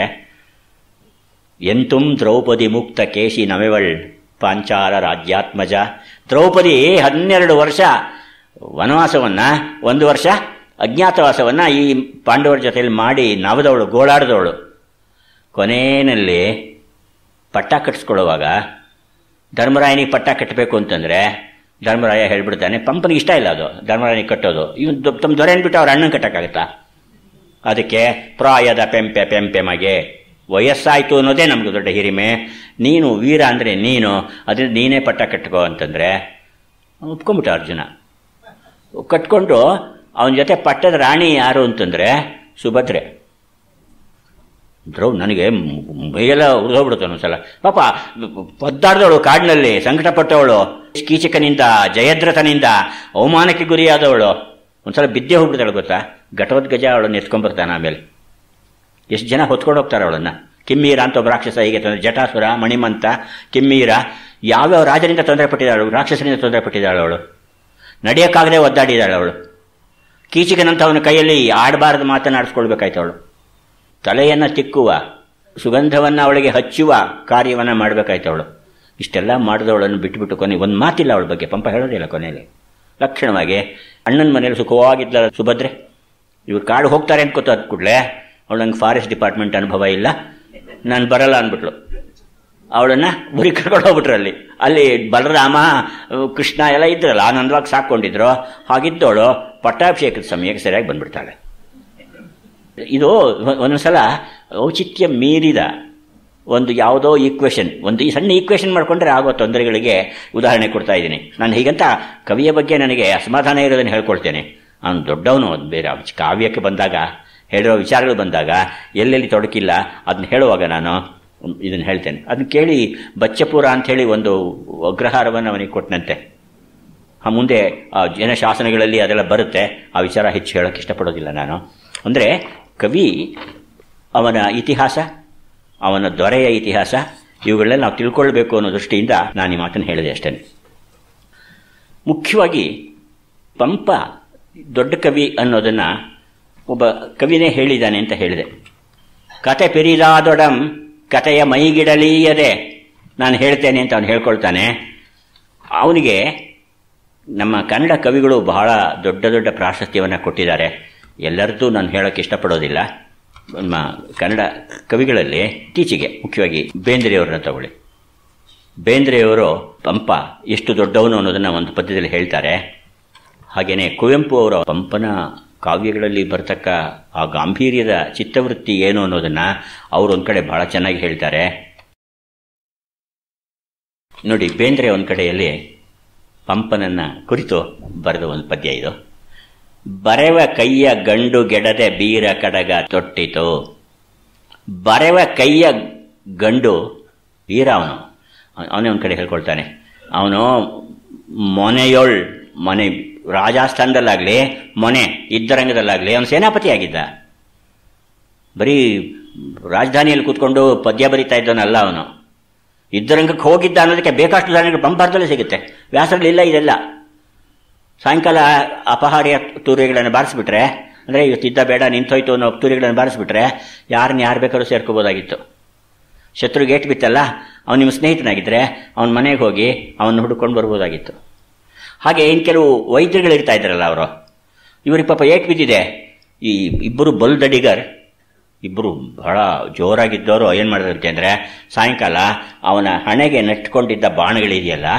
ಎಂತುಂ ದ್ರೌಪದಿ ಮುಕ್ತ ಕೇಶಿ ನವೆವಳ್ ಪಾಂಚಾಲ ರಾಜ್ಯಾತ್ಮಜ ದ್ರೌಪದಿ ಹನ್ನೆರಡು ವರ್ಷ ವನವಾಸವನ್ನು ಒಂದು ವರ್ಷ ಅಜ್ಞಾತವಾಸವನ್ನು ಈ ಪಾಂಡವರ ಜೊತೆಯಲ್ಲಿ ಮಾಡಿ ನವದವಳು ಗೋಳಾಡ್ದವಳು ಕೊನೆಯಲ್ಲಿ ಪಟ್ಟ ಕಟ್ಟಿಸ್ಕೊಳ್ಳುವಾಗ ಧರ್ಮರಾಯನಿಗೆ ಪಟ್ಟ ಕಟ್ಟಬೇಕು ಅಂತಂದರೆ ಧರ್ಮರಾಯ ಹೇಳ್ಬಿಡ್ತಾನೆ ಪಂಪನಿಗೆ ಇಷ್ಟ ಇಲ್ಲ ಅದು ಧರ್ಮರಾಯನಿಗೆ ಕಟ್ಟೋದು ಇವನು ತಮ್ಮ ದೊರೆಯನ್ನು ಬಿಟ್ಟು ಅವ್ರ ಅಣ್ಣನ ಕಟ್ಟಕ್ಕಾಗತ್ತಾ ಅದಕ್ಕೆ ಪ್ರಾಯದ ಪೆಂಪೆ ಪೆಂಪೆ ಮಗೆ ವಯಸ್ಸಾಯಿತು ಅನ್ನೋದೇ ನಮ್ಗೆ ದೊಡ್ಡ ಹಿರಿಮೆ ನೀನು ವೀರ ಅಂದರೆ ನೀನು ಅದರಿಂದ ನೀನೇ ಪಟ್ಟ ಕಟ್ಕೋ ಅಂತಂದರೆ ಒಪ್ಕೊಂಬಿಟ್ಟ ಅರ್ಜುನ ಕಟ್ಕೊಂಡು ಅವನ ಜೊತೆ ಪಟ್ಟದ ರಾಣಿ ಯಾರು ಅಂತಂದರೆ ಸುಭದ್ರೆ ದ್ರೌ ನನಗೆ ಮೈಯೆಲ್ಲ ಉರಿದೋಗ್ಬಿಡುತ್ತೆ ಒಂದ್ಸಲ ಪಾಪ ಪದ್ದಾಡ್ದವಳು ಕಾಡಿನಲ್ಲಿ ಸಂಕಟಪಟ್ಟವಳು ಕೀಚಕನಿಂದ ಜಯದ್ರಥನಿಂದ ಅವಮಾನಕ್ಕೆ ಗುರಿಯಾದವಳು ಒಂದ್ಸಲ ಬಿದ್ದೆ ಹೋಗ್ಬಿಡ್ತಾಳೆ ಗೊತ್ತಾ ಘಟೋದ್ಗಜ ಅವಳನ್ನು ಎತ್ಕೊಂಡ್ಬರ್ತಾನೆ ಆಮೇಲೆ ಎಷ್ಟು ಜನ ಹೊತ್ಕೊಂಡು ಹೋಗ್ತಾರೆ ಅವಳನ್ನು ಕಿಮ್ಮೀರ ಅಂತ ಒಬ್ಬ ರಾಕ್ಷಸ ಹೀಗೆ ತೊಂದರೆ ಜಟಾಸುರ ಮಣಿಮಂತ ಕಿಮ್ಮೀರ ಯಾವ್ಯಾವ ರಾಜನಿಂದ ತೊಂದರೆ ಪಟ್ಟಿದ್ದಾಳು ರಾಕ್ಷಸನಿಂದ ತೊಂದರೆ ಪಟ್ಟಿದ್ದಾಳು ಅವಳು ನಡೆಯೋಕ್ಕಾಗದೆ ಒದ್ದಾಡಿದಾಳೆ ಅವಳು ಕೀಚಕನಂತ ಅವನ ಕೈಯಲ್ಲಿ ಆಡಬಾರದು ಮಾತನಾಡಿಸ್ಕೊಳ್ಬೇಕಾಯ್ತು ಅವಳು ತಲೆಯನ್ನು ತಿಕ್ಕುವ ಸುಗಂಧವನ್ನು ಅವಳಿಗೆ ಹಚ್ಚುವ ಕಾರ್ಯವನ್ನು ಮಾಡಬೇಕಾಯ್ತು ಅವಳು ಇಷ್ಟೆಲ್ಲ ಮಾಡಿದವಳನ್ನು ಬಿಟ್ಟುಬಿಟ್ಟು ಕೊನೆ ಒಂದು ಮಾತಿಲ್ಲ ಅವಳ ಬಗ್ಗೆ ಪಂಪ ಹೇಳೋದಿಲ್ಲ ಕೊನೆಯಲ್ಲಿ ಲಕ್ಷಣವಾಗಿ ಅಣ್ಣನ ಮನೇಲಿ ಸುಖವಾಗಿದ್ದ ಸುಭದ್ರೆ ಇವ್ರು ಕಾಡು ಹೋಗ್ತಾರೆ ಅಂತ ಗೊತ್ತಾದ ಕೂಡಲೇ ಅವಳು ನಂಗೆ ಫಾರೆಸ್ಟ್ ಡಿಪಾರ್ಟ್ಮೆಂಟ್ ಅನುಭವ ಇಲ್ಲ ನಾನು ಬರಲ್ಲ ಅಂದ್ಬಿಟ್ಲು ಅವಳನ್ನು ಬರೀ ಕರ್ಕೊಂಡು ಹೋಗ್ಬಿಟ್ರು ಅಲ್ಲಿ ಅಲ್ಲಿ ಬಲರಾಮ ಕೃಷ್ಣ ಎಲ್ಲ ಇದ್ರಲ್ಲ ಆನಂದವಾಗಿ ಸಾಕೊಂಡಿದ್ರು ಹಾಗಿದ್ದವಳು ಪಟ್ಟಾಭಿಷೇಕದ ಸಮಯಕ್ಕೆ ಸರಿಯಾಗಿ ಬಂದ್ಬಿಡ್ತಾಳೆ ಇದು ಒಂದೊಂದ್ಸಲ ಔಚಿತ್ಯ ಮೀರಿದ ಒಂದು ಯಾವುದೋ ಈಕ್ವೇಷನ್ ಒಂದು ಈ ಸಣ್ಣ ಈಕ್ವೇಷನ್ ಮಾಡಿಕೊಂಡ್ರೆ ಆಗೋ ತೊಂದರೆಗಳಿಗೆ ಉದಾಹರಣೆ ಕೊಡ್ತಾ ಇದ್ದೀನಿ ನಾನು ಹೀಗಂತ ಕವಿಯ ಬಗ್ಗೆ ನನಗೆ ಅಸಮಾಧಾನ ಇರೋದನ್ನು ಹೇಳ್ಕೊಳ್ತೇನೆ ಅವನು ದೊಡ್ಡವನು ಬೇರೆ ಕಾವ್ಯಕ್ಕೆ ಬಂದಾಗ ಹೇಳಿರೋ ವಿಚಾರಗಳು ಬಂದಾಗ ಎಲ್ಲೆಲ್ಲಿ ತೊಡಕಿಲ್ಲ ಅದನ್ನ ಹೇಳುವಾಗ ನಾನು ಇದನ್ನು ಹೇಳ್ತೇನೆ ಅದನ್ನ ಕೇಳಿ ಬಚ್ಚಪುರ ಅಂಥೇಳಿ ಒಂದು ಅಗ್ರಹಾರವನ್ನು ಅವನಿಗೆ ಕೊಟ್ಟನಂತೆ ಆ ಮುಂದೆ ಆ ಜನಶಾಸನಗಳಲ್ಲಿ ಅದೆಲ್ಲ ಬರುತ್ತೆ ಆ ವಿಚಾರ ಹೆಚ್ಚು ಹೇಳೋಕ್ಕೆ ಇಷ್ಟಪಡೋದಿಲ್ಲ ನಾನು ಅಂದರೆ ಕವಿ ಅವನ ಇತಿಹಾಸ ಅವನ ದೊರೆಯ ಇತಿಹಾಸ ಇವುಗಳನ್ನೆಲ್ಲ ನಾವು ತಿಳ್ಕೊಳ್ಬೇಕು ಅನ್ನೋ ದೃಷ್ಟಿಯಿಂದ ನಾನು ಈ ಮಾತನ್ನು ಹೇಳಿದೆ ಅಷ್ಟೇ ಮುಖ್ಯವಾಗಿ ಪಂಪ ದೊಡ್ಡ ಕವಿ ಅನ್ನೋದನ್ನು ಒಬ್ಬ ಕವಿನೇ ಹೇಳಿದ್ದಾನೆ ಅಂತ ಹೇಳಿದೆ ಕತೆ ಪೆರಿದಾದೊಡಂ ಕತೆಯ ಮೈಗಿಡಲೀಯದೆ ನಾನು ಹೇಳ್ತೇನೆ ಅಂತ ಅವನು ಹೇಳ್ಕೊಳ್ತಾನೆ ಅವನಿಗೆ ನಮ್ಮ ಕನ್ನಡ ಕವಿಗಳು ಬಹಳ ದೊಡ್ಡ ದೊಡ್ಡ ಪ್ರಾಶಸ್ತ್ಯವನ್ನು ಕೊಟ್ಟಿದ್ದಾರೆ ಎಲ್ಲರದ್ದು ನಾನು ಹೇಳೋಕ್ಕೆ ಇಷ್ಟಪಡೋದಿಲ್ಲ ನಮ್ಮ ಕನ್ನಡ ಕವಿಗಳಲ್ಲಿ ಇತ್ತೀಚೆಗೆ ಮುಖ್ಯವಾಗಿ ಬೇಂದ್ರೆಯವರನ್ನ ತಗೊಳ್ಳಿ ಬೇಂದ್ರೆಯವರು ಪಂಪ ಎಷ್ಟು ದೊಡ್ಡವನು ಅನ್ನೋದನ್ನು ಒಂದು ಪದ್ಯದಲ್ಲಿ ಹೇಳ್ತಾರೆ ಹಾಗೆಯೇ ಕುವೆಂಪು ಅವರ ಪಂಪನ ಕಾವ್ಯಗಳಲ್ಲಿ ಬರ್ತಕ್ಕ ಆ ಗಾಂಭೀರ್ಯದ ಚಿತ್ತವೃತ್ತಿ ಏನು ಅನ್ನೋದನ್ನು ಅವರು ಒಂದು ಕಡೆ ಬಹಳ ಚೆನ್ನಾಗಿ ಹೇಳ್ತಾರೆ ನೋಡಿ ಬೇಂದ್ರೆ ಒಂದು ಕಡೆಯಲ್ಲಿ ಪಂಪನನ್ನ ಕುರಿತು ಬರೆದ ಒಂದು ಪದ್ಯ ಇದು ಬರೆವ ಕೈಯ ಗಂಡು ಗೆಡದೆ ಬೀರ ಕಡಗ ತೊಟ್ಟಿತು ಬರೆವ ಕೈಯ ಗಂಡು ವೀರ ಅವನು ಅವನೇ ಒಂದು ಕಡೆ ಹೇಳ್ಕೊಳ್ತಾನೆ ಅವನು ಮೊನೆಯೊಳ್ ಮನೆ ರಾಜಸ್ಥಾನದಲ್ಲಾಗಲಿ ಮೊನೆ ಯುದ್ಧರಂಗದಲ್ಲಾಗಲಿ ಅವನು ಸೇನಾಪತಿ ಆಗಿದ್ದ ಬರೀ ರಾಜಧಾನಿಯಲ್ಲಿ ಕೂತ್ಕೊಂಡು ಪದ್ಯ ಬರಿತಾ ಇದ್ದವನಲ್ಲ ಅವನು ಯುದ್ಧರಂಗಕ್ಕೆ ಹೋಗಿದ್ದ ಅನ್ನೋದಕ್ಕೆ ಬೇಕಷ್ಟು ಧಾರಣೆಗಳು ಪಂಪಾರ್ಥದಲ್ಲಿ ಸಿಗುತ್ತೆ ವ್ಯಾಸರಲ್ಲಿಲ್ಲ ಇದೆಲ್ಲ ಸಾಯಂಕಾಲ ಅಪಹಾರ್ಯ ತೂರಿಗಳನ್ನು ಬಾರಿಸ್ಬಿಟ್ರೆ ಅಂದರೆ ಇವತ್ತಿದ್ದ ಬೇಡ ನಿಂತೋಯ್ತು ಅನ್ನೋ ತೂರಿಗಳನ್ನು ಬಾರಿಸ್ಬಿಟ್ರೆ ಯಾರನ್ನ ಯಾರು ಬೇಕಾದ್ರೂ ಸೇರ್ಕೋಬೋದಾಗಿತ್ತು ಶತ್ರುಗೆ ಏಟ್ ಬಿತ್ತಲ್ಲ ಅವ್ನು ನಿಮ್ಮ ಸ್ನೇಹಿತನಾಗಿದ್ದರೆ ಅವನ ಮನೆಗೆ ಹೋಗಿ ಅವನ್ನ ಹುಡ್ಕೊಂಡು ಬರ್ಬೋದಾಗಿತ್ತು ಹಾಗೆ ಇನ್ನು ಕೆಲವು ವೈದ್ಯರುಗಳು ಇರ್ತಾ ಇದ್ದಾರಲ್ಲ ಅವರು ಇವ್ರಿಗೆ ಪಾಪ ಏಟ್ ಬಿದ್ದಿದೆ ಈ ಇಬ್ಬರು ಬಲ್ದಡಿಗರ್ ಇಬ್ಬರು ಬಹಳ ಜೋರಾಗಿದ್ದವರು ಏನು ಮಾಡಿದಂತೆ ಅಂದರೆ ಸಾಯಂಕಾಲ ಅವನ ಹಣೆಗೆ ನೆಟ್ಕೊಂಡಿದ್ದ ಬಾಣಗಳಿದೆಯಲ್ಲ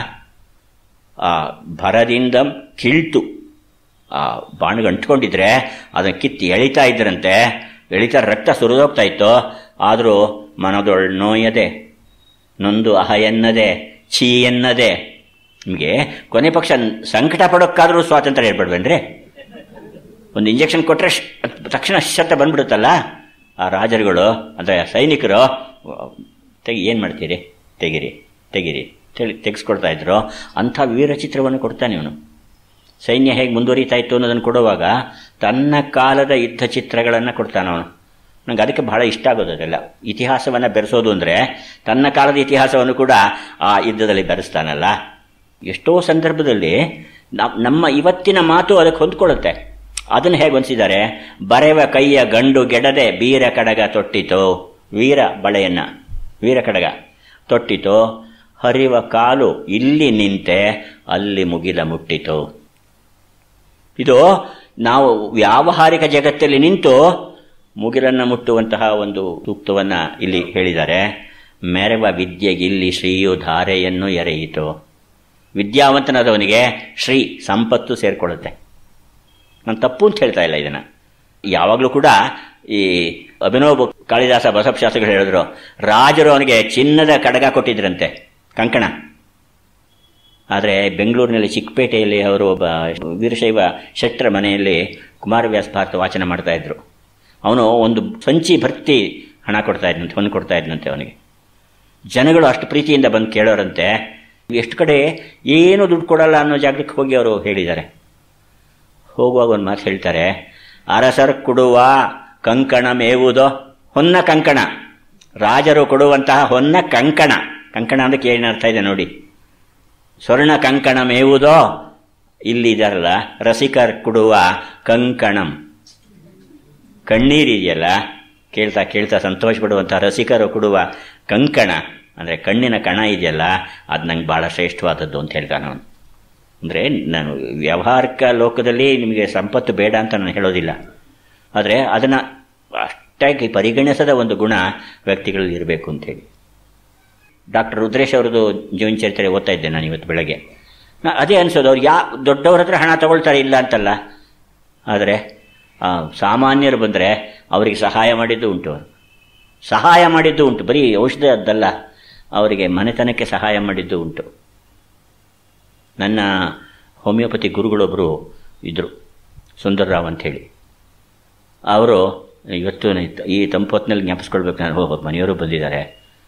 ಆ ಭರದಿಂದ ಕಿಳ್ತು ಆ ಬಾಣಗಳು ಅಂಟ್ಕೊಂಡಿದ್ರೆ ಅದನ್ನು ಕಿತ್ತಿ ಎಳಿತಾ ಇದ್ರಂತೆ ಎಳಿತಾ ರಕ್ತ ಸುರಿದೋಗ್ತಾ ಇತ್ತು ಆದರೂ ಮನದೊಳ್ ನೋಯದೆ ನೊಂದು ಅಹ ಎನ್ನದೆ ಛೀ ಎನ್ನದೆ ನಿಮಗೆ ಕೊನೆ ಪಕ್ಷ ಸಂಕಟ ಪಡೋಕ್ಕಾದರೂ ಸ್ವಾತಂತ್ರ್ಯ ಹೇಳ್ಬೇಡ್ವೇನ್ರಿ ಒಂದು ಇಂಜೆಕ್ಷನ್ ಕೊಟ್ಟರೆ ತಕ್ಷಣ ಶತ ಬಂದ್ಬಿಡುತ್ತಲ್ಲ ಆ ರಾಜರುಗಳು ಅಂದರೆ ಸೈನಿಕರು ತೆಗಿ ಏನು ಮಾಡ್ತೀರಿ ತೆಗಿರಿ ತೆಗಿರಿ ತೆಗಿ ತೆಗೆಸ್ಕೊಡ್ತಾ ಇದ್ರು ಅಂಥ ವೀರಚಿತ್ರವನ್ನು ಕೊಡ್ತಾನೆ ಇವನು ಸೈನ್ಯ ಹೇಗೆ ಮುಂದುವರಿತಾ ಇತ್ತು ಅನ್ನೋದನ್ನು ಕೊಡುವಾಗ ತನ್ನ ಕಾಲದ ಯುದ್ಧ ಚಿತ್ರಗಳನ್ನು ಕೊಡ್ತಾನೆ ಅವನು ನಂಗೆ ಅದಕ್ಕೆ ಬಹಳ ಇಷ್ಟ ಆಗೋದು ಅದೆಲ್ಲ ಇತಿಹಾಸವನ್ನು ಬೆರೆಸೋದು ಅಂದರೆ ತನ್ನ ಕಾಲದ ಇತಿಹಾಸವನ್ನು ಕೂಡ ಆ ಯುದ್ಧದಲ್ಲಿ ಬೆರೆಸ್ತಾನಲ್ಲ ಎಷ್ಟೋ ಸಂದರ್ಭದಲ್ಲಿ ನಮ್ಮ ಇವತ್ತಿನ ಮಾತು ಅದಕ್ಕೆ ಹೊಂದ್ಕೊಳ್ಳುತ್ತೆ ಅದನ್ನು ಹೇಗೆ ಹೊಂದಿಸಿದ್ದಾರೆ ಬರೆವ ಕೈಯ ಗಂಡು ಗೆಡದೆ ಬೀರ ಕಡಗ ತೊಟ್ಟಿತು ವೀರ ಬಳೆಯನ್ನ ವೀರ ಕಡಗ ತೊಟ್ಟಿತು ಹರಿವ ಕಾಲು ಇಲ್ಲಿ ನಿಂತೆ ಅಲ್ಲಿ ಮುಗಿಲ ಮುಟ್ಟಿತು ಇದು ನಾವು ವ್ಯಾವಹಾರಿಕ ಜಗತ್ತಲ್ಲಿ ನಿಂತು ಮುಗಿಲನ್ನು ಮುಟ್ಟುವಂತಹ ಒಂದು ಸೂಕ್ತವನ್ನ ಇಲ್ಲಿ ಹೇಳಿದ್ದಾರೆ ಮೆರವ ವಿದ್ಯೆಗಿಲ್ಲಿ ಶ್ರೀಯು ಧಾರೆಯನ್ನು ಎರೆಯಿತು ವಿದ್ಯಾವಂತನಾದವನಿಗೆ ಶ್ರೀ ಸಂಪತ್ತು ಸೇರಿಕೊಳ್ಳುತ್ತೆ ನಾನು ತಪ್ಪು ಅಂತ ಹೇಳ್ತಾ ಇಲ್ಲ ಇದನ್ನು ಯಾವಾಗಲೂ ಕೂಡ ಈ ಅಭಿನವ್ ಕಾಳಿದಾಸ ಬಸವಶಾಸ್ತ್ರಿಗಳು ಹೇಳಿದ್ರು ರಾಜರು ಅವನಿಗೆ ಚಿನ್ನದ ಕಡಗ ಕೊಟ್ಟಿದ್ರಂತೆ ಕಂಕಣ ಆದರೆ ಬೆಂಗಳೂರಿನಲ್ಲಿ ಚಿಕ್ಕಪೇಟೆಯಲ್ಲಿ ಅವರು ಒಬ್ಬ ವೀರಶೈವ ಶೆಟ್ಟರ ಮನೆಯಲ್ಲಿ ಕುಮಾರವ್ಯಾಸ ಭಾರತ ವಾಚನ ಮಾಡ್ತಾ ಇದ್ರು ಅವನು ಒಂದು ಸಂಚಿ ಭರ್ತಿ ಹಣ ಕೊಡ್ತಾ ಇದ್ನಂತೆ ಹೊಂದು ಕೊಡ್ತಾ ಇದ್ನಂತೆ ಅವನಿಗೆ ಜನಗಳು ಅಷ್ಟು ಪ್ರೀತಿಯಿಂದ ಬಂದು ಕೇಳೋರಂತೆ ಎಷ್ಟು ಕಡೆ ಏನು ದುಡ್ಡು ಕೊಡಲ್ಲ ಅನ್ನೋ ಜಾಗಕ್ಕೆ ಹೋಗಿ ಅವರು ಹೇಳಿದ್ದಾರೆ ಹೋಗುವಾಗ ಒಂದು ಮಾತು ಹೇಳ್ತಾರೆ ಅರಸರ್ ಕೊಡುವ ಕಂಕಣ ಮೇವುದೋ ಹೊನ್ನ ಕಂಕಣ ರಾಜರು ಕೊಡುವಂತಹ ಹೊನ್ನ ಕಂಕಣ ಕಂಕಣ ಅಂತ ಕೇಳಿನ ಅರ್ಥ ಇದೆ ನೋಡಿ ಸ್ವರ್ಣ ಕಂಕಣ ಮೇವುದೋ ಇಲ್ಲಿದಾರಲ್ಲ ರಸಿಕರ್ ಕೊಡುವ ಕಂಕಣಂ ಕಣ್ಣೀರಿದೆಯಲ್ಲ ಕೇಳ್ತಾ ಕೇಳ್ತಾ ಸಂತೋಷ ಪಡುವಂಥ ರಸಿಕರು ಕೊಡುವ ಕಂಕಣ ಅಂದರೆ ಕಣ್ಣಿನ ಕಣ ಇದೆಯಲ್ಲ ಅದು ನಂಗೆ ಭಾಳ ಶ್ರೇಷ್ಠವಾದದ್ದು ಅಂತ ಹೇಳ್ತಾನೆ ಅವನು ಅಂದರೆ ನಾನು ವ್ಯಾವಹಾರಿಕ ಲೋಕದಲ್ಲಿ ನಿಮಗೆ ಸಂಪತ್ತು ಬೇಡ ಅಂತ ನಾನು ಹೇಳೋದಿಲ್ಲ ಆದರೆ ಅದನ್ನು ಅಷ್ಟಾಗಿ ಪರಿಗಣಿಸದ ಒಂದು ಗುಣ ವ್ಯಕ್ತಿಗಳಲ್ಲಿ ಇರಬೇಕು ಅಂತೇಳಿ ಡಾಕ್ಟರ್ ರುದ್ರೇಶ್ ಅವ್ರದ್ದು ಜೀವನ ಚರಿತ್ರೆ ಓದ್ತಾ ಇದ್ದೆ ನಾನು ಇವತ್ತು ಬೆಳಗ್ಗೆ ನಾ ಅದೇ ಅನಿಸೋದು ಅವ್ರು ಯಾ ದೊಡ್ಡವ್ರ ಹತ್ರ ಹಣ ತಗೊಳ್ತಾರೆ ಇಲ್ಲ ಅಂತಲ್ಲ ಆದರೆ ಸಾಮಾನ್ಯರು ಬಂದರೆ ಅವರಿಗೆ ಸಹಾಯ ಮಾಡಿದ್ದು ಉಂಟು ಅವರು ಸಹಾಯ ಮಾಡಿದ್ದು ಉಂಟು ಬರೀ ಔಷಧ ಅದ್ದಲ್ಲ ಅವರಿಗೆ ಮನೆತನಕ್ಕೆ ಸಹಾಯ ಮಾಡಿದ್ದು ಉಂಟು ನನ್ನ ಹೋಮಿಯೋಪತಿ ಗುರುಗಳೊಬ್ಬರು ಇದ್ದರು ಸುಂದರ್ರಾವ್ ಅಂಥೇಳಿ ಅವರು ಇವತ್ತು ಈ ತಂಪು ಹೊತ್ತಿನಲ್ಲಿ ಜ್ಞಾಪಿಸ್ಕೊಳ್ಬೇಕು ನಾನು ಹೋಗ್ಬೇಕು ಮನೆಯವರು ಬಂದಿದ್ದಾರೆ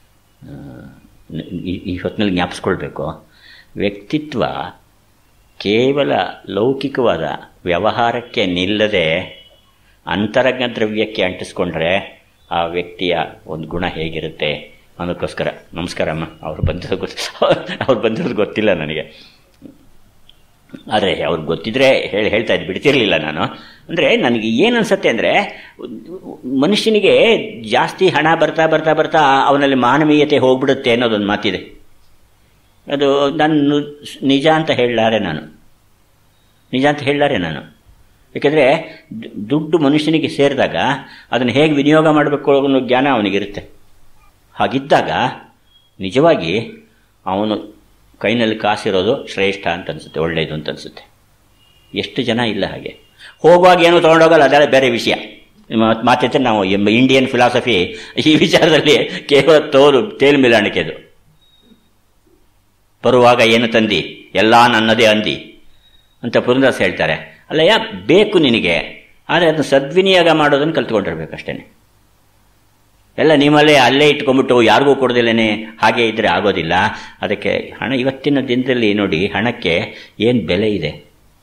ಈ ಹೊತ್ತಿನಲ್ಲಿ ಜ್ಞಾಪಿಸ್ಕೊಳ್ಬೇಕು ವ್ಯಕ್ತಿತ್ವ ಕೇವಲ ಲೌಕಿಕವಾದ ವ್ಯವಹಾರಕ್ಕೆ ನಿಲ್ಲದೆ ಅಂತರಂಗ ದ್ರವ್ಯಕ್ಕೆ ಅಂಟಿಸ್ಕೊಂಡ್ರೆ ಆ ವ್ಯಕ್ತಿಯ ಒಂದು ಗುಣ ಹೇಗಿರುತ್ತೆ ಅನ್ನೋದಕ್ಕೋಸ್ಕರ ನಮಸ್ಕಾರ ಅಮ್ಮ ಅವ್ರು ಬಂದಿರೋದು ಗೊತ್ತು ಅವ್ರು ಬಂದಿರೋದು ಗೊತ್ತಿಲ್ಲ ನನಗೆ ಆದರೆ ಅವ್ರಿಗೆ ಗೊತ್ತಿದ್ರೆ ಹೇಳಿ ಹೇಳ್ತಾ ಇದ್ದು ಬಿಡ್ತಿರ್ಲಿಲ್ಲ ನಾನು ಅಂದರೆ ನನಗೆ ಏನು ಅನ್ಸುತ್ತೆ ಅಂದರೆ ಮನುಷ್ಯನಿಗೆ ಜಾಸ್ತಿ ಹಣ ಬರ್ತಾ ಬರ್ತಾ ಬರ್ತಾ ಅವನಲ್ಲಿ ಮಾನವೀಯತೆ ಹೋಗ್ಬಿಡುತ್ತೆ ಅನ್ನೋದೊಂದು ಮಾತಿದೆ ಅದು ನಾನು ನಿಜ ಅಂತ ಹೇಳಲಾರೆ ನಾನು ನಿಜ ಅಂತ ಹೇಳಲಾರೆ ನಾನು ಏಕೆಂದರೆ ದುಡ್ಡು ಮನುಷ್ಯನಿಗೆ ಸೇರಿದಾಗ ಅದನ್ನು ಹೇಗೆ ವಿನಿಯೋಗ ಮಾಡಬೇಕು ಅನ್ನೋ ಜ್ಞಾನ ಅವನಿಗಿರುತ್ತೆ ಹಾಗಿದ್ದಾಗ ನಿಜವಾಗಿ ಅವನು ಕೈನಲ್ಲಿ ಕಾಸಿರೋದು ಶ್ರೇಷ್ಠ ಅಂತ ಅನಿಸುತ್ತೆ ಒಳ್ಳೆಯದು ಅಂತ ಅನಿಸುತ್ತೆ ಎಷ್ಟು ಜನ ಇಲ್ಲ ಹಾಗೆ ಹೋಗುವಾಗ ಏನೂ ತೊಗೊಂಡೋಗಲ್ಲ ಅದೆಲ್ಲ ಬೇರೆ ವಿಷಯ ಮಾತೈತೆ ನಾವು ಇಂಡಿಯನ್ ಫಿಲಾಸಫಿ ಈ ವಿಚಾರದಲ್ಲಿ ಕೇವಲ ತೋರು ತೇಲು ಮಿಲಾಣಿಕೆದು ಬರುವಾಗ ಏನು ತಂದಿ ಎಲ್ಲ ನನ್ನದೇ ಅಂದಿ ಅಂತ ಪುರಂದಾಸ್ ಹೇಳ್ತಾರೆ ಅಲ್ಲಯ್ಯ ಬೇಕು ನಿನಗೆ ಆದರೆ ಅದನ್ನು ಸದ್ವಿನಿಯೋಗ ಮಾಡೋದನ್ನು ಕಲ್ತ್ಕೊಂಡಿರ್ಬೇಕಷ್ಟೇ ಎಲ್ಲ ನಿಮ್ಮಲ್ಲೇ ಅಲ್ಲೇ ಇಟ್ಕೊಂಡ್ಬಿಟ್ಟು ಯಾರಿಗೂ ಕೊಡದಿಲ್ಲೇ ಹಾಗೆ ಇದ್ದರೆ ಆಗೋದಿಲ್ಲ ಅದಕ್ಕೆ ಹಣ ಇವತ್ತಿನ ದಿನದಲ್ಲಿ ನೋಡಿ ಹಣಕ್ಕೆ ಏನು ಬೆಲೆ ಇದೆ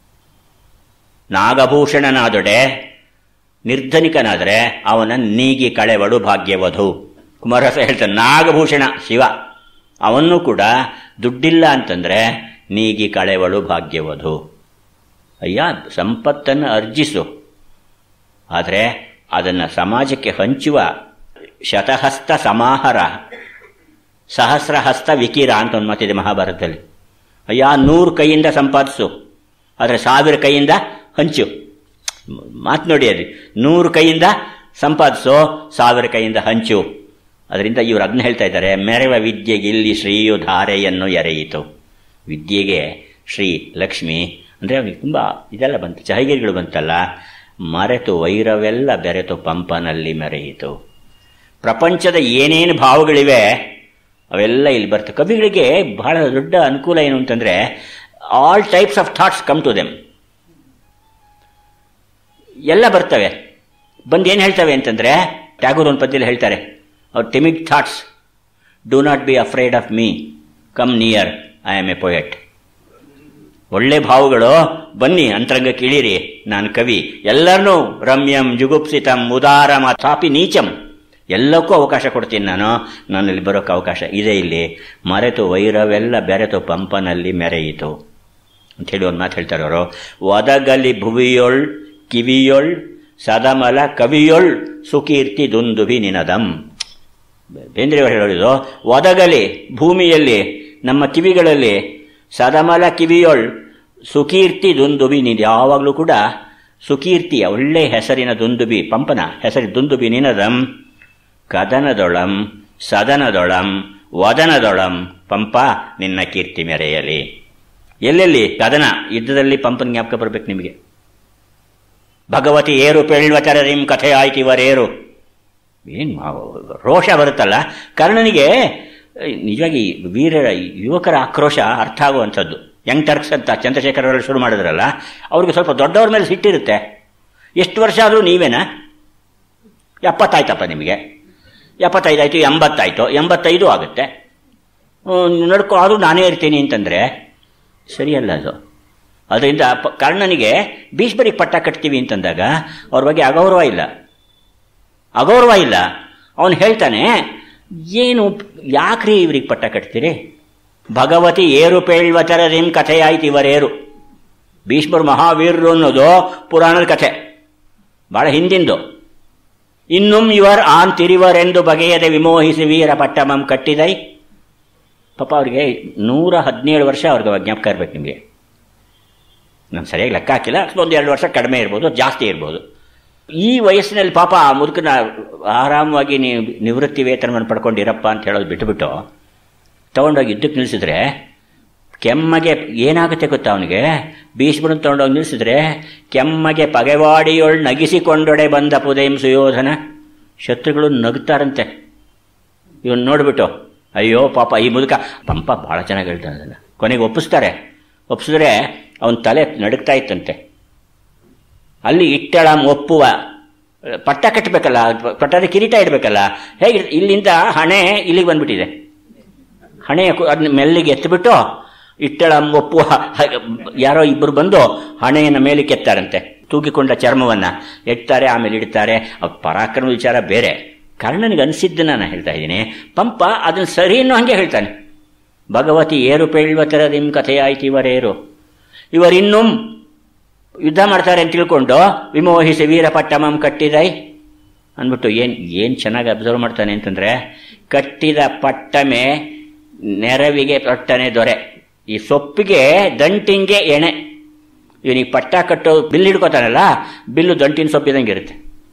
ನಾಗಭೂಷಣನಾದೊಡೆ ನಿರ್ಧನಿಕನಾದರೆ ಅವನ ನೀಗಿ ಕಳೆವಡು ಭಾಗ್ಯವಧು ಕುಮಾರಸ ಹೇಳ್ತಾನೆ ನಾಗಭೂಷಣ ಶಿವ ಅವನು ಕೂಡ ದುಡ್ಡಿಲ್ಲ ಅಂತಂದರೆ ನೀಗಿ ಕಳೆವಳು ಭಾಗ್ಯವಧು ಅಯ್ಯ ಸಂಪತ್ತನ್ನು ಅರ್ಜಿಸು ಆದರೆ ಅದನ್ನು ಸಮಾಜಕ್ಕೆ ಹಂಚುವ ಶತಹಸ್ತ ಸಮಾಹಾರ ಸಹಸ್ರಹಸ್ತ ವಿಕಿರ ಅಂತ ಒಂದು ಮಾತಿದೆ ಮಹಾಭಾರತದಲ್ಲಿ ಅಯ್ಯ ನೂರು ಕೈಯಿಂದ ಸಂಪಾದಿಸು ಆದರೆ ಸಾವಿರ ಕೈಯಿಂದ ಹಂಚು ಮಾತು ನೋಡಿ ಅದು ನೂರು ಕೈಯಿಂದ ಸಂಪಾದಿಸೋ ಸಾವಿರ ಕೈಯಿಂದ ಹಂಚು ಅದರಿಂದ ಇವರು ಅದನ್ನ ಹೇಳ್ತಾ ಇದ್ದಾರೆ ಮೆರವ ವಿದ್ಯೆಗೆ ಇಲ್ಲಿ ಶ್ರೀಯು ಧಾರೆಯನ್ನು ಎರೆಯಿತು ವಿದ್ಯೆಗೆ ಶ್ರೀ ಲಕ್ಷ್ಮಿ ಅಂದರೆ ಅವನಿಗೆ ತುಂಬ ಇದೆಲ್ಲ ಬಂತು ಚಹಗಿರಿಗಳು ಬಂತಲ್ಲ ಮರೆತು ವೈರವೆಲ್ಲ ಬೆರೆತು ಪಂಪನಲ್ಲಿ ಮೆರೆಯಿತು ಪ್ರಪಂಚದ ಏನೇನು ಭಾವಗಳಿವೆ ಅವೆಲ್ಲ ಇಲ್ಲಿ ಬರ್ತವೆ ಕವಿಗಳಿಗೆ ಬಹಳ ದೊಡ್ಡ ಅನುಕೂಲ ಏನು ಅಂತಂದರೆ all types of thoughts come to them ಎಲ್ಲ ಬರ್ತವೆ ಬಂದು ಏನು ಹೇಳ್ತವೆ ಅಂತಂದರೆ ಟ್ಯಾಗೂರ್ ಒಂದು ಪದ್ಯದಲ್ಲಿ ಹೇಳ್ತಾರೆ ಅವ್ರ timid thoughts do not be afraid of me come near I am a poet ಒಳ್ಳೆ ಭಾವಗಳು ಬನ್ನಿ ಅಂತರಂಗ ಕಿಳಿರಿ ನಾನು ಕವಿ ಎಲ್ಲರನ್ನೂ ರಮ್ಯಂ ಜುಗುಪ್ಸಿತಂ ಉದಾರಮ ತಾಪಿ ನೀಚಂ ಎಲ್ಲಕ್ಕೂ ಅವಕಾಶ ಕೊಡ್ತೀನಿ ನಾನು ನನ್ನಲ್ಲಿ ಬರೋಕ್ಕೆ ಅವಕಾಶ ಇದೆ ಇಲ್ಲಿ ಮರೆತು ವೈರವೆಲ್ಲ ಬೆರೆತು ಪಂಪನಲ್ಲಿ ಮೆರೆಯಿತು ಅಂಥೇಳಿ ಒಂದು ಮಾತು ಹೇಳ್ತಾರೆ ಅವರು ಒದಗಲಿ ಭುವಿಯೊಳ್ ಕಿವಿಯೊಳ್ ಸದಮಲ ಕವಿಯೊಳ್ ಸುಕೀರ್ತಿ ದುಂದುಬಿ ನಿನದಂ ಬೇಂದ್ರೆಯವರು ಹೇಳೋದು ಒದಗಲಿ ಭೂಮಿಯಲ್ಲಿ ನಮ್ಮ ಕಿವಿಗಳಲ್ಲಿ ಸದಮಲ ಕಿವಿಯೊಳ್ ಸುಕೀರ್ತಿ ದುಂದುಬಿ ನೀನು ಯಾವಾಗಲೂ ಕೂಡ ಸುಕೀರ್ತಿಯ ಒಳ್ಳೆ ಹೆಸರಿನ ದುಂದುಬಿ ಪಂಪನ ಹೆಸರಿ ದುಂದುಬಿ ನಿನದಂ ಕದನದೊಳಂ ಸದನದೊಳಂ ವದನದೊಳಂ ಪಂಪ ನಿನ್ನ ಕೀರ್ತಿ ಮೆರೆಯಲಿ ಎಲ್ಲೆಲ್ಲಿ ಕದನ ಯುದ್ಧದಲ್ಲಿ ಪಂಪನ ಜ್ಞಾಪಕ ಬರಬೇಕು ನಿಮಗೆ ಭಗವತಿ ಏರು ಪೆಳ್ವತರ ನಿಮ್ ಕಥೆ ಆಯ್ತಿವರೇರು ಏನು ರೋಷ ಬರುತ್ತಲ್ಲ ಕರ್ಣನಿಗೆ ನಿಜವಾಗಿ ವೀರರ ಯುವಕರ ಆಕ್ರೋಶ ಅರ್ಥ ಆಗುವಂಥದ್ದು ಯಂಗ್ ಟರ್ಕ್ಸ್ ಅಂತ ಚಂದ್ರಶೇಖರ್ ಅವರು ಶುರು ಮಾಡಿದ್ರಲ್ಲ ಅವ್ರಿಗೆ ಸ್ವಲ್ಪ ದೊಡ್ಡವ್ರ ಮೇಲೆ ಸಿಟ್ಟಿರುತ್ತೆ ಎಷ್ಟು ವರ್ಷ ಆದರೂ ನೀವೇನಾ ಎಪ್ಪತ್ತಾಯ್ತಪ್ಪ ನಿಮಗೆ ಎಪ್ಪತ್ತೈದು ಆಯಿತು ಎಂಬತ್ತಾಯಿತು ಎಂಬತ್ತೈದು ಆಗುತ್ತೆ ನಡ್ಕೊ ಆದರೂ ನಾನೇ ಇರ್ತೀನಿ ಅಂತಂದರೆ ಸರಿಯಲ್ಲ ಅದು ಅದರಿಂದ ಪ ಕರ್ಣನಿಗೆ ಭೀಷ್ಮರಿಗೆ ಪಟ್ಟ ಕಟ್ತೀವಿ ಅಂತಂದಾಗ ಅವ್ರ ಬಗ್ಗೆ ಅಗೌರವ ಇಲ್ಲ ಅಗೌರವ ಇಲ್ಲ ಅವನು ಹೇಳ್ತಾನೆ ಏನು ಯಾಕ್ರಿ ಇವ್ರಿಗೆ ಪಟ್ಟ ಕಟ್ತೀರಿ ಭಗವತಿ ಏರು ಪೇಳ್ವತರ ನಿಮ್ ಕಥೆ ಆಯ್ತು ಇವರೇರು ಭೀಷ್ಮರು ಮಹಾವೀರರು ಅನ್ನೋದು ಪುರಾಣದ ಕಥೆ ಬಹಳ ಹಿಂದಿಂದು ಇನ್ನುಂ ಇವರ್ ಆನ್ ತಿರಿವರೆಂದು ಬಗೆಯದೆ ವಿಮೋಹಿಸಿ ವೀರ ಪಟ್ಟಮಂ ಕಟ್ಟಿದೈ ಪಾಪ ಅವ್ರಿಗೆ ನೂರ ಹದಿನೇಳು ವರ್ಷ ಅವ್ರಿಗೆ ಜ್ಞಾಪಕ ಇರ್ಬೇಕು ನಿಮಗೆ ನಾನು ಸರಿಯಾಗಿ ಲೆಕ್ಕ ಹಾಕಿಲ್ಲ ಒಂದು ಎರಡು ವರ್ಷ ಕಡಿಮೆ ಇರ್ಬೋದು ಜಾಸ್ತಿ ಇರ್ಬೋದು ಈ ವಯಸ್ಸಿನಲ್ಲಿ ಪಾಪ ಆ ಮುದುಕನ ಆರಾಮವಾಗಿ ನೀವು ನಿವೃತ್ತಿ ವೇತನವನ್ನು ಪಡ್ಕೊಂಡಿರಪ್ಪ ಅಂತ ಹೇಳೋದು ಬಿಟ್ಟುಬಿಟ್ಟು ತೊಗೊಂಡೋಗಿ ಯುದ್ಧಕ್ಕೆ ನಿಲ್ಲಿಸಿದ್ರೆ ಕೆಮ್ಮಗೆ ಏನಾಗುತ್ತೆ ಗೊತ್ತಾ ಅವನಿಗೆ ಭೀಷ್ಮರನ್ನು ತೊಗೊಂಡೋಗಿ ನಿಲ್ಲಿಸಿದ್ರೆ ಕೆಮ್ಮಗೆ ಪಗೆವಾಡಿಯೊಳ್ ನಗಿಸಿಕೊಂಡೊಡೆ ಬಂದ ಪುದೈಂ ಸುಯೋಧನ ಶತ್ರುಗಳು ನಗುತ್ತಾರಂತೆ ಇವನು ನೋಡ್ಬಿಟ್ಟು ಅಯ್ಯೋ ಪಾಪ ಈ ಮುದುಕ ಪಂಪ ಭಾಳ ಚೆನ್ನಾಗಿ ಹೇಳ್ತಾನೆ ಅದನ್ನು ಕೊನೆಗೆ ಒಪ್ಪಿಸ್ತಾರೆ ಒಪ್ಪಿಸಿದ್ರೆ ಅವನ ತಲೆ ನಡುಕ್ತಾ ಇತ್ತಂತೆ ಅಲ್ಲಿ ಇಟ್ಟಳ ಒಪ್ಪುವ ಪಟ್ಟ ಕಟ್ಟಬೇಕಲ್ಲ ಪಟ್ಟದ ಕಿರೀಟ ಇಡಬೇಕಲ್ಲ ಹೇಗೆ ಇಲ್ಲಿಂದ ಹಣೆ ಇಲ್ಲಿಗೆ ಬಂದ್ಬಿಟ್ಟಿದೆ ಹಣೆ ಅದನ್ನ ಮೆಲ್ಲಿಗೆ ಎತ್ತಿಬಿಟ್ಟು ಇಟ್ಟಳ ಒಪ್ಪುವ ಯಾರೋ ಇಬ್ಬರು ಬಂದು ಹಣೆಯನ್ನು ಮೇಲೆ ಕೆತ್ತಾರಂತೆ ತೂಗಿಕೊಂಡ ಚರ್ಮವನ್ನು ಎತ್ತಾರೆ ಆಮೇಲೆ ಇಡ್ತಾರೆ ಪರಾಕ್ರಮ ವಿಚಾರ ಬೇರೆ ಕರ್ಣನಿಗೆ ಅನಿಸಿದ್ದು ನಾನು ಹೇಳ್ತಾ ಇದ್ದೀನಿ ಪಂಪ ಅದನ್ನು ಸರಿ ಅನ್ನೋ ಹಂಗೆ ಹೇಳ್ತಾನೆ ಭಗವತಿ ಏರು ಪೇಳ್ವತರ ನಿಮ್ ಕಥೆಯಾಯ್ತು ಇವರೇರು ಇವರಿನ್ನೂ ಯುದ್ಧ ಮಾಡ್ತಾರೆ ಅಂತ ತಿಳ್ಕೊಂಡು ವಿಮೋಹಿಸಿ ವೀರಪಟ್ಟಮಂ ಕಟ್ಟಿದೈ ಅಂದ್ಬಿಟ್ಟು ಏನು ಏನು ಚೆನ್ನಾಗಿ ಅಬ್ಸರ್ವ್ ಮಾಡ್ತಾನೆ ಅಂತಂದರೆ ಕಟ್ಟಿದ ಪಟ್ಟಮೆ ನೆರವಿಗೆ ಪಟ್ಟನೆ ದೊರೆ ಈ ಸೊಪ್ಪಿಗೆ ದಂಟಿಂಗೆ ಎಣೆ ಇವನಿಗೆ ಪಟ್ಟ ಕಟ್ಟೋ ಬಿಲ್ ಹಿಡ್ಕೋತಾನಲ್ಲ ಬಿಲ್ಲು ದಂಟಿನ ಸೊಪ್ಪಿದಂಗೆ ಇರುತ್ತೆ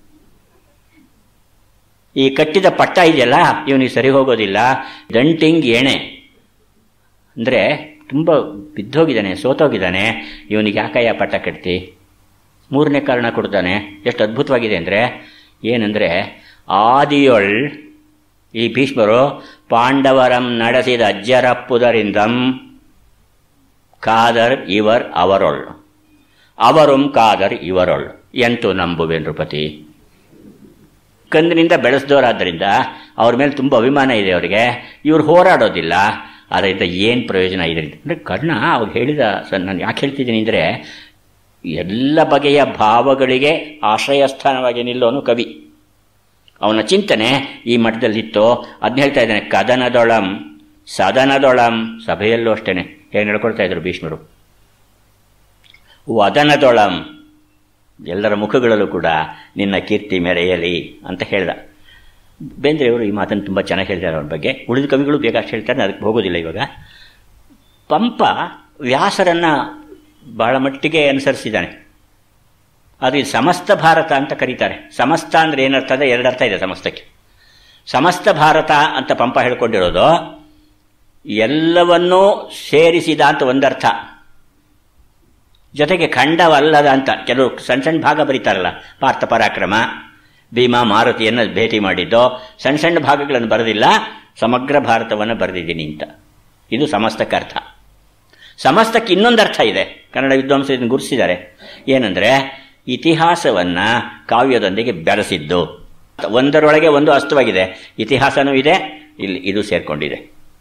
ಈ ಕಟ್ಟಿದ ಪಟ್ಟ ಇದೆಯಲ್ಲ ಇವನಿಗೆ ಸರಿ ಹೋಗೋದಿಲ್ಲ ದಂಟಿಂಗ್ ಎಣೆ ಅಂದರೆ ತುಂಬ ಬಿದ್ದೋಗಿದ್ದಾನೆ ಸೋತೋಗಿದ್ದಾನೆ ಇವನಿಗೆ ಯಾಕಯ್ಯ ಪಟ್ಟ ಕಟ್ತಿ ಮೂರನೇ ಕಾರಣ ಕೊಡ್ತಾನೆ ಎಷ್ಟು ಅದ್ಭುತವಾಗಿದೆ ಅಂದರೆ ಏನಂದರೆ ಆದಿಯೊಳ್ ಈ ಭೀಷ್ಮರು ಪಾಂಡವರಂ ನಡೆಸಿದ ಅಜ್ಜರಪ್ಪುದರಿಂದಂ ಕಾದರ್ ಇವರ್ ಅವರೊಳ್ ಅವರುಂ ಕಾದರ್ ಇವರೊಳ್ ಎಂತು ನಂಬುವೆ ನೃಪತಿ ಕಂದಿನಿಂದ ಬೆಳೆಸಿದವರಾದ್ದರಿಂದ ಅವ್ರ ಮೇಲೆ ತುಂಬ ಅಭಿಮಾನ ಇದೆ ಅವರಿಗೆ ಇವ್ರು ಹೋರಾಡೋದಿಲ್ಲ ಅದರಿಂದ ಏನು ಪ್ರಯೋಜನ ಇದರಿಂದ ಅಂದರೆ ಕರ್ಣ ಅವ್ರು ಹೇಳಿದ ಸರ್ ನಾನು ಯಾಕೆ ಹೇಳ್ತಿದ್ದೀನಿ ಅಂದರೆ ಎಲ್ಲ ಬಗೆಯ ಭಾವಗಳಿಗೆ ಆಶ್ರಯಸ್ಥಾನವಾಗಿ ನಿಲ್ಲೋನು ಕವಿ ಅವನ ಚಿಂತನೆ ಈ ಮಟ್ಟದಲ್ಲಿತ್ತು ಅದನ್ನ ಹೇಳ್ತಾ ಇದ್ದಾನೆ ಕದನದೊಳಂ ಸದನದೊಳಂ ಸಭೆಯಲ್ಲೂ ಅಷ್ಟೇನೆ ಹೇಗೆ ನಡ್ಕೊಳ್ತಾ ಇದ್ರು ಭೀಷ್ಮರು ವದನದೊಳಂ ಎಲ್ಲರ ಮುಖಗಳಲ್ಲೂ ಕೂಡ ನಿನ್ನ ಕೀರ್ತಿ ಮೆರೆಯಲಿ ಅಂತ ಹೇಳ್ದ ಬೇಂದ್ರೆಯವರು ಈ ಮಾತನ್ನು ತುಂಬ ಚೆನ್ನಾಗಿ ಹೇಳಿದ್ದಾರೆ ಅವ್ರ ಬಗ್ಗೆ ಉಳಿದ ಕವಿಗಳು ಬೇಗ ಅಷ್ಟು ಹೇಳ್ತಾರೆ ಅದಕ್ಕೆ ಹೋಗೋದಿಲ್ಲ ಇವಾಗ ಪಂಪ ವ್ಯಾಸರನ್ನ ಬಹಳ ಮಟ್ಟಿಗೆ ಅನುಸರಿಸಿದ್ದಾನೆ ಅದು ಇದು ಸಮಸ್ತ ಭಾರತ ಅಂತ ಕರೀತಾರೆ ಸಮಸ್ತ ಅಂದ್ರೆ ಏನರ್ಥ ಇದೆ ಎರಡು ಅರ್ಥ ಇದೆ ಸಮಸ್ತಕ್ಕೆ ಸಮಸ್ತ ಭಾರತ ಅಂತ ಪಂಪ ಹೇಳ್ಕೊಂಡಿರೋದು ಎಲ್ಲವನ್ನೂ ಸೇರಿಸಿದ ಅಂತ ಒಂದರ್ಥ ಜೊತೆಗೆ ಖಂಡವಲ್ಲದ ಅಂತ ಕೆಲವು ಸಣ್ಣ ಸಣ್ಣ ಭಾಗ ಬರೀತಾರಲ್ಲ ಪಾರ್ಥ ಪರಾಕ್ರಮ ಭೀಮಾ ಮಾರುತಿಯನ್ನು ಭೇಟಿ ಮಾಡಿದ್ದು ಸಣ್ಣ ಸಣ್ಣ ಭಾಗಗಳನ್ನು ಬರೆದಿಲ್ಲ ಸಮಗ್ರ ಭಾರತವನ್ನು ಬರೆದಿದ್ದೀನಿ ಅಂತ ಇದು ಸಮಸ್ತಕ್ಕೆ ಅರ್ಥ ಸಮಸ್ತಕ್ಕೆ ಇನ್ನೊಂದು ಅರ್ಥ ಇದೆ ಕನ್ನಡ ವಿದ್ವಾಂಸ ಇದನ್ನು ಗುರುತಿಸಿದ್ದಾರೆ ಏನಂದ್ರೆ ಇತಿಹಾಸವನ್ನ ಕಾವ್ಯದೊಂದಿಗೆ ಬೆರೆಸಿದ್ದು ಒಂದರೊಳಗೆ ಒಂದು ಅಸ್ತವಾಗಿದೆ ಇತಿಹಾಸನೂ ಇದೆ ಇಲ್ಲಿ ಇದು ಸೇರ್ಕೊಂಡಿದೆ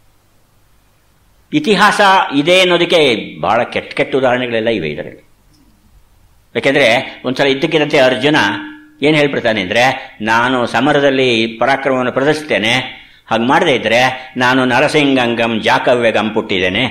ಇತಿಹಾಸ ಇದೆ ಅನ್ನೋದಕ್ಕೆ ಬಹಳ ಕೆಟ್ಟ ಕೆಟ್ಟ ಉದಾಹರಣೆಗಳೆಲ್ಲ ಇವೆ ಇದರಲ್ಲಿ ಯಾಕೆಂದ್ರೆ ಒಂದ್ಸಲ ಇದ್ದಕ್ಕಿದ್ದಂತೆ ಅರ್ಜುನ ಏನು ಹೇಳ್ಬಿಡ್ತಾನೆ ಅಂದ್ರೆ ನಾನು ಸಮರದಲ್ಲಿ ಪರಾಕ್ರಮವನ್ನು ಪ್ರದರ್ಶಿಸ್ತೇನೆ ಹಾಗೆ ಮಾಡದೇ ಇದ್ರೆ ನಾನು ನರಸಿಂಗಂಗಂ ಜಾಕವ್ಯಗಂ ಪುಟ್ಟಿದ್ದೇನೆ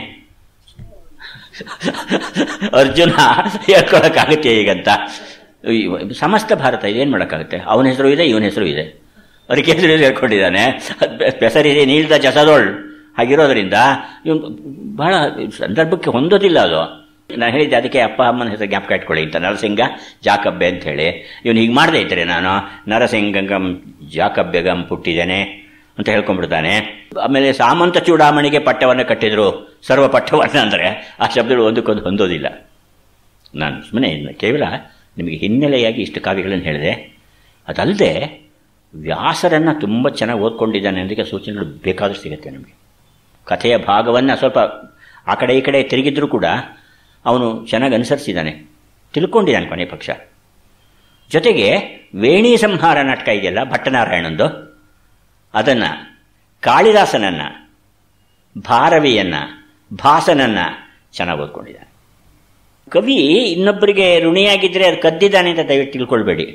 ಅರ್ಜುನ ಹೇಳ್ಕೊಳಕ್ಕಾಗುತ್ತೆ ಈಗಂತ ಸಮಸ್ತ ಭಾರತ ಇದೇನು ಮಾಡೋಕ್ಕಾಗುತ್ತೆ ಅವನ ಹೆಸರು ಇದೆ ಇವನ ಹೆಸರು ಇದೆ ಅದಕ್ಕೆ ಹೆಸರು ಹೇಳ್ಕೊಂಡಿದ್ದಾನೆ ಪೆಸರಿದೆ ನೀಳ್ದ ಜಸದೋಳ್ ಹಾಗಿರೋದ್ರಿಂದ ಇವನು ಬಹಳ ಸಂದರ್ಭಕ್ಕೆ ಹೊಂದೋದಿಲ್ಲ ಅದು ನಾನು ಹೇಳಿದ್ದೆ ಅದಕ್ಕೆ ಅಪ್ಪ ಅಮ್ಮನ ಹೆಸರು ಜ್ಞಾಪಕ ಇಟ್ಕೊಳ್ಳಿ ಅಂತ ನರಸಿಂಗ ಜಾಕಬ್ಬೆ ಅಂತ ಹೇಳಿ ಇವನು ಹೀಗೆ ಮಾಡದೇ ಇದ್ರೆ ನಾನು ನರಸಿಂಗಂ ಜಾಕಬ್ಬೆಗಂ ಪುಟ್ಟಿದ್ದೇನೆ ಅಂತ ಹೇಳ್ಕೊಂಡ್ಬಿಡ್ತಾನೆ ಆಮೇಲೆ ಸಾಮಂತ ಚೂಡಾಮಣಿಗೆ ಪಟ್ಟವನ್ನು ಕಟ್ಟಿದ್ರು ಸರ್ವ ಪಟ್ಟವನ್ನು ಅಂದರೆ ಆ ಶಬ್ದಗಳು ಒಂದಕ್ಕೊಂದು ಹೊಂದೋದಿಲ್ಲ ನಾನು ಸುಮ್ಮನೆ ಕೇವಲ ನಿಮಗೆ ಹಿನ್ನೆಲೆಯಾಗಿ ಇಷ್ಟು ಕಾವ್ಯಗಳನ್ನು ಹೇಳಿದೆ ಅದಲ್ಲದೆ ವ್ಯಾಸರನ್ನು ತುಂಬ ಚೆನ್ನಾಗಿ ಓದ್ಕೊಂಡಿದ್ದಾನೆ ಅದಕ್ಕೆ ಸೂಚನೆಗಳು ಬೇಕಾದಷ್ಟು ಸಿಗುತ್ತೆ ನಮಗೆ ಕಥೆಯ ಭಾಗವನ್ನು ಸ್ವಲ್ಪ ಆ ಕಡೆ ಈ ಕಡೆ ತಿರುಗಿದ್ರೂ ಕೂಡ ಅವನು ಚೆನ್ನಾಗಿ ಅನುಸರಿಸಿದ್ದಾನೆ ತಿಳ್ಕೊಂಡಿದ್ದಾನೆ ಕೊನೆ ಪಕ್ಷ ಜೊತೆಗೆ ವೇಣಿ ಸಂಹಾರ ನಾಟಕ ಇದೆಯಲ್ಲ ಭಟ್ಟನಾರಾಯಣಂದು ಅದನ್ನು ಕಾಳಿದಾಸನನ್ನು ಭಾರವಿಯನ್ನು ಭಾಸನನ್ನು ಚೆನ್ನಾಗಿ ಓದ್ಕೊಂಡಿದ್ದಾನೆ ಕವಿ ಇನ್ನೊಬ್ಬರಿಗೆ ಋಣಿಯಾಗಿದ್ದರೆ ಅದು ಕದ್ದಿದ್ದಾನೆ ಅಂತ ದಯವಿಟ್ಟು ತಿಳ್ಕೊಳ್ಬೇಡಿ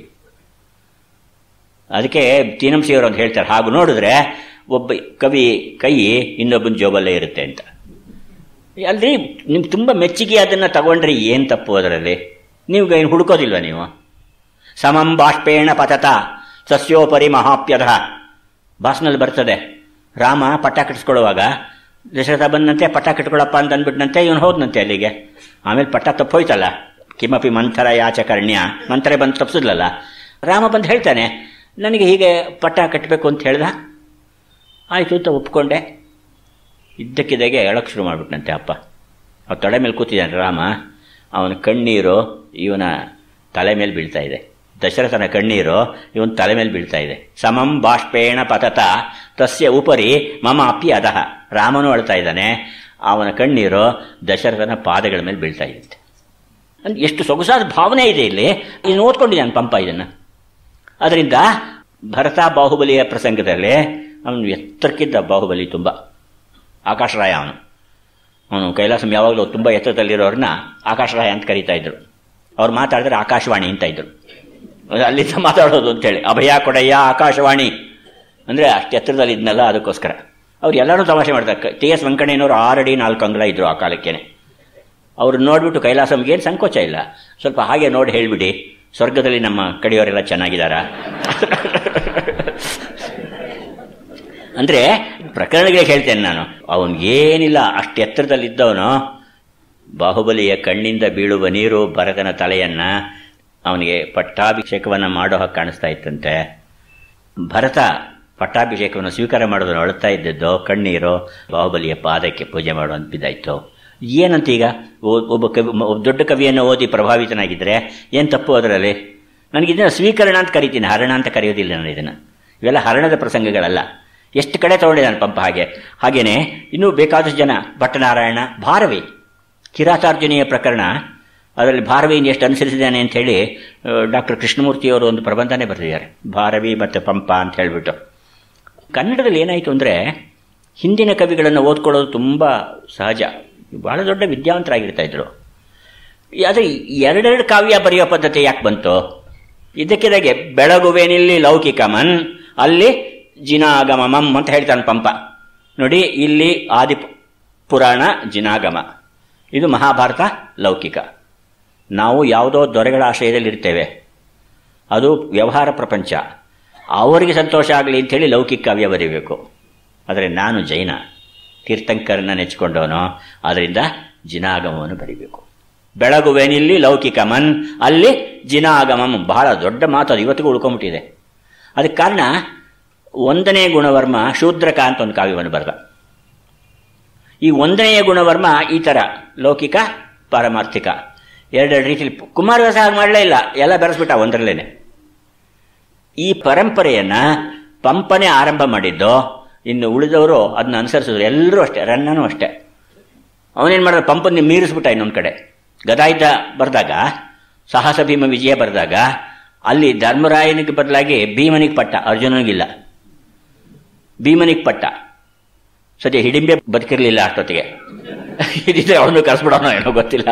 ಅದಕ್ಕೆ ತೀನಂಸಿಯವರು ಅಂತ ಹೇಳ್ತಾರೆ ಹಾಗೂ ನೋಡಿದ್ರೆ ಒಬ್ಬ ಕವಿ ಕೈ ಇನ್ನೊಬ್ಬನ ಜೋಬಲ್ಲೇ ಇರುತ್ತೆ ಅಂತ ಅಲ್ರಿ ನಿಮ್ಗೆ ತುಂಬ ಮೆಚ್ಚುಗೆ ಅದನ್ನು ತಗೊಂಡ್ರೆ ಏನು ತಪ್ಪು ಅದರಲ್ಲಿ ನೀವು ಏನು ಹುಡುಕೋದಿಲ್ವ ನೀವು ಸಮಂ ಬಾಷ್ಪೇಣ ಪತತ ಸಸ್ಯೋಪರಿ ಮಹಾಪ್ಯಧ ಬಾಸ್ನಲ್ಲಿ ಬರ್ತದೆ ರಾಮ ಪಟ್ಟ ಕಟ್ಟಿಸ್ಕೊಳ್ಳುವಾಗ ದಶರಥ ಬಂದಂತೆ ಪಟ್ಟ ಕಟ್ಕೊಳ್ಳಪ್ಪ ಅಂತ ಅಂದ್ಬಿಟ್ನಂತೆ ಇವನು ಹೋದ್ನಂತೆ ಅಲ್ಲಿಗೆ ಆಮೇಲೆ ಪಟ್ಟ ತಪ್ಪೋಯ್ತಲ್ಲ ಕಿಮಪಿ ಮಂಥರ ಯಾಚಕರ್ಣ್ಯ ಮಂಥರೆ ಬಂದು ತಪ್ಪಿಸಿದ್ಲಲ್ಲ ರಾಮ ಬಂದು ಹೇಳ್ತಾನೆ ನನಗೆ ಹೀಗೆ ಪಟ್ಟ ಕಟ್ಟಬೇಕು ಅಂತ ಹೇಳ್ದ ಆಯಿತು ಅಂತ ಒಪ್ಕೊಂಡೆ ಇದ್ದಕ್ಕಿದ್ದಾಗೆ ಹೇಳಕ್ಕೆ ಶುರು ಮಾಡಿಬಿಟ್ನಂತೆ ಅಪ್ಪ ಅವ ತಲೆ ಮೇಲೆ ಕೂತಿದ್ದಾನೆ ರಾಮ ಅವನ ಕಣ್ಣೀರು ಇವನ ತಲೆ ಮೇಲೆ ಬೀಳ್ತಾ ಇದೆ ದಶರಥನ ಕಣ್ಣೀರು ಇವನ್ ತಲೆ ಮೇಲೆ ಬೀಳ್ತಾ ಇದೆ ಸಮಂ ಬಾಷ್ಪೇಣ ಪತತ ತಸ್ಯ ಉಪರಿ ಮಮ ಅಪ್ಪಿ ಅದಹ ರಾಮನು ಅಳ್ತಾ ಇದ್ದಾನೆ ಅವನ ಕಣ್ಣೀರು ದಶರಥನ ಪಾದಗಳ ಮೇಲೆ ಬೀಳ್ತಾ ಇರುತ್ತೆ ಅಂದ್ರೆ ಎಷ್ಟು ಸೊಗಸಾದ ಭಾವನೆ ಇದೆ ಇಲ್ಲಿ ಇದನ್ನು ಓದ್ಕೊಂಡಿದ್ದಾನೆ ಪಂಪ ಇದನ್ನು ಅದರಿಂದ ಭರತ ಬಾಹುಬಲಿಯ ಪ್ರಸಂಗದಲ್ಲಿ ಅವನು ಎತ್ತರಕ್ಕಿದ್ದ ಬಾಹುಬಲಿ ತುಂಬ ಆಕಾಶರಾಯ ಅವನು ಅವನು ಕೈಲಾಸಂ ಯಾವಾಗಲೂ ತುಂಬ ಎತ್ತರದಲ್ಲಿರೋರನ್ನ ಆಕಾಶರಾಯ ಅಂತ ಕರೀತಾ ಇದ್ರು ಅವ್ರು ಮಾತಾಡಿದ್ರೆ ಆಕಾಶವಾಣಿ ಅಂತ ಇದ್ರು ಅಲ್ಲಿಂದ ಮಾತಾಡೋದು ಅಂತೇಳಿ ಅಭಯ ಕೊಡಯ್ಯ ಆಕಾಶವಾಣಿ ಅಂದರೆ ಅಷ್ಟು ಎತ್ತರದಲ್ಲಿ ಇದ್ನಲ್ಲ ಅದಕ್ಕೋಸ್ಕರ ಅವ್ರು ಎಲ್ಲರೂ ತಮಾಷೆ ಮಾಡ್ತಾರೆ ಟಿ ಎಸ್ ವೆಂಕಣ್ಣಯ್ಯನವರು ಆರಡಿ ನಾಲ್ಕು ಅಂಗಳ ಇದ್ರು ಆ ಕಾಲಕ್ಕೇನೆ ಅವ್ರು ನೋಡ್ಬಿಟ್ಟು ಕೈಲಾಸಂಗೆ ಏನು ಸಂಕೋಚ ಇಲ್ಲ ಸ್ವಲ್ಪ ಹಾಗೆ ನೋಡಿ ಹೇಳಿಬಿಡಿ ಸ್ವರ್ಗದಲ್ಲಿ ನಮ್ಮ ಕಡೆಯವರೆಲ್ಲ ಚೆನ್ನಾಗಿದ್ದಾರಾ ಅಂದರೆ ಪ್ರಕರಣಗಳಿಗೆ ಹೇಳ್ತೇನೆ ನಾನು ಅವನಿಗೇನಿಲ್ಲ ಅಷ್ಟು ಎತ್ತರದಲ್ಲಿದ್ದವನು ಬಾಹುಬಲಿಯ ಕಣ್ಣಿಂದ ಬೀಳುವ ನೀರು ಭರತನ ತಲೆಯನ್ನ ಅವನಿಗೆ ಪಟ್ಟಾಭಿಷೇಕವನ್ನು ಮಾಡೋ ಹಾಗೆ ಕಾಣಿಸ್ತಾ ಇತ್ತಂತೆ ಭರತ ಪಟ್ಟಾಭಿಷೇಕವನ್ನು ಸ್ವೀಕಾರ ಮಾಡೋದನ್ನು ಅಳುತ್ತಾ ಇದ್ದದ್ದು ಕಣ್ಣೀರು ಬಾಹುಬಲಿಯ ಪಾದಕ್ಕೆ ಪೂಜೆ ಮಾಡುವಂತ ಬಿದ್ದಾಯ್ತು ಏನಂತ ಈಗ ಒಬ್ಬ ಕವಿ ಒಬ್ಬ ದೊಡ್ಡ ಕವಿಯನ್ನು ಓದಿ ಪ್ರಭಾವಿತನಾಗಿದ್ದರೆ ಏನು ತಪ್ಪು ಅದರಲ್ಲಿ ನನಗೆ ಇದನ್ನು ಸ್ವೀಕರಣ ಅಂತ ಕರಿತೀನಿ ಹರಣ ಅಂತ ಕರೆಯೋದಿಲ್ಲ ನಾನು ಇದನ್ನು ಇವೆಲ್ಲ ಹರಣದ ಪ್ರಸಂಗಗಳಲ್ಲ ಎಷ್ಟು ಕಡೆ ತಗೊಂಡಿದ್ದಾನೆ ಪಂಪ ಹಾಗೆ ಹಾಗೇನೆ ಇನ್ನೂ ಬೇಕಾದಷ್ಟು ಜನ ಭಟ್ಟನಾರಾಯಣ ಭಾರವಿ ಕಿರಾತಾರ್ಜುನಿಯ ಪ್ರಕರಣ ಅದರಲ್ಲಿ ಭಾರವಿಯನ್ನು ಎಷ್ಟು ಅನುಸರಿಸಿದ್ದಾನೆ ಅಂತ ಹೇಳಿ ಡಾಕ್ಟರ್ ಕೃಷ್ಣಮೂರ್ತಿಯವರು ಒಂದು ಪ್ರಬಂಧನೇ ಬರೆದಿದ್ದಾರೆ ಭಾರವಿ ಮತ್ತು ಪಂಪ ಅಂತ ಹೇಳಿಬಿಟ್ಟು ಕನ್ನಡದಲ್ಲಿ ಏನಾಯಿತು ಅಂದರೆ ಹಿಂದಿನ ಕವಿಗಳನ್ನು ಓದ್ಕೊಳ್ಳೋದು ತುಂಬ ಸಹಜ ಬಹಳ ದೊಡ್ಡ ವಿದ್ಯಾವಂತರಾಗಿರ್ತಾ ಇದ್ರು ಆದರೆ ಎರಡೆರಡು ಕಾವ್ಯ ಬರೆಯೋ ಪದ್ಧತಿ ಯಾಕೆ ಬಂತು ಇದಕ್ಕಿದಾಗೆ ಬೆಳಗುವೇನಿಲ್ಲಿ ಲೌಕಿಕಮನ್ ಅಲ್ಲಿ ಜಿನಾಗಮಮಂ ಅಂತ ಹೇಳ್ತಾನೆ ಪಂಪ ನೋಡಿ ಇಲ್ಲಿ ಆದಿ ಪುರಾಣ ಜಿನಾಗಮ ಇದು ಮಹಾಭಾರತ ಲೌಕಿಕ ನಾವು ಯಾವುದೋ ದೊರೆಗಳ ಆಶ್ರಯದಲ್ಲಿ ಇರ್ತೇವೆ ಅದು ವ್ಯವಹಾರ ಪ್ರಪಂಚ ಅವರಿಗೆ ಸಂತೋಷ ಆಗಲಿ ಅಂಥೇಳಿ ಲೌಕಿಕ ಕಾವ್ಯ ಬರೀಬೇಕು ಆದರೆ ನಾನು ಜೈನ ತೀರ್ಥಂಕರನ್ನ ನೆಚ್ಚಿಕೊಂಡವನು ಆದ್ದರಿಂದ ಜಿನಾಗಮವನ್ನು ಬರೀಬೇಕು ಬೆಳಗುವೆನಿಲ್ಲಿ ಲೌಕಿಕ ಮನ್ ಅಲ್ಲಿ ಜಿನಾಗಮಂ ಬಹಳ ದೊಡ್ಡ ಮಾತು ಅದು ಇವತ್ತಿಗೂ ಉಳ್ಕೊಂಬಿಟ್ಟಿದೆ ಅದಕ್ಕೆ ಕಾರಣ ಒಂದನೇ ಗುಣವರ್ಮ ಶೂದ್ರಕ ಅಂತ ಒಂದು ಕಾವ್ಯವನ್ನು ಬರೆದ ಈ ಒಂದನೆಯ ಗುಣವರ್ಮ ಈ ಥರ ಲೌಕಿಕ ಪಾರಮಾರ್ಥಿಕ ಎರಡೆರಡು ರೀತಿಯಲ್ಲಿ ಕುಮಾರವ್ಯಾಸ ಹಾಗೆ ಮಾಡಲೇ ಇಲ್ಲ ಎಲ್ಲ ಬೆರೆಸ್ಬಿಟ್ಟ ಒಂದರಲ್ಲೇನೆ ಈ ಪರಂಪರೆಯನ್ನ ಪಂಪನೆ ಆರಂಭ ಮಾಡಿದ್ದು ಇನ್ನು ಉಳಿದವರು ಅದನ್ನ ಅನುಸರಿಸಿದ್ರು ಎಲ್ಲರೂ ಅಷ್ಟೇ ರನ್ನನೂ ಅಷ್ಟೇ ಅವನೇನು ಮಾಡಿದ ಪಂಪನ್ನ ಮೀರಿಸ್ಬಿಟ್ಟ ಇನ್ನೊಂದು ಕಡೆ ಗದಾಯುಧ ಬರೆದಾಗ ಸಾಹಸ ಭೀಮ ವಿಜಯ ಬರೆದಾಗ ಅಲ್ಲಿ ಧರ್ಮರಾಯನಿಗೆ ಬದಲಾಗಿ ಭೀಮನಿಗೆ ಪಟ್ಟ ಅರ್ಜುನನಿಗಿಲ್ಲ ಭೀಮನಿಗೆ ಪಟ್ಟ ಸದ್ಯ ಹಿಡಿಂಬೆ ಬದುಕಿರಲಿಲ್ಲ ಅಷ್ಟೊತ್ತಿಗೆ ಇದಿದ್ರೆ ಅವನು ಕರೆಸ್ಬಿಡೋಣ ಏನೋ ಗೊತ್ತಿಲ್ಲ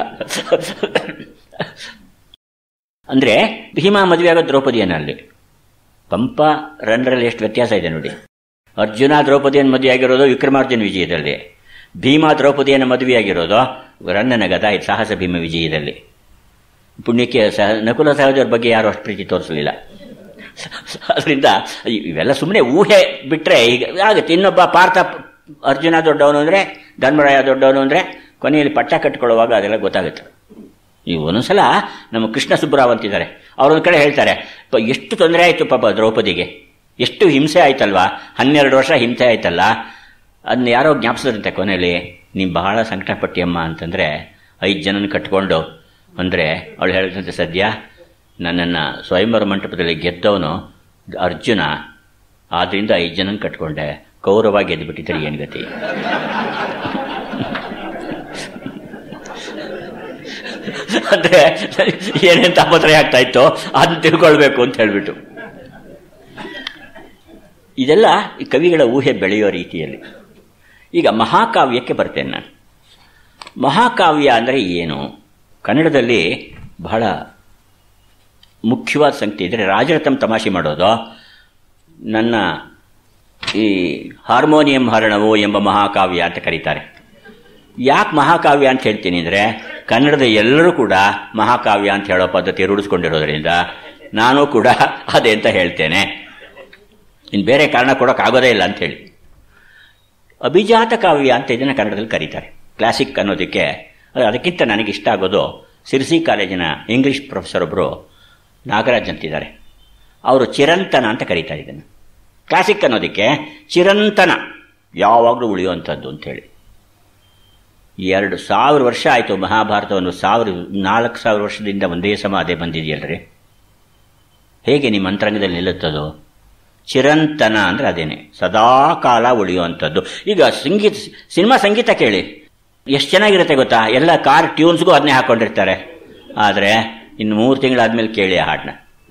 ಅಂದ್ರೆ ಭೀಮಾ ಮದುವೆ ಆಗೋ ದ್ರೌಪದಿಯನ್ನ ಪಂಪ ರನ್ನರಲ್ಲಿ ಎಷ್ಟು ವ್ಯತ್ಯಾಸ ಇದೆ ನೋಡಿ ಅರ್ಜುನ ದ್ರೌಪದಿಯನ್ನು ಮದುವೆ ಆಗಿರೋದು ವಿಕ್ರಮಾರ್ಜುನ ವಿಜಯದಲ್ಲಿ ಭೀಮಾ ದ್ರೌಪದಿಯನ್ನು ಮದುವೆಯಾಗಿರೋದು ರನ್ನನ ಗದಾಯಿ ಸಾಹಸ ಭೀಮ ವಿಜಯದಲ್ಲಿ ಪುಣ್ಯಕ್ಕೆ ಸಹ ನಕುಲ ಸಹಜರ ಬಗ್ಗೆ ಯಾರು ಅಷ್ಟು ಪ್ರೀತಿ ತೋರಿಸಲಿಲ್ಲ ಅದರಿಂದ ಇವೆಲ್ಲ ಸುಮ್ಮನೆ ಊಹೆ ಬಿಟ್ಟರೆ ಈಗ ಆಗುತ್ತೆ ಇನ್ನೊಬ್ಬ ಪಾರ್ಥ ಅರ್ಜುನ ದೊಡ್ಡವನು ಅಂದರೆ ಧರ್ಮರಾಯ ದೊಡ್ಡವನು ಅಂದರೆ ಕೊನೆಯಲ್ಲಿ ಪಟ್ಟ ಕಟ್ಕೊಳ್ಳುವಾಗ ಅದೆಲ್ಲ ಗೊತ್ತಾಗುತ್ತೆ ಈಗ ಒಂದೊಂದ್ಸಲ ನಮ್ಮ ಕೃಷ್ಣ ಸುಬ್ಬರಾವ್ ಅಂತಿದ್ದಾರೆ ಅವರೊಂದು ಕಡೆ ಹೇಳ್ತಾರೆ ಪ ಎಷ್ಟು ತೊಂದರೆ ಆಯಿತು ಪಾಪ ದ್ರೌಪದಿಗೆ ಎಷ್ಟು ಹಿಂಸೆ ಆಯ್ತಲ್ವಾ ಹನ್ನೆರಡು ವರ್ಷ ಹಿಂಸೆ ಆಯ್ತಲ್ಲ ಅದನ್ನ ಯಾರೋ ಜ್ಞಾಪಿಸಿದ್ರಂತೆ ಕೊನೆಯಲ್ಲಿ ನೀವು ಬಹಳ ಸಂಕಟಪಟ್ಟಿಯಮ್ಮ ಅಂತಂದರೆ ಐದು ಜನನ ಕಟ್ಕೊಂಡು ಅಂದರೆ ಅವಳು ಹೇಳಿದಂತೆ ಸದ್ಯ ನನ್ನನ್ನು ಸ್ವಯಂವರ ಮಂಟಪದಲ್ಲಿ ಗೆದ್ದವನು ಅರ್ಜುನ ಆದ್ದರಿಂದ ಐದು ಜನನ ಕಟ್ಕೊಂಡೆ ಕೌರವ ಗೆದ್ದುಬಿಟ್ಟಿದ್ದಾರೆ ಏನು ಗತಿ ಅಂದ್ರೆ ಏನೇನು ತಾಪತ್ರಯ ಆಗ್ತಾ ಇತ್ತೋ ಅದನ್ನ ತಿಳ್ಕೊಳ್ಬೇಕು ಅಂತ ಹೇಳ್ಬಿಟ್ಟು ಇದೆಲ್ಲ ಈ ಕವಿಗಳ ಊಹೆ ಬೆಳೆಯೋ ರೀತಿಯಲ್ಲಿ ಈಗ ಮಹಾಕಾವ್ಯಕ್ಕೆ ಬರ್ತೇನೆ ನಾನು ಮಹಾಕಾವ್ಯ ಅಂದರೆ ಏನು ಕನ್ನಡದಲ್ಲಿ ಬಹಳ ಮುಖ್ಯವಾದ ಸಂಗತಿ ಇದ್ರೆ ರಾಜರಥಂ ತಮಾಷೆ ಮಾಡೋದು ನನ್ನ ಈ ಹಾರ್ಮೋನಿಯಂ ಹರಣವು ಎಂಬ ಮಹಾಕಾವ್ಯ ಅಂತ ಕರೀತಾರೆ ಯಾಕೆ ಮಹಾಕಾವ್ಯ ಅಂತ ಹೇಳ್ತೀನಿ ಅಂದರೆ ಕನ್ನಡದ ಎಲ್ಲರೂ ಕೂಡ ಮಹಾಕಾವ್ಯ ಅಂತ ಹೇಳೋ ಪದ್ಧತಿ ರೂಢಿಸ್ಕೊಂಡಿರೋದ್ರಿಂದ ನಾನು ಕೂಡ ಅದೇ ಅಂತ ಹೇಳ್ತೇನೆ ಇನ್ನು ಬೇರೆ ಕಾರಣ ಕೊಡೋಕ್ಕಾಗೋದೇ ಇಲ್ಲ ಅಂಥೇಳಿ ಅಭಿಜಾತ ಕಾವ್ಯ ಅಂತ ಇದನ್ನು ಕನ್ನಡದಲ್ಲಿ ಕರೀತಾರೆ ಕ್ಲಾಸಿಕ್ ಅನ್ನೋದಕ್ಕೆ ಅದಕ್ಕಿಂತ ನನಗೆ ಇಷ್ಟ ಆಗೋದು ಸಿರ್ಸಿ ಕಾಲೇಜಿನ ಇಂಗ್ಲೀಷ್ ಪ್ರೊಫೆಸರ್ ಒಬ್ಬರು ನಾಗರಾಜ್ ಅಂತಿದ್ದಾರೆ ಅವರು ಚಿರಂತನ ಅಂತ ಕರೀತಾರೆ ಇದನ್ನು ಕ್ಲಾಸಿಕ್ ಅನ್ನೋದಕ್ಕೆ ಚಿರಂತನ ಯಾವಾಗಲೂ ಉಳಿಯುವಂಥದ್ದು ಅಂಥೇಳಿ ಎರಡು ಸಾವಿರ ವರ್ಷ ಆಯಿತು ಮಹಾಭಾರತವನ್ನು ಸಾವಿರ ನಾಲ್ಕು ಸಾವಿರ ವರ್ಷದಿಂದ ಒಂದೇ ಸಮ ಅದೇ ಬಂದಿದೆಯಲ್ರಿ ಹೇಗೆ ನಿಮ್ಮ ಅಂತರಂಗದಲ್ಲಿ ನಿಲ್ಲುತ್ತದೋ ಚಿರಂತನ ಅಂದರೆ ಅದೇನೆ ಸದಾ ಕಾಲ ಉಳಿಯುವಂಥದ್ದು ಈಗ ಸಂಗೀತ ಸಿನಿಮಾ ಸಂಗೀತ ಕೇಳಿ ಎಷ್ಟು ಚೆನ್ನಾಗಿರುತ್ತೆ ಗೊತ್ತಾ ಎಲ್ಲ ಕಾರ್ ಟ್ಯೂನ್ಸ್ಗೂ ಅದನ್ನೇ ಹಾಕ್ಕೊಂಡಿರ್ತಾರೆ ಆದರೆ ಇನ್ನು ಮೂರು ತಿಂಗಳಾದ್ಮೇಲೆ ಕೇಳಿ ಆ ಹಾಡನ್ನ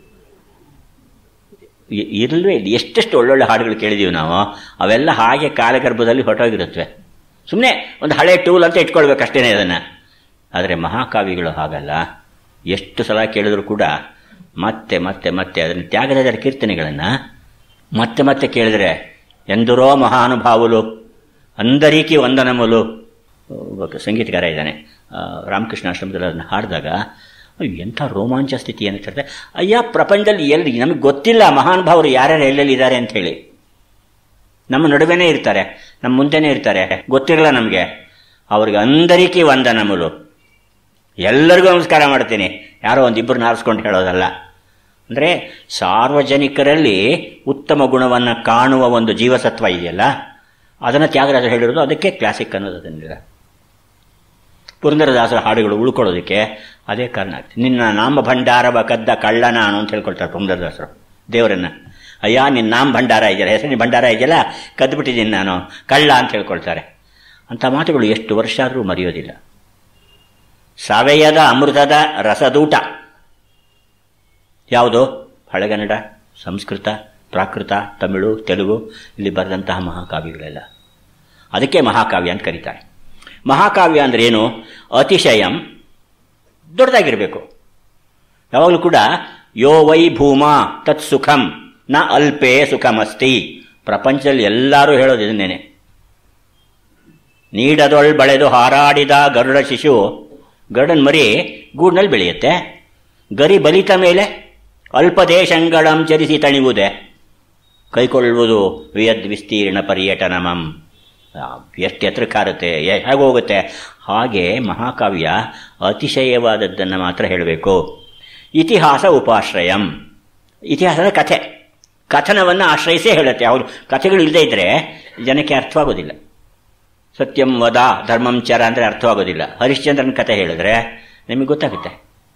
ಇರಲ್ವೇ ಇಲ್ಲ ಎಷ್ಟೆಷ್ಟು ಒಳ್ಳೊಳ್ಳೆ ಹಾಡುಗಳು ಕೇಳಿದೀವಿ ನಾವು ಅವೆಲ್ಲ ಹಾಗೆ ಕಾಲಗರ್ಭದಲ್ಲಿ ಹೊರಟೋಗಿರುತ್ತವೆ ಸುಮ್ಮನೆ ಒಂದು ಹಳೆ ಟೂಲ್ ಅಂತ ಇಟ್ಕೊಳ್ಬೇಕಷ್ಟೇ ಅದನ್ನು ಆದರೆ ಮಹಾಕಾವಿಗಳು ಹಾಗಲ್ಲ ಎಷ್ಟು ಸಲ ಕೇಳಿದ್ರು ಕೂಡ ಮತ್ತೆ ಮತ್ತೆ ಮತ್ತೆ ಅದನ್ನು ತ್ಯಾಗರಾಜರ ಕೀರ್ತನೆಗಳನ್ನು ಮತ್ತೆ ಮತ್ತೆ ಕೇಳಿದ್ರೆ ಎಂದರೋ ಮಹಾನುಭಾವುಲು ಅಂದರೀಕಿ ವಂದನಮುಲು ಒಬ್ಬ ಸಂಗೀತಗಾರ ಇದ್ದಾನೆ ರಾಮಕೃಷ್ಣ ಆಶ್ರಮದಲ್ಲಿ ಅದನ್ನು ಹಾಡಿದಾಗ ಎಂಥ ರೋಮಾಂಚ ಸ್ಥಿತಿ ಅನ್ನಿಸ್ತದೆ ಅಯ್ಯ ಪ್ರಪಂಚದಲ್ಲಿ ಎಲ್ಲಿ ನಮಗೆ ಗೊತ್ತಿಲ್ಲ ಮಹಾನುಭಾವರು ಯಾರ್ಯಾರು ಎಲ್ಲೆಲ್ಲಿ ಇದ್ದಾರೆ ಅಂತ ಹೇಳಿ ನಮ್ಮ ನಡುವೆನೇ ಇರ್ತಾರೆ ನಮ್ಮ ಮುಂದೆನೇ ಇರ್ತಾರೆ ಗೊತ್ತಿರಲ್ಲ ನಮಗೆ ಅವ್ರಿಗೆ ಅಂದರಿಕಿ ವಂದನಮುಲು ಎಲ್ಲರಿಗೂ ನಮಸ್ಕಾರ ಮಾಡ್ತೀನಿ ಯಾರೋ ಒಂದಿಬ್ಬರು ನಾರಿಸ್ಕೊಂಡು ಹೇಳೋದಲ್ಲ ಅಂದರೆ ಸಾರ್ವಜನಿಕರಲ್ಲಿ ಉತ್ತಮ ಗುಣವನ್ನು ಕಾಣುವ ಒಂದು ಜೀವಸತ್ವ ಇದೆಯಲ್ಲ ಅದನ್ನು ತ್ಯಾಗರಾಜ ಹೇಳಿರೋದು ಅದಕ್ಕೆ ಕ್ಲಾಸಿಕ್ ಅನ್ನೋದು ಅದನ್ನಿಲ್ಲ ಪುರಂದರದಾಸರ ಹಾಡುಗಳು ಉಳ್ಕೊಳ್ಳೋದಕ್ಕೆ ಅದೇ ಕಾರಣ ಆಗ್ತದೆ ನಿನ್ನ ನಾಮ ಭಂಡಾರವ ಕದ್ದ ಕಳ್ಳ ನಾನು ಅಂತ ಹೇಳ್ಕೊಳ್ತಾರೆ ಪುರಂದರದಾಸರು ದೇವರನ್ನ ಅಯ್ಯ ನಿನ್ನ ನಾಮ ಭಂಡಾರ ಇದೆಯಲ್ಲ ಹೆಸರಿನ ಭಂಡಾರ ಇದೆಯಲ್ಲ ಕದ್ದುಬಿಟ್ಟಿದ್ದೀನಿ ನಾನು ಕಳ್ಳ ಅಂತ ಹೇಳ್ಕೊಳ್ತಾರೆ ಅಂಥ ಮಾತುಗಳು ಎಷ್ಟು ವರ್ಷ ಆದರೂ ಮರೆಯೋದಿಲ್ಲ ಸವೆಯದ ಅಮೃತದ ರಸದೂಟ ಯಾವುದು ಹಳೆಗನ್ನಡ ಸಂಸ್ಕೃತ ಪ್ರಾಕೃತ ತಮಿಳು ತೆಲುಗು ಇಲ್ಲಿ ಬರೆದಂತಹ ಮಹಾಕಾವ್ಯಗಳೆಲ್ಲ ಅದಕ್ಕೆ ಮಹಾಕಾವ್ಯ ಅಂತ ಕರೀತಾರೆ ಮಹಾಕಾವ್ಯ ಅಂದ್ರೆ ಏನು ಅತಿಶಯಂ ದೊಡ್ಡದಾಗಿರಬೇಕು ಯಾವಾಗಲೂ ಕೂಡ ಯೋ ವೈ ಭೂಮಾ ತತ್ ಸುಖಂ ನ ಅಲ್ಪೇ ಸುಖಮಸ್ತಿ ಪ್ರಪಂಚದಲ್ಲಿ ಎಲ್ಲರೂ ಹೇಳೋದು ಇದನ್ನೇನೆ ನೀಡದೊಳ್ ಬಳೆದು ಹಾರಾಡಿದ ಗರುಡ ಶಿಶು ಗರುಡನ್ ಮರಿ ಗೂಡಿನಲ್ಲಿ ಬೆಳೆಯುತ್ತೆ ಗರಿ ಬಲಿತ ಮೇಲೆ ಅಲ್ಪದೇಶಂಗಳಂ ಚರಿಸಿ ತಣಿವುದೇ ಕೈಕೊಳ್ಳುವುದು ವಿಯದ್ ವಿಸ್ತೀರ್ಣ ಪರ್ಯಟನಮಂ ಎಷ್ಟು ಎತ್ತರಕ್ಕಾರುತ್ತೆ ಹೇಗೆ ಹೋಗುತ್ತೆ ಹಾಗೆ ಮಹಾಕಾವ್ಯ ಅತಿಶಯವಾದದ್ದನ್ನು ಮಾತ್ರ ಹೇಳಬೇಕು ಇತಿಹಾಸ ಉಪಾಶ್ರಯಂ ಇತಿಹಾಸದ ಕಥೆ ಕಥನವನ್ನು ಆಶ್ರಯಿಸೇ ಹೇಳುತ್ತೆ ಅವರು ಕಥೆಗಳು ಇಲ್ಲದೇ ಇದ್ದರೆ ಜನಕ್ಕೆ ಅರ್ಥವಾಗೋದಿಲ್ಲ ಸತ್ಯಂ ವದ ಧರ್ಮಂ ಚರ ಅಂದರೆ ಅರ್ಥವಾಗೋದಿಲ್ಲ ಹರಿಶ್ಚಂದ್ರನ ಕಥೆ ಹೇಳಿದ್ರೆ ನಿಮಗೆ ಗೊತ್ತಾಗುತ್ತೆ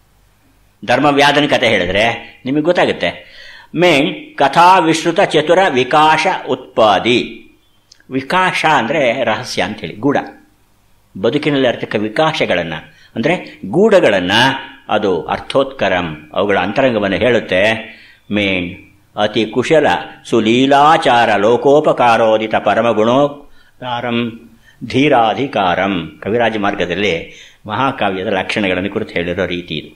ಧರ್ಮವ್ಯಾಧನ ಕಥೆ ಹೇಳಿದ್ರೆ ನಿಮಗೆ ಗೊತ್ತಾಗುತ್ತೆ ಮೇನ್ ಕಥಾ ವಿಶ್ರುತ ಚತುರ ವಿಕಾಶ ಉತ್ಪಾದಿ ವಿಕಾಶ ಅಂದರೆ ರಹಸ್ಯ ಅಂಥೇಳಿ ಗೂಢ ಬದುಕಿನಲ್ಲಿ ಅರ್ಥಕ ವಿಕಾಸಗಳನ್ನು ಅಂದರೆ ಗೂಢಗಳನ್ನು ಅದು ಅರ್ಥೋತ್ಕರಂ ಅವುಗಳ ಅಂತರಂಗವನ್ನು ಹೇಳುತ್ತೆ ಮೇನ್ ಅತಿ ಕುಶಲ ಸುಲೀಲಾಚಾರ ಲೋಕೋಪಕಾರೋದಿತ ಪರಮಗುಣೋಕಾರಂ ಧೀರಾಧಿಕಾರಂ ಕವಿರಾಜ ಮಾರ್ಗದಲ್ಲಿ ಮಹಾಕಾವ್ಯದ ಲಕ್ಷಣಗಳನ್ನು ಕುರಿತು ಹೇಳಿರೋ ರೀತಿ ಇದು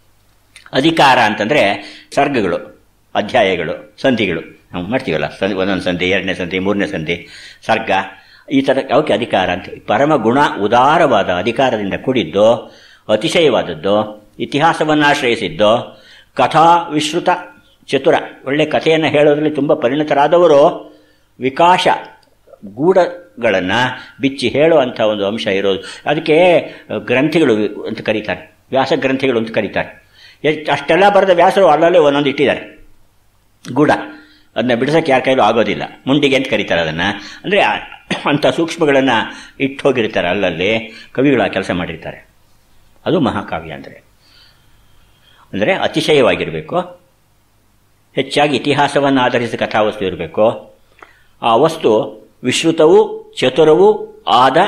ಅಧಿಕಾರ ಅಂತಂದರೆ ಸರ್ಗಗಳು ಅಧ್ಯಾಯಗಳು ಸಂಧಿಗಳು ನಾವು ಮಾಡ್ತೀವಲ್ಲ ಸಂಧಿ ಒಂದೊಂದು ಸಂಧಿ ಎರಡನೇ ಸಂಧಿ ಮೂರನೇ ಸಂಧಿ ಸರ್ಗ ಈ ಥರ ಅವಕ್ಕೆ ಅಧಿಕಾರ ಅಂತ ಪರಮ ಗುಣ ಉದಾರವಾದ ಅಧಿಕಾರದಿಂದ ಕೂಡಿದ್ದು ಅತಿಶಯವಾದದ್ದು ಇತಿಹಾಸವನ್ನು ಆಶ್ರಯಿಸಿದ್ದು ಕಥಾ ವಿಶ್ರುತ ಚತುರ ಒಳ್ಳೆ ಕಥೆಯನ್ನು ಹೇಳೋದ್ರಲ್ಲಿ ತುಂಬ ಪರಿಣಿತರಾದವರು ವಿಕಾಶ ಗೂಢಗಳನ್ನು ಬಿಚ್ಚಿ ಹೇಳುವಂಥ ಒಂದು ಅಂಶ ಇರೋದು ಅದಕ್ಕೆ ಗ್ರಂಥಿಗಳು ಅಂತ ಕರೀತಾರೆ ವ್ಯಾಸ ಗ್ರಂಥಿಗಳು ಅಂತ ಕರೀತಾರೆ ಎಷ್ಟು ಅಷ್ಟೆಲ್ಲ ಬರೆದ ವ್ಯಾಸರು ಅಲ್ಲಲ್ಲೇ ಒಂದೊಂದು ಇಟ್ಟಿದ್ದಾರೆ ಗೂಢ ಅದನ್ನ ಬಿಡಿಸೋಕೆ ಯಾರ ಕೈಲೂ ಆಗೋದಿಲ್ಲ ಮುಂಡಿಗೆ ಅಂತ ಕರೀತಾರೆ ಅದನ್ನು ಅಂದರೆ ಅಂಥ ಸೂಕ್ಷ್ಮಗಳನ್ನು ಇಟ್ಟು ಹೋಗಿರ್ತಾರೆ ಅಲ್ಲಲ್ಲಿ ಕವಿಗಳು ಆ ಕೆಲಸ ಮಾಡಿರ್ತಾರೆ ಅದು ಮಹಾಕಾವ್ಯ ಅಂದರೆ ಅಂದರೆ ಅತಿಶಯವಾಗಿರಬೇಕು ಹೆಚ್ಚಾಗಿ ಇತಿಹಾಸವನ್ನು ಆಧರಿಸಿದ ಕಥಾವಸ್ತು ಇರಬೇಕು ಆ ವಸ್ತು ವಿಶ್ರುತವೂ ಚತುರವೂ ಆದ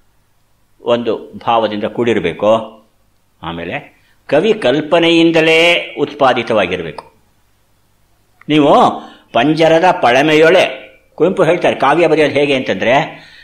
ಒಂದು ಭಾವದಿಂದ ಕೂಡಿರಬೇಕು ಆಮೇಲೆ ಕವಿ ಕಲ್ಪನೆಯಿಂದಲೇ ಉತ್ಪಾದಿತವಾಗಿರಬೇಕು ನೀವು ಪಂಜರದ ಪಳಮೆಯೊಳೆ ಕುವೆಂಪು ಹೇಳ್ತಾರೆ ಕಾವ್ಯ ಬರೆಯೋದು ಹೇಗೆ ಅಂತಂದರೆ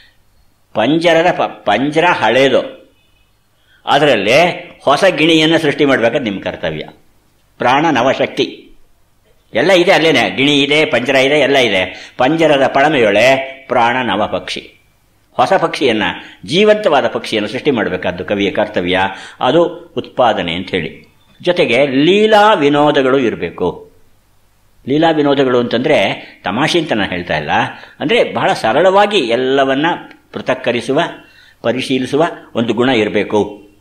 ಪಂಜರದ ಪ ಪಂಜರ ಹಳೇದು ಅದರಲ್ಲಿ ಹೊಸ ಗಿಣಿಯನ್ನು ಸೃಷ್ಟಿ ಮಾಡಬೇಕಾದ್ರೆ ನಿಮ್ಮ ಕರ್ತವ್ಯ ಪ್ರಾಣ ನವಶಕ್ತಿ ಎಲ್ಲ ಇದೆ ಅಲ್ಲೇನೆ ಗಿಣಿ ಇದೆ ಪಂಜರ ಇದೆ ಎಲ್ಲ ಇದೆ ಪಂಜರದ ಪಳಮೆಯೊಳೆ ಪ್ರಾಣ ನವ ಪಕ್ಷಿ ಹೊಸ ಪಕ್ಷಿಯನ್ನು ಜೀವಂತವಾದ ಪಕ್ಷಿಯನ್ನು ಸೃಷ್ಟಿ ಮಾಡಬೇಕಾದ್ದು ಕವಿಯ ಕರ್ತವ್ಯ ಅದು ಉತ್ಪಾದನೆ ಅಂತ ಹೇಳಿ ಜೊತೆಗೆ ಲೀಲಾ ವಿನೋದಗಳು ಇರಬೇಕು ಲೀಲಾ ವಿನೋದಗಳು ಅಂತಂದರೆ ತಮಾಷೆ ಅಂತ ನಾನು ಹೇಳ್ತಾ ಇಲ್ಲ ಅಂದರೆ ಬಹಳ ಸರಳವಾಗಿ ಎಲ್ಲವನ್ನ ಪೃಥಕ್ಕರಿಸುವ ಪರಿಶೀಲಿಸುವ ಒಂದು ಗುಣ ಇರಬೇಕು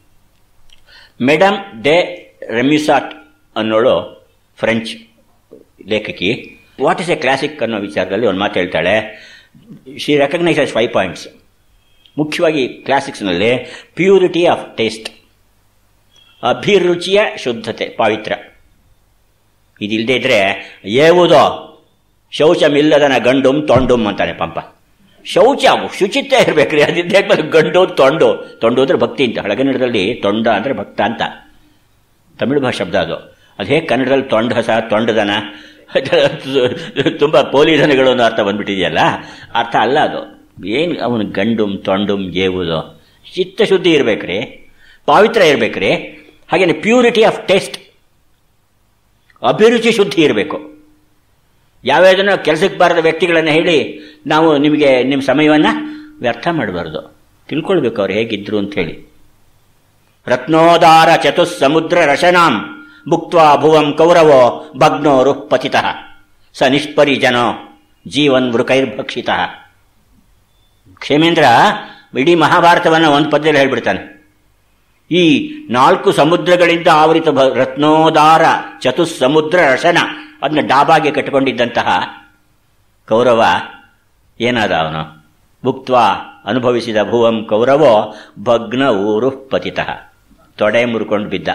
ಮೇಡಮ್ ಡೆ ರೆಮ್ಯುಸಾಟ್ ಅನ್ನೋಳು ಫ್ರೆಂಚ್ ಲೇಖಕಿ ವಾಟ್ ಇಸ್ ಎ ಕ್ಲಾಸಿಕ್ ಅನ್ನೋ ವಿಚಾರದಲ್ಲಿ ಒಂದು ಮಾತು ಹೇಳ್ತಾಳೆ ಶಿ ರೆಕಗ್ನೈಸಸ್ ಫೈವ್ ಪಾಯಿಂಟ್ಸ್ ಮುಖ್ಯವಾಗಿ ಕ್ಲಾಸಿಕ್ಸ್ನಲ್ಲಿ ಪ್ಯೂರಿಟಿ ಆಫ್ ಟೇಸ್ಟ್ ಅಭಿರುಚಿಯ ಶುದ್ಧತೆ ಪಾವಿತ್ರ ಇದಿಲ್ಲದೆ ಇದ್ರೆ ಏವುದೋ ಶೌಚಮಿಲ್ಲದನ ಗಂಡುಂ ತೊಂಡುಂ ಅಂತಾನೆ ಪಂಪ ಶೌಚ ಶುಚಿತ್ವ ಇರಬೇಕ್ರಿ ಅದಿದ್ದೇ ಗಂಡು ತೊಂಡು ತೊಂಡು ಅಂದ್ರೆ ಭಕ್ತಿ ಅಂತ ಹಳಗನ್ನಡದಲ್ಲಿ ತೊಂಡ ಅಂದ್ರೆ ಭಕ್ತ ಅಂತ ತಮಿಳು ಭಾಷೆ ಶಬ್ದ ಅದು ಅದು ಹೇಗೆ ಕನ್ನಡದಲ್ಲಿ ತೊಂಡಸ ತೊಂಡದನ ತುಂಬ ಪೋಲಿಧನಗಳು ಅನ್ನೋ ಅರ್ಥ ಬಂದ್ಬಿಟ್ಟಿದೆಯಲ್ಲ ಅರ್ಥ ಅಲ್ಲ ಅದು ಏನು ಅವನು ಗಂಡುಂ ತೊಂಡುಂ ಏವುದೋ ಚಿತ್ತಶುದ್ಧಿ ಇರಬೇಕ್ರಿ ಪಾವಿತ್ರ ಇರಬೇಕ್ರಿ ಹಾಗೇನೆ ಪ್ಯೂರಿಟಿ ಆಫ್ ಟೇಸ್ಟ್ ಅಭಿರುಚಿ ಶುದ್ಧಿ ಇರಬೇಕು ಯಾವ್ಯಾವುದನ್ನು ಕೆಲಸಕ್ಕೆ ಬಾರದ ವ್ಯಕ್ತಿಗಳನ್ನು ಹೇಳಿ ನಾವು ನಿಮಗೆ ನಿಮ್ಮ ಸಮಯವನ್ನು ವ್ಯರ್ಥ ಮಾಡಬಾರ್ದು ತಿಳ್ಕೊಳ್ಬೇಕು ಅವ್ರು ಹೇಗಿದ್ರು ಅಂತ ಹೇಳಿ ರತ್ನೋದಾರ ಚತುಸ್ ಸಮುದ್ರ ರಶನಾಂ ಭುಕ್ತ್ವಾ ಭುವಂ ಕೌರವೋ ಭಗ್ನೋರು ಪತಿತಃ ಸ ನಿಷ್ಪರಿಜನೋ ಜೀವನ್ ವೃಕೈರ್ಭಕ್ಷಿತ ಕ್ಷೇಮೇಂದ್ರ ಇಡೀ ಮಹಾಭಾರತವನ್ನು ಒಂದು ಪದ್ಯದಲ್ಲಿ ಹೇಳ್ಬಿಡ್ತಾನೆ ಈ ನಾಲ್ಕು ಸಮುದ್ರಗಳಿಂದ ಆವರಿತ ರತ್ನೋದಾರ ಚತುಸ್ ಸಮುದ್ರ ರಸನ ಅದನ್ನ ಡಾಬಾಗೆ ಕಟ್ಟಿಕೊಂಡಿದ್ದಂತಹ ಕೌರವ ಏನಾದ ಅವನು ಭುಕ್ತ್ವ ಅನುಭವಿಸಿದ ಭುವಂ ಕೌರವೋ ಭಗ್ನ ಊರು ಪತಿತಃ ತೊಡೆ ಮುರ್ಕೊಂಡು ಬಿದ್ದ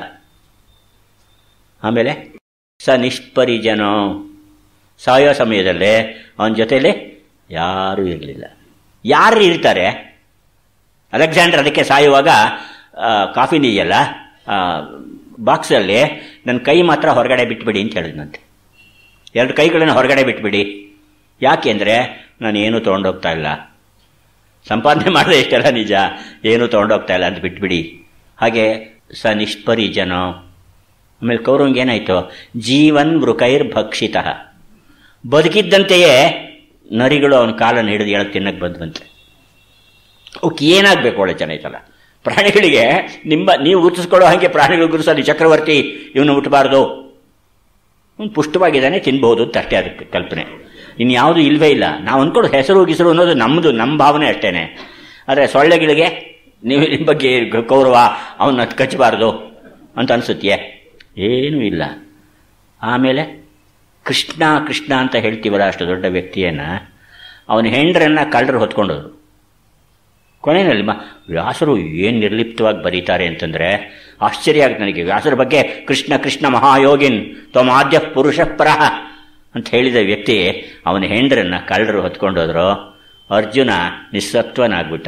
ಆಮೇಲೆ ಸ ನಿಷ್ಪರಿಜನೋ ಸಾಯೋ ಸಮಯದಲ್ಲೇ ಅವನ ಜೊತೆಯಲ್ಲಿ ಯಾರೂ ಇರಲಿಲ್ಲ ಯಾರು ಇರ್ತಾರೆ ಅಲೆಕ್ಸಾಂಡರ್ ಅದಕ್ಕೆ ಸಾಯುವಾಗ ಕಾಫಿ ನೀಯಲ್ಲ ಬಾಕ್ಸಲ್ಲಿ ನನ್ನ ಕೈ ಮಾತ್ರ ಹೊರಗಡೆ ಬಿಟ್ಬಿಡಿ ಅಂತ ಹೇಳಿದ್ನಂತೆ ಎರಡು ಕೈಗಳನ್ನು ಹೊರಗಡೆ ಬಿಟ್ಬಿಡಿ ಯಾಕೆ ಅಂದರೆ ನಾನು ಏನೂ ತೊಗೊಂಡೋಗ್ತಾ ಇಲ್ಲ ಸಂಪಾದನೆ ಮಾಡಿದೆ ಇಷ್ಟೆಲ್ಲ ನಿಜ ಏನೂ ತೊಗೊಂಡೋಗ್ತಾ ಇಲ್ಲ ಅಂತ ಬಿಟ್ಬಿಡಿ ಹಾಗೆ ಸ ನಿಷ್ಪರಿಜನೋ ಆಮೇಲೆ ಕೌರವಂಗೆ ಏನಾಯಿತು ಜೀವನ್ ವೃಕೈರ್ ಭಕ್ಷಿತ ಬದುಕಿದ್ದಂತೆಯೇ ನರಿಗಳು ಅವನ ಕಾಲನ್ನು ಹಿಡಿದು ಎಳ್ ತಿನ್ನಕ್ಕೆ ಬಂದ್ವಂತೆ ಅವಕ್ಕೆ ಏನಾಗಬೇಕು ಒಳ್ಳೆ ಚೆನ್ನಾಯ್ತಲ್ಲ ಪ್ರಾಣಿಗಳಿಗೆ ನಿಮ್ಮ ನೀವು ಗುರುತಿಸ್ಕೊಳ್ಳೋ ಹಾಗೆ ಪ್ರಾಣಿಗಳು ಗುರುಸಲ್ಲಿ ಚಕ್ರವರ್ತಿ ಇವನು ಹುಟ್ಟಬಾರ್ದು ಅವ್ನು ಪುಷ್ಟವಾಗಿದ್ದಾನೆ ತಿನ್ಬಹುದು ಅಂತ ಅಷ್ಟೇ ಅದಕ್ಕೆ ಕಲ್ಪನೆ ಇನ್ಯಾವುದು ಇಲ್ವೇ ಇಲ್ಲ ನಾವು ಅಂದ್ಕೊಂಡು ಹೆಸರು ಗಿಸರು ಅನ್ನೋದು ನಮ್ಮದು ನಮ್ಮ ಭಾವನೆ ಅಷ್ಟೇನೆ ಆದರೆ ಸೊಳ್ಳೆಗಳಿಗೆ ನೀವು ನಿಮ್ಮ ಬಗ್ಗೆ ಗೌರವ ಅವನ್ನ ಕಚ್ಚಬಾರ್ದು ಅಂತ ಅನಿಸುತ್ತೆ ಏನೂ ಇಲ್ಲ ಆಮೇಲೆ ಕೃಷ್ಣ ಕೃಷ್ಣ ಅಂತ ಹೇಳ್ತೀವಲ್ಲ ಅಷ್ಟು ದೊಡ್ಡ ವ್ಯಕ್ತಿಯನ್ನು ಅವನ ಹೆಂಡ್ರನ್ನ ಕಳ್ಳರು ಹೊತ್ಕೊಂಡೋರು ಕೊನೆಯಲ್ಲಿ ಮ ವ್ಯಾಸರು ಏನು ನಿರ್ಲಿಪ್ತವಾಗಿ ಬರೀತಾರೆ ಅಂತಂದರೆ ಆಶ್ಚರ್ಯ ಆಗುತ್ತೆ ನನಗೆ ವ್ಯಾಸರ ಬಗ್ಗೆ ಕೃಷ್ಣ ಕೃಷ್ಣ ಮಹಾಯೋಗಿನ್ ತ್ವಮಾದ್ಯ ಪುರುಷ ಪರಹ ಅಂತ ಹೇಳಿದ ವ್ಯಕ್ತಿ ಅವನ ಹೆಂಡ್ರನ್ನ ಕಳ್ಳರು ಹೊತ್ಕೊಂಡೋದ್ರು ಅರ್ಜುನ ನಿಸ್ಸತ್ವನಾಗ್ಬಿಟ್ಟ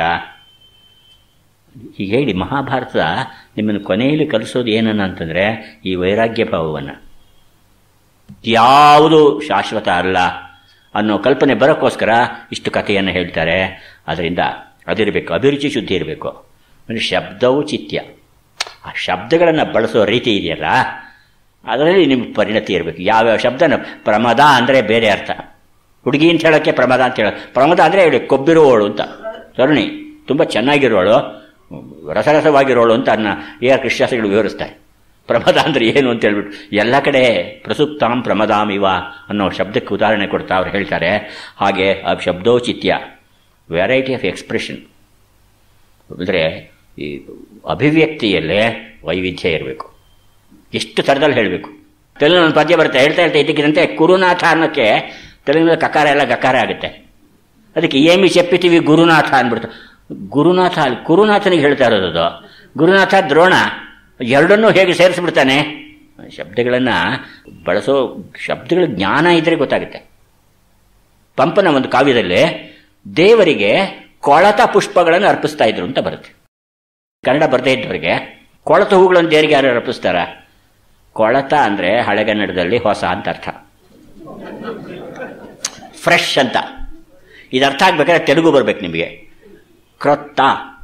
ಹೀಗೆ ಹೇಳಿ ಮಹಾಭಾರತ ನಿಮ್ಮನ್ನು ಕೊನೆಯಲ್ಲಿ ಕಲಿಸೋದು ಏನನ್ನ ಅಂತಂದರೆ ಈ ವೈರಾಗ್ಯ ಭಾವವನ್ನು ಯಾವುದು ಶಾಶ್ವತ ಅಲ್ಲ ಅನ್ನೋ ಕಲ್ಪನೆ ಬರೋಕ್ಕೋಸ್ಕರ ಇಷ್ಟು ಕಥೆಯನ್ನು ಹೇಳ್ತಾರೆ ಅದರಿಂದ ಅದಿರಬೇಕು ಅಭಿರುಚಿ ಶುದ್ಧಿ ಇರಬೇಕು ಅಂದರೆ ಶಬ್ದವು ಚಿತ್ಯ ಆ ಶಬ್ದಗಳನ್ನು ಬಳಸೋ ರೀತಿ ಇದೆಯಲ್ಲ ಅದರಲ್ಲಿ ನಿಮ್ಗೆ ಪರಿಣತಿ ಇರಬೇಕು ಯಾವ್ಯಾವ ಶಬ್ದನ ಪ್ರಮದ ಅಂದರೆ ಬೇರೆ ಅರ್ಥ ಹುಡುಗಿ ಅಂತ ಹೇಳೋಕ್ಕೆ ಪ್ರಮದ ಅಂತ ಹೇಳೋ ಪ್ರಮದ ಅಂದರೆ ಹೇಳಿ ಕೊಬ್ಬಿರುವವಳು ಅಂತ ತರುಣಿ ತುಂಬ ಚೆನ್ನಾಗಿರೋಳು ರಸರಸವಾಗಿರೋಳು ಅಂತ ಅದನ್ನ ಎ ಆರ್ ಕೃಷ್ಣಾಸ್ತ್ರಿಗಳು ವಿವರಿಸ್ತಾರೆ ಪ್ರಮದ ಅಂದರೆ ಏನು ಅಂತ ಹೇಳ್ಬಿಟ್ಟು ಎಲ್ಲ ಕಡೆ ಪ್ರಸುಪ್ತಾಂ ಪ್ರಮದಾಂ ಇವ ಅನ್ನೋ ಶಬ್ದಕ್ಕೆ ಉದಾಹರಣೆ ಕೊಡ್ತಾ ಅವ್ರು ಹೇಳ್ತಾರೆ ಹಾಗೆ ಆ ಶಬ್ದೋಚಿತ್ಯ ವೆರೈಟಿ ಆಫ್ ಎಕ್ಸ್ಪ್ರೆಷನ್ ಅಂದರೆ ಈ ಅಭಿವ್ಯಕ್ತಿಯಲ್ಲೇ ವೈವಿಧ್ಯ ಇರಬೇಕು ಎಷ್ಟು ಥರದಲ್ಲಿ ಹೇಳಬೇಕು ತೆಲುಗಿನ ಒಂದು ಪದ್ಯ ಬರುತ್ತೆ ಹೇಳ್ತಾ ಹೇಳ್ತಾ ಇದ್ದಕ್ಕಿದಂತೆ ಕುರುನಾಥ ಅನ್ನೋಕ್ಕೆ ತೆಲುಗಿನ ಕಕಾರ ಎಲ್ಲ ಗಕಾರ ಆಗುತ್ತೆ ಅದಕ್ಕೆ ಏಮಿ ಚೆಪ್ಪಿತೀವಿ ಗುರುನಾಥ ಅಂದ್ಬಿಡ್ತು ಗುರುನಾಥ ಅಲ್ಲಿ ಕುರುನಾಥನಿಗೆ ಹೇಳ್ತಾ ಇರೋದು ಅದು ಗುರುನಾಥ ದ್ರೋಣ ಎರಡನ್ನೂ ಹೇಗೆ ಸೇರಿಸ್ಬಿಡ್ತಾನೆ ಶಬ್ದಗಳನ್ನು ಬಳಸೋ ಶಬ್ದಗಳ ಜ್ಞಾನ ಇದ್ರೆ ಗೊತ್ತಾಗುತ್ತೆ ಪಂಪನ ಒಂದು ಕಾವ್ಯದಲ್ಲಿ ದೇವರಿಗೆ ಕೊಳತ ಪುಷ್ಪಗಳನ್ನು ಅರ್ಪಿಸ್ತಾ ಇದ್ರು ಅಂತ ಬರುತ್ತೆ ಕನ್ನಡ ಬರದೇ ಇದ್ದವರಿಗೆ ಕೊಳತ ಹೂಗಳನ್ನು ದೇವರಿಗೆ ಯಾರು ಅರ್ಪಿಸ್ತಾರ ಕೊಳತ ಅಂದರೆ ಹಳೆಗನ್ನಡದಲ್ಲಿ ಹೊಸ ಅಂತ ಅರ್ಥ ಫ್ರೆಶ್ ಅಂತ ಇದು ಅರ್ಥ ಆಗ್ಬೇಕಾದ್ರೆ ತೆಲುಗು ಬರ್ಬೇಕು ನಿಮಗೆ ಕ್ರೊತ್ತ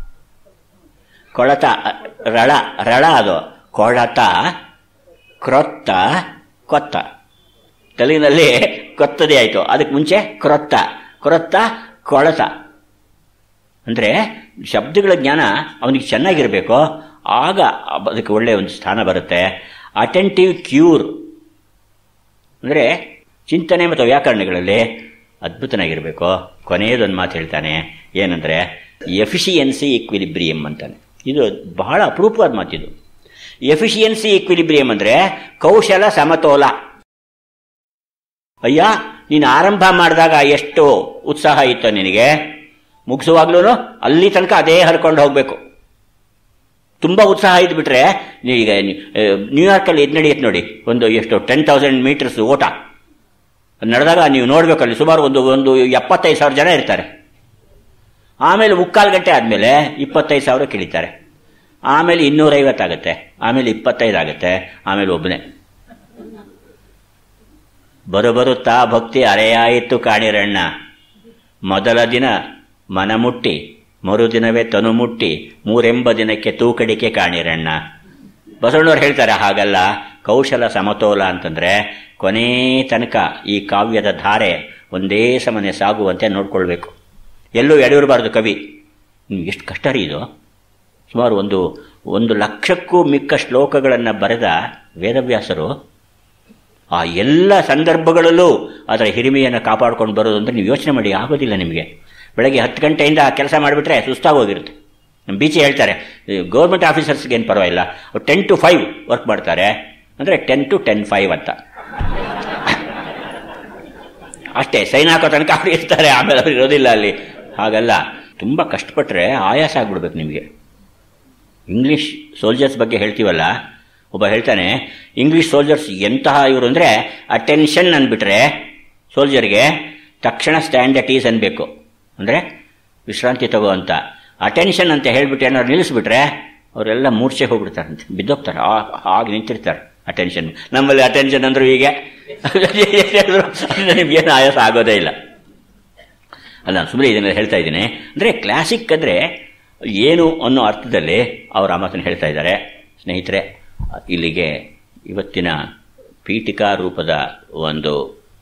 ಕೊಳತ ರಳ ರಳ ಅದು ಕೊಳತ ಕ್ರೊತ್ತ ಕೊತ್ತ ತೆಲುಗಿನಲ್ಲಿ ಕೊತ್ತದೇ ಆಯಿತು ಅದಕ್ಕೆ ಮುಂಚೆ ಕ್ರೊತ್ತ ಕ್ರೊತ್ತ ಕೊಳತ ಅಂದರೆ ಶಬ್ದಗಳ ಜ್ಞಾನ ಅವನಿಗೆ ಚೆನ್ನಾಗಿರಬೇಕು ಆಗ ಅದಕ್ಕೆ ಒಳ್ಳೆಯ ಒಂದು ಸ್ಥಾನ ಬರುತ್ತೆ ಅಟೆಂಟಿವ್ ಕ್ಯೂರ್ ಅಂದರೆ ಚಿಂತನೆ ಮತ್ತು ವ್ಯಾಕರಣಗಳಲ್ಲಿ ಅದ್ಭುತನಾಗಿರಬೇಕು ಕೊನೆಯದೊಂದು ಮಾತು ಹೇಳ್ತಾನೆ ಏನಂದರೆ ಎಫಿಷಿಯನ್ಸಿ ಈಕ್ವಿಲಿಬ್ರಿಯಮ್ ಅಂತಾನೆ ಇದು ಬಹಳ ಅಪರೂಪವಾದ ಮಾತಿದು ಎಫಿಷಿಯನ್ಸಿ ಈಕ್ವಿಲಿಬ್ರಿಯಮ್ ಅಂದರೆ ಕೌಶಲ ಸಮತೋಲ ಅಯ್ಯ ನೀನು ಆರಂಭ ಮಾಡಿದಾಗ ಎಷ್ಟು ಉತ್ಸಾಹ ಇತ್ತು ನಿನಗೆ ಮುಗಿಸುವಾಗ್ಲೂ ಅಲ್ಲಿ ತನಕ ಅದೇ ಹರ್ಕೊಂಡು ಹೋಗಬೇಕು ತುಂಬ ಉತ್ಸಾಹ ಇದ್ಬಿಟ್ರೆ ಈಗ ನ್ಯೂಯಾರ್ಕಲ್ಲಿ ಇದು ನಡೆಯುತ್ತೆ ನೋಡಿ ಒಂದು ಎಷ್ಟು ಟೆನ್ ತೌಸಂಡ್ ಮೀಟರ್ಸ್ ಓಟ ನಡೆದಾಗ ನೀವು ನೋಡಬೇಕು ಅಲ್ಲಿ ಸುಮಾರು ಒಂದು ಒಂದು ಎಪ್ಪತ್ತೈದು ಸಾವಿರ ಜನ ಇರ್ತಾರೆ ಆಮೇಲೆ ಮುಕ್ಕಾಲು ಗಂಟೆ ಆದಮೇಲೆ ಇಪ್ಪತ್ತೈದು ಸಾವಿರ ಕಿಳಿತಾರೆ ಆಮೇಲೆ ಇನ್ನೂರೈವತ್ತಾಗುತ್ತೆ ಆಮೇಲೆ ಇಪ್ಪತ್ತೈದು ಆಗುತ್ತೆ ಆಮೇಲೆ ಒಬ್ಬನೇ ಬರುತ್ತಾ ಭಕ್ತಿ ಅರೆಯಾಯಿತು ಕಾಣಿರಣ್ಣ ಮೊದಲ ದಿನ ಮನ ಮುಟ್ಟಿ ಮರುದಿನವೇ ತನು ಮುಟ್ಟಿ ಮೂರೆಂಬ ದಿನಕ್ಕೆ ತೂಕಡಿಕೆ ಕಾಣಿರಣ್ಣ ಬಸವಣ್ಣವ್ರು ಹೇಳ್ತಾರೆ ಹಾಗಲ್ಲ ಕೌಶಲ ಸಮತೋಲ ಅಂತಂದ್ರೆ ಕೊನೇ ತನಕ ಈ ಕಾವ್ಯದ ಧಾರೆ ಒಂದೇ ಸಮನೆ ಸಾಗುವಂತೆ ನೋಡ್ಕೊಳ್ಬೇಕು ಎಲ್ಲೂ ಎಡೆಯಿರಬಾರ್ದು ಕವಿ ಎಷ್ಟು ಕಷ್ಟ ರೀ ಇದು ಸುಮಾರು ಒಂದು ಒಂದು ಲಕ್ಷಕ್ಕೂ ಮಿಕ್ಕ ಶ್ಲೋಕಗಳನ್ನು ಬರೆದ ವೇದವ್ಯಾಸರು ಆ ಎಲ್ಲ ಸಂದರ್ಭಗಳಲ್ಲೂ ಅದರ ಹಿರಿಮೆಯನ್ನು ಕಾಪಾಡ್ಕೊಂಡು ಬರೋದು ಅಂದರೆ ನೀವು ಯೋಚನೆ ಮಾಡಿ ಆಗೋದಿಲ್ಲ ನಿಮಗೆ ಬೆಳಗ್ಗೆ ಹತ್ತು ಗಂಟೆಯಿಂದ ಕೆಲಸ ಮಾಡಿಬಿಟ್ರೆ ಸುಸ್ತಾಗೋಗಿರುತ್ತೆ ನಮ್ಮ ಬೀಚಿ ಹೇಳ್ತಾರೆ ಗೌರ್ಮೆಂಟ್ ಆಫೀಸರ್ಸ್ಗೆ ಏನು ಪರವಾಗಿಲ್ಲ ಟೆನ್ ಟು ಫೈವ್ ವರ್ಕ್ ಮಾಡ್ತಾರೆ ಅಂದರೆ ಟೆನ್ ಟು ಟೆನ್ ಫೈವ್ ಅಂತ ಅಷ್ಟೇ ಸೈನ್ ಹಾಕೋ ತನಕ ಅವ್ರು ಇರ್ತಾರೆ ಆಮೇಲೆ ಅವ್ರು ಇರೋದಿಲ್ಲ ಅಲ್ಲಿ ಹಾಗಲ್ಲ ತುಂಬ ಕಷ್ಟಪಟ್ಟರೆ ಆಯಾಸ ಆಗ್ಬಿಡ್ಬೇಕು ನಿಮಗೆ ಇಂಗ್ಲೀಷ್ ಸೋಲ್ಜರ್ಸ್ ಬಗ್ಗೆ ಹೇಳ್ತೀವಲ್ಲ ಒಬ್ಬ ಹೇಳ್ತಾನೆ ಇಂಗ್ಲೀಷ್ ಸೋಲ್ಜರ್ಸ್ ಎಂತಹ ಇವರು ಅಂದರೆ ಅಟೆನ್ಷನ್ ಅಂದ್ಬಿಟ್ರೆ ಸೋಲ್ಜರ್ಗೆ ತಕ್ಷಣ ಸ್ಟ್ಯಾಂಡ್ ಅಟ್ ಈಸ್ ಅನ್ಬೇಕು ಅಂದರೆ ವಿಶ್ರಾಂತಿ ತಗೋ ಅಂತ ಅಟೆನ್ಷನ್ ಅಂತ ಹೇಳ್ಬಿಟ್ಟು ಏನಾದ್ರು ನಿಲ್ಲಿಸ್ಬಿಟ್ರೆ ಅವರೆಲ್ಲ ಮೂರ್ಛೆ ಹೋಗ್ಬಿಡ್ತಾರಂತೆ ಬಿದ್ದೋಗ್ತಾರೆ ಹಾಗೆ ನಿಂತಿರ್ತಾರೆ ಅಟೆನ್ಷನ್ ನಮ್ಮಲ್ಲಿ ಅಟೆನ್ಷನ್ ಅಂದ್ರು ಹೀಗೆ ನಿಮ್ಗೇನು ಆಯಾಸ ಆಗೋದೇ ಇಲ್ಲ ಅಲ್ಲ ಸುಮ್ಮನೆ ಇದನ್ನು ಹೇಳ್ತಾ ಇದ್ದೀನಿ ಅಂದರೆ ಕ್ಲಾಸಿಕ್ ಅಂದರೆ ಏನು ಅನ್ನೋ ಅರ್ಥದಲ್ಲಿ ಅವರು ಆ ಮಾತನ್ನು ಹೇಳ್ತಾ ಇದ್ದಾರೆ ಸ್ನೇಹಿತರೆ ಇಲ್ಲಿಗೆ ಇವತ್ತಿನ ಪೀಠಿಕಾ ರೂಪದ ಒಂದು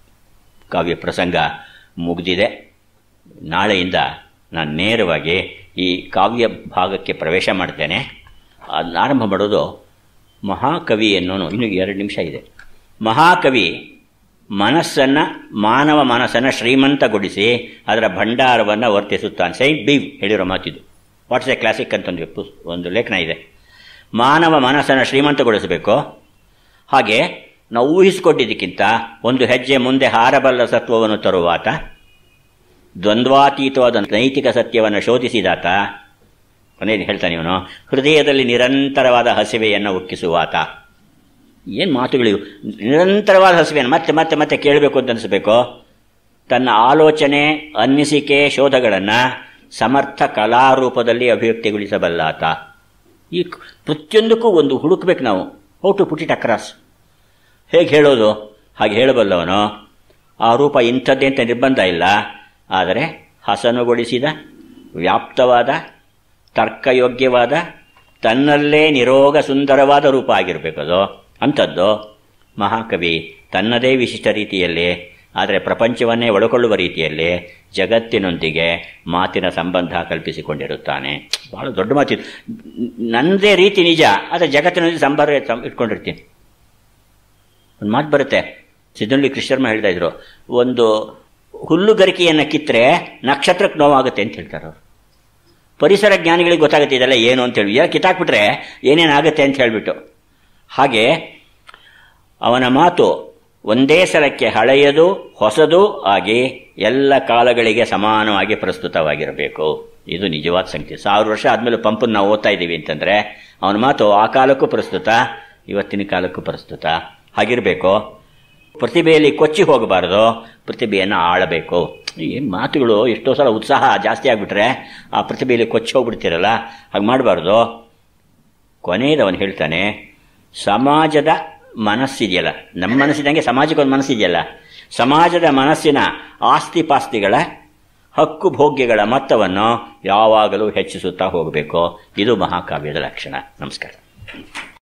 ಕಾವ್ಯ ಪ್ರಸಂಗ ಮುಗಿದಿದೆ ನಾಳೆಯಿಂದ ನಾನು ನೇರವಾಗಿ ಈ ಕಾವ್ಯ ಭಾಗಕ್ಕೆ ಪ್ರವೇಶ ಮಾಡ್ತೇನೆ ಅದನ್ನ ಆರಂಭ ಮಾಡೋದು ಮಹಾಕವಿ ಅನ್ನೋನು ಇನ್ನು ಎರಡು ನಿಮಿಷ ಇದೆ ಮಹಾಕವಿ ಮನಸ್ಸನ್ನು ಮಾನವ ಮನಸ್ಸನ್ನು ಶ್ರೀಮಂತಗೊಳಿಸಿ ಅದರ ಭಂಡಾರವನ್ನು ವರ್ತಿಸುತ್ತಾನೆ ಸೈಂಟ್ ಬೀವ್ ಹೇಳಿರೋ ಮಾತಿದು ವಾಟ್ಸ್ ಎ ಕ್ಲಾಸಿಕ್ ಅಂತ ಒಂದು ಪುಸ್ ಒಂದು ಲೇಖನ ಇದೆ ಮಾನವ ಮನಸ್ಸನ್ನು ಶ್ರೀಮಂತಗೊಳಿಸಬೇಕು ಹಾಗೆ ನಾವು ಊಹಿಸಿಕೊಂಡಿದ್ದಕ್ಕಿಂತ ಒಂದು ಹೆಜ್ಜೆ ಮುಂದೆ ಹಾರಬಲ್ಲ ಸತ್ವವನ್ನು ತರುವಾತ ದ್ವಂದ್ವಾತೀತವಾದ ನೈತಿಕ ಸತ್ಯವನ್ನು ಶೋಧಿಸಿದಾತ ಕೊನೆಯಲ್ಲಿ ಹೇಳ್ತಾನೆ ಇವನು ಹೃದಯದಲ್ಲಿ ನಿರಂತರವಾದ ಹಸಿವೆಯನ್ನು ಉಕ್ಕಿಸುವಾತ ಏನು ಮಾತುಗಳಿವು ನಿರಂತರವಾದ ಹಸಿವೆಯನ್ನು ಮತ್ತೆ ಮತ್ತೆ ಮತ್ತೆ ಕೇಳಬೇಕು ಅಂತ ಅನಿಸ್ಬೇಕು ತನ್ನ ಆಲೋಚನೆ ಅನ್ನಿಸಿಕೆ ಶೋಧಗಳನ್ನು ಸಮರ್ಥ ಕಲಾರೂಪದಲ್ಲಿ ಅಭಿವ್ಯಕ್ತಿಗೊಳಿಸಬಲ್ಲಾತ ಈ ಪ್ರತಿಯೊಂದಕ್ಕೂ ಒಂದು ಹುಡುಕ್ಬೇಕು ನಾವು how to put it across ಹೇಗೆ ಹೇಳೋದು ಹಾಗೆ ಹೇಳಬಲ್ಲವನು ಆ ರೂಪ ಇಂಥದ್ದೇ ಅಂತ ನಿರ್ಬಂಧ ಇಲ್ಲ ಆದರೆ ಹಸನುಗೊಳಿಸಿದ ವ್ಯಾಪ್ತವಾದ ತರ್ಕಯೋಗ್ಯವಾದ ತನ್ನಲ್ಲೇ ನಿರೋಗ ಸುಂದರವಾದ ರೂಪ ಆಗಿರಬೇಕು ಅದು ಅಂಥದ್ದು ಮಹಾಕವಿ ತನ್ನದೇ ವಿಶಿಷ್ಟ ರೀತಿಯಲ್ಲಿ ಆದರೆ ಪ್ರಪಂಚವನ್ನೇ ಒಳಗೊಳ್ಳುವ ರೀತಿಯಲ್ಲಿ ಜಗತ್ತಿನೊಂದಿಗೆ ಮಾತಿನ ಸಂಬಂಧ ಕಲ್ಪಿಸಿಕೊಂಡಿರುತ್ತಾನೆ ಬಹಳ ದೊಡ್ಡ ಮಾತಿದು ನನ್ನದೇ ರೀತಿ ನಿಜ ಆದರೆ ಜಗತ್ತಿನೊಂದಿಗೆ ಸಂಬಂಧ ಇಟ್ಕೊಂಡಿರ್ತೀನಿ ಒಂದು ಮಾತು ಬರುತ್ತೆ ಸಿದ್ಧಳ್ಳಿ ಕೃಷ್ಣರ್ಮ ಹೇಳ್ತಾ ಇದ್ರು ಒಂದು ಹುಲ್ಲುಗರಿಕೆಯನ್ನು ಕಿತ್ತರೆ ನಕ್ಷತ್ರಕ್ಕೆ ನೋವಾಗುತ್ತೆ ಅಂತ ಹೇಳ್ತಾರೆ ಅವರು ಪರಿಸರ ಜ್ಞಾನಿಗಳಿಗೆ ಗೊತ್ತಾಗುತ್ತೆ ಇದೆಲ್ಲ ಏನು ಅಂತ ಹೇಳಿ ಯಾಕೆ ಕಿತ್ತಾಕ್ಬಿಟ್ರೆ ಏನೇನಾಗುತ್ತೆ ಅಂತ ಹೇಳಿಬಿಟ್ಟು ಹಾಗೆ ಅವನ ಮಾತು ಒಂದೇ ಸಲಕ್ಕೆ ಹಳೆಯದು ಹೊಸದು ಆಗಿ ಎಲ್ಲ ಕಾಲಗಳಿಗೆ ಸಮಾನವಾಗಿ ಪ್ರಸ್ತುತವಾಗಿರಬೇಕು ಇದು ನಿಜವಾದ ಸಂಖ್ಯೆ ಸಾವಿರ ವರ್ಷ ಆದಮೇಲೆ ಪಂಪನ್ನು ನಾವು ಓದ್ತಾ ಇದ್ದೀವಿ ಅಂತಂದರೆ ಅವನ ಮಾತು ಆ ಕಾಲಕ್ಕೂ ಪ್ರಸ್ತುತ ಇವತ್ತಿನ ಕಾಲಕ್ಕೂ ಪ್ರಸ್ತುತ ಹಾಗಿರಬೇಕು ಪ್ರತಿಭೆಯಲ್ಲಿ ಕೊಚ್ಚಿ ಹೋಗಬಾರದು ಪ್ರತಿಭೆಯನ್ನು ಆಳಬೇಕು ಏನು ಮಾತುಗಳು ಎಷ್ಟೋ ಸಲ ಉತ್ಸಾಹ ಜಾಸ್ತಿ ಆಗಿಬಿಟ್ರೆ ಆ ಪ್ರತಿಭೆಯಲ್ಲಿ ಕೊಚ್ಚಿ ಹೋಗ್ಬಿಡ್ತೀರಲ್ಲ ಹಾಗೆ ಮಾಡಬಾರ್ದು ಕೊನೆಯದು ಅವನು ಹೇಳ್ತಾನೆ ಸಮಾಜದ ಮನಸ್ಸಿದೆಯಲ್ಲ ನಮ್ಮ ಮನಸ್ಸಿದಂಗೆ ಸಮಾಜಕ್ಕೆ ಒಂದು ಮನಸ್ಸಿದೆಯಲ್ಲ ಸಮಾಜದ ಮನಸ್ಸಿನ ಆಸ್ತಿ ಪಾಸ್ತಿಗಳ ಹಕ್ಕು ಭೋಗ್ಯಗಳ ಮೊತ್ತವನ್ನು ಯಾವಾಗಲೂ ಹೆಚ್ಚಿಸುತ್ತಾ ಹೋಗಬೇಕು ಇದು ಮಹಾಕಾವ್ಯದ ಲಕ್ಷಣ ನಮಸ್ಕಾರ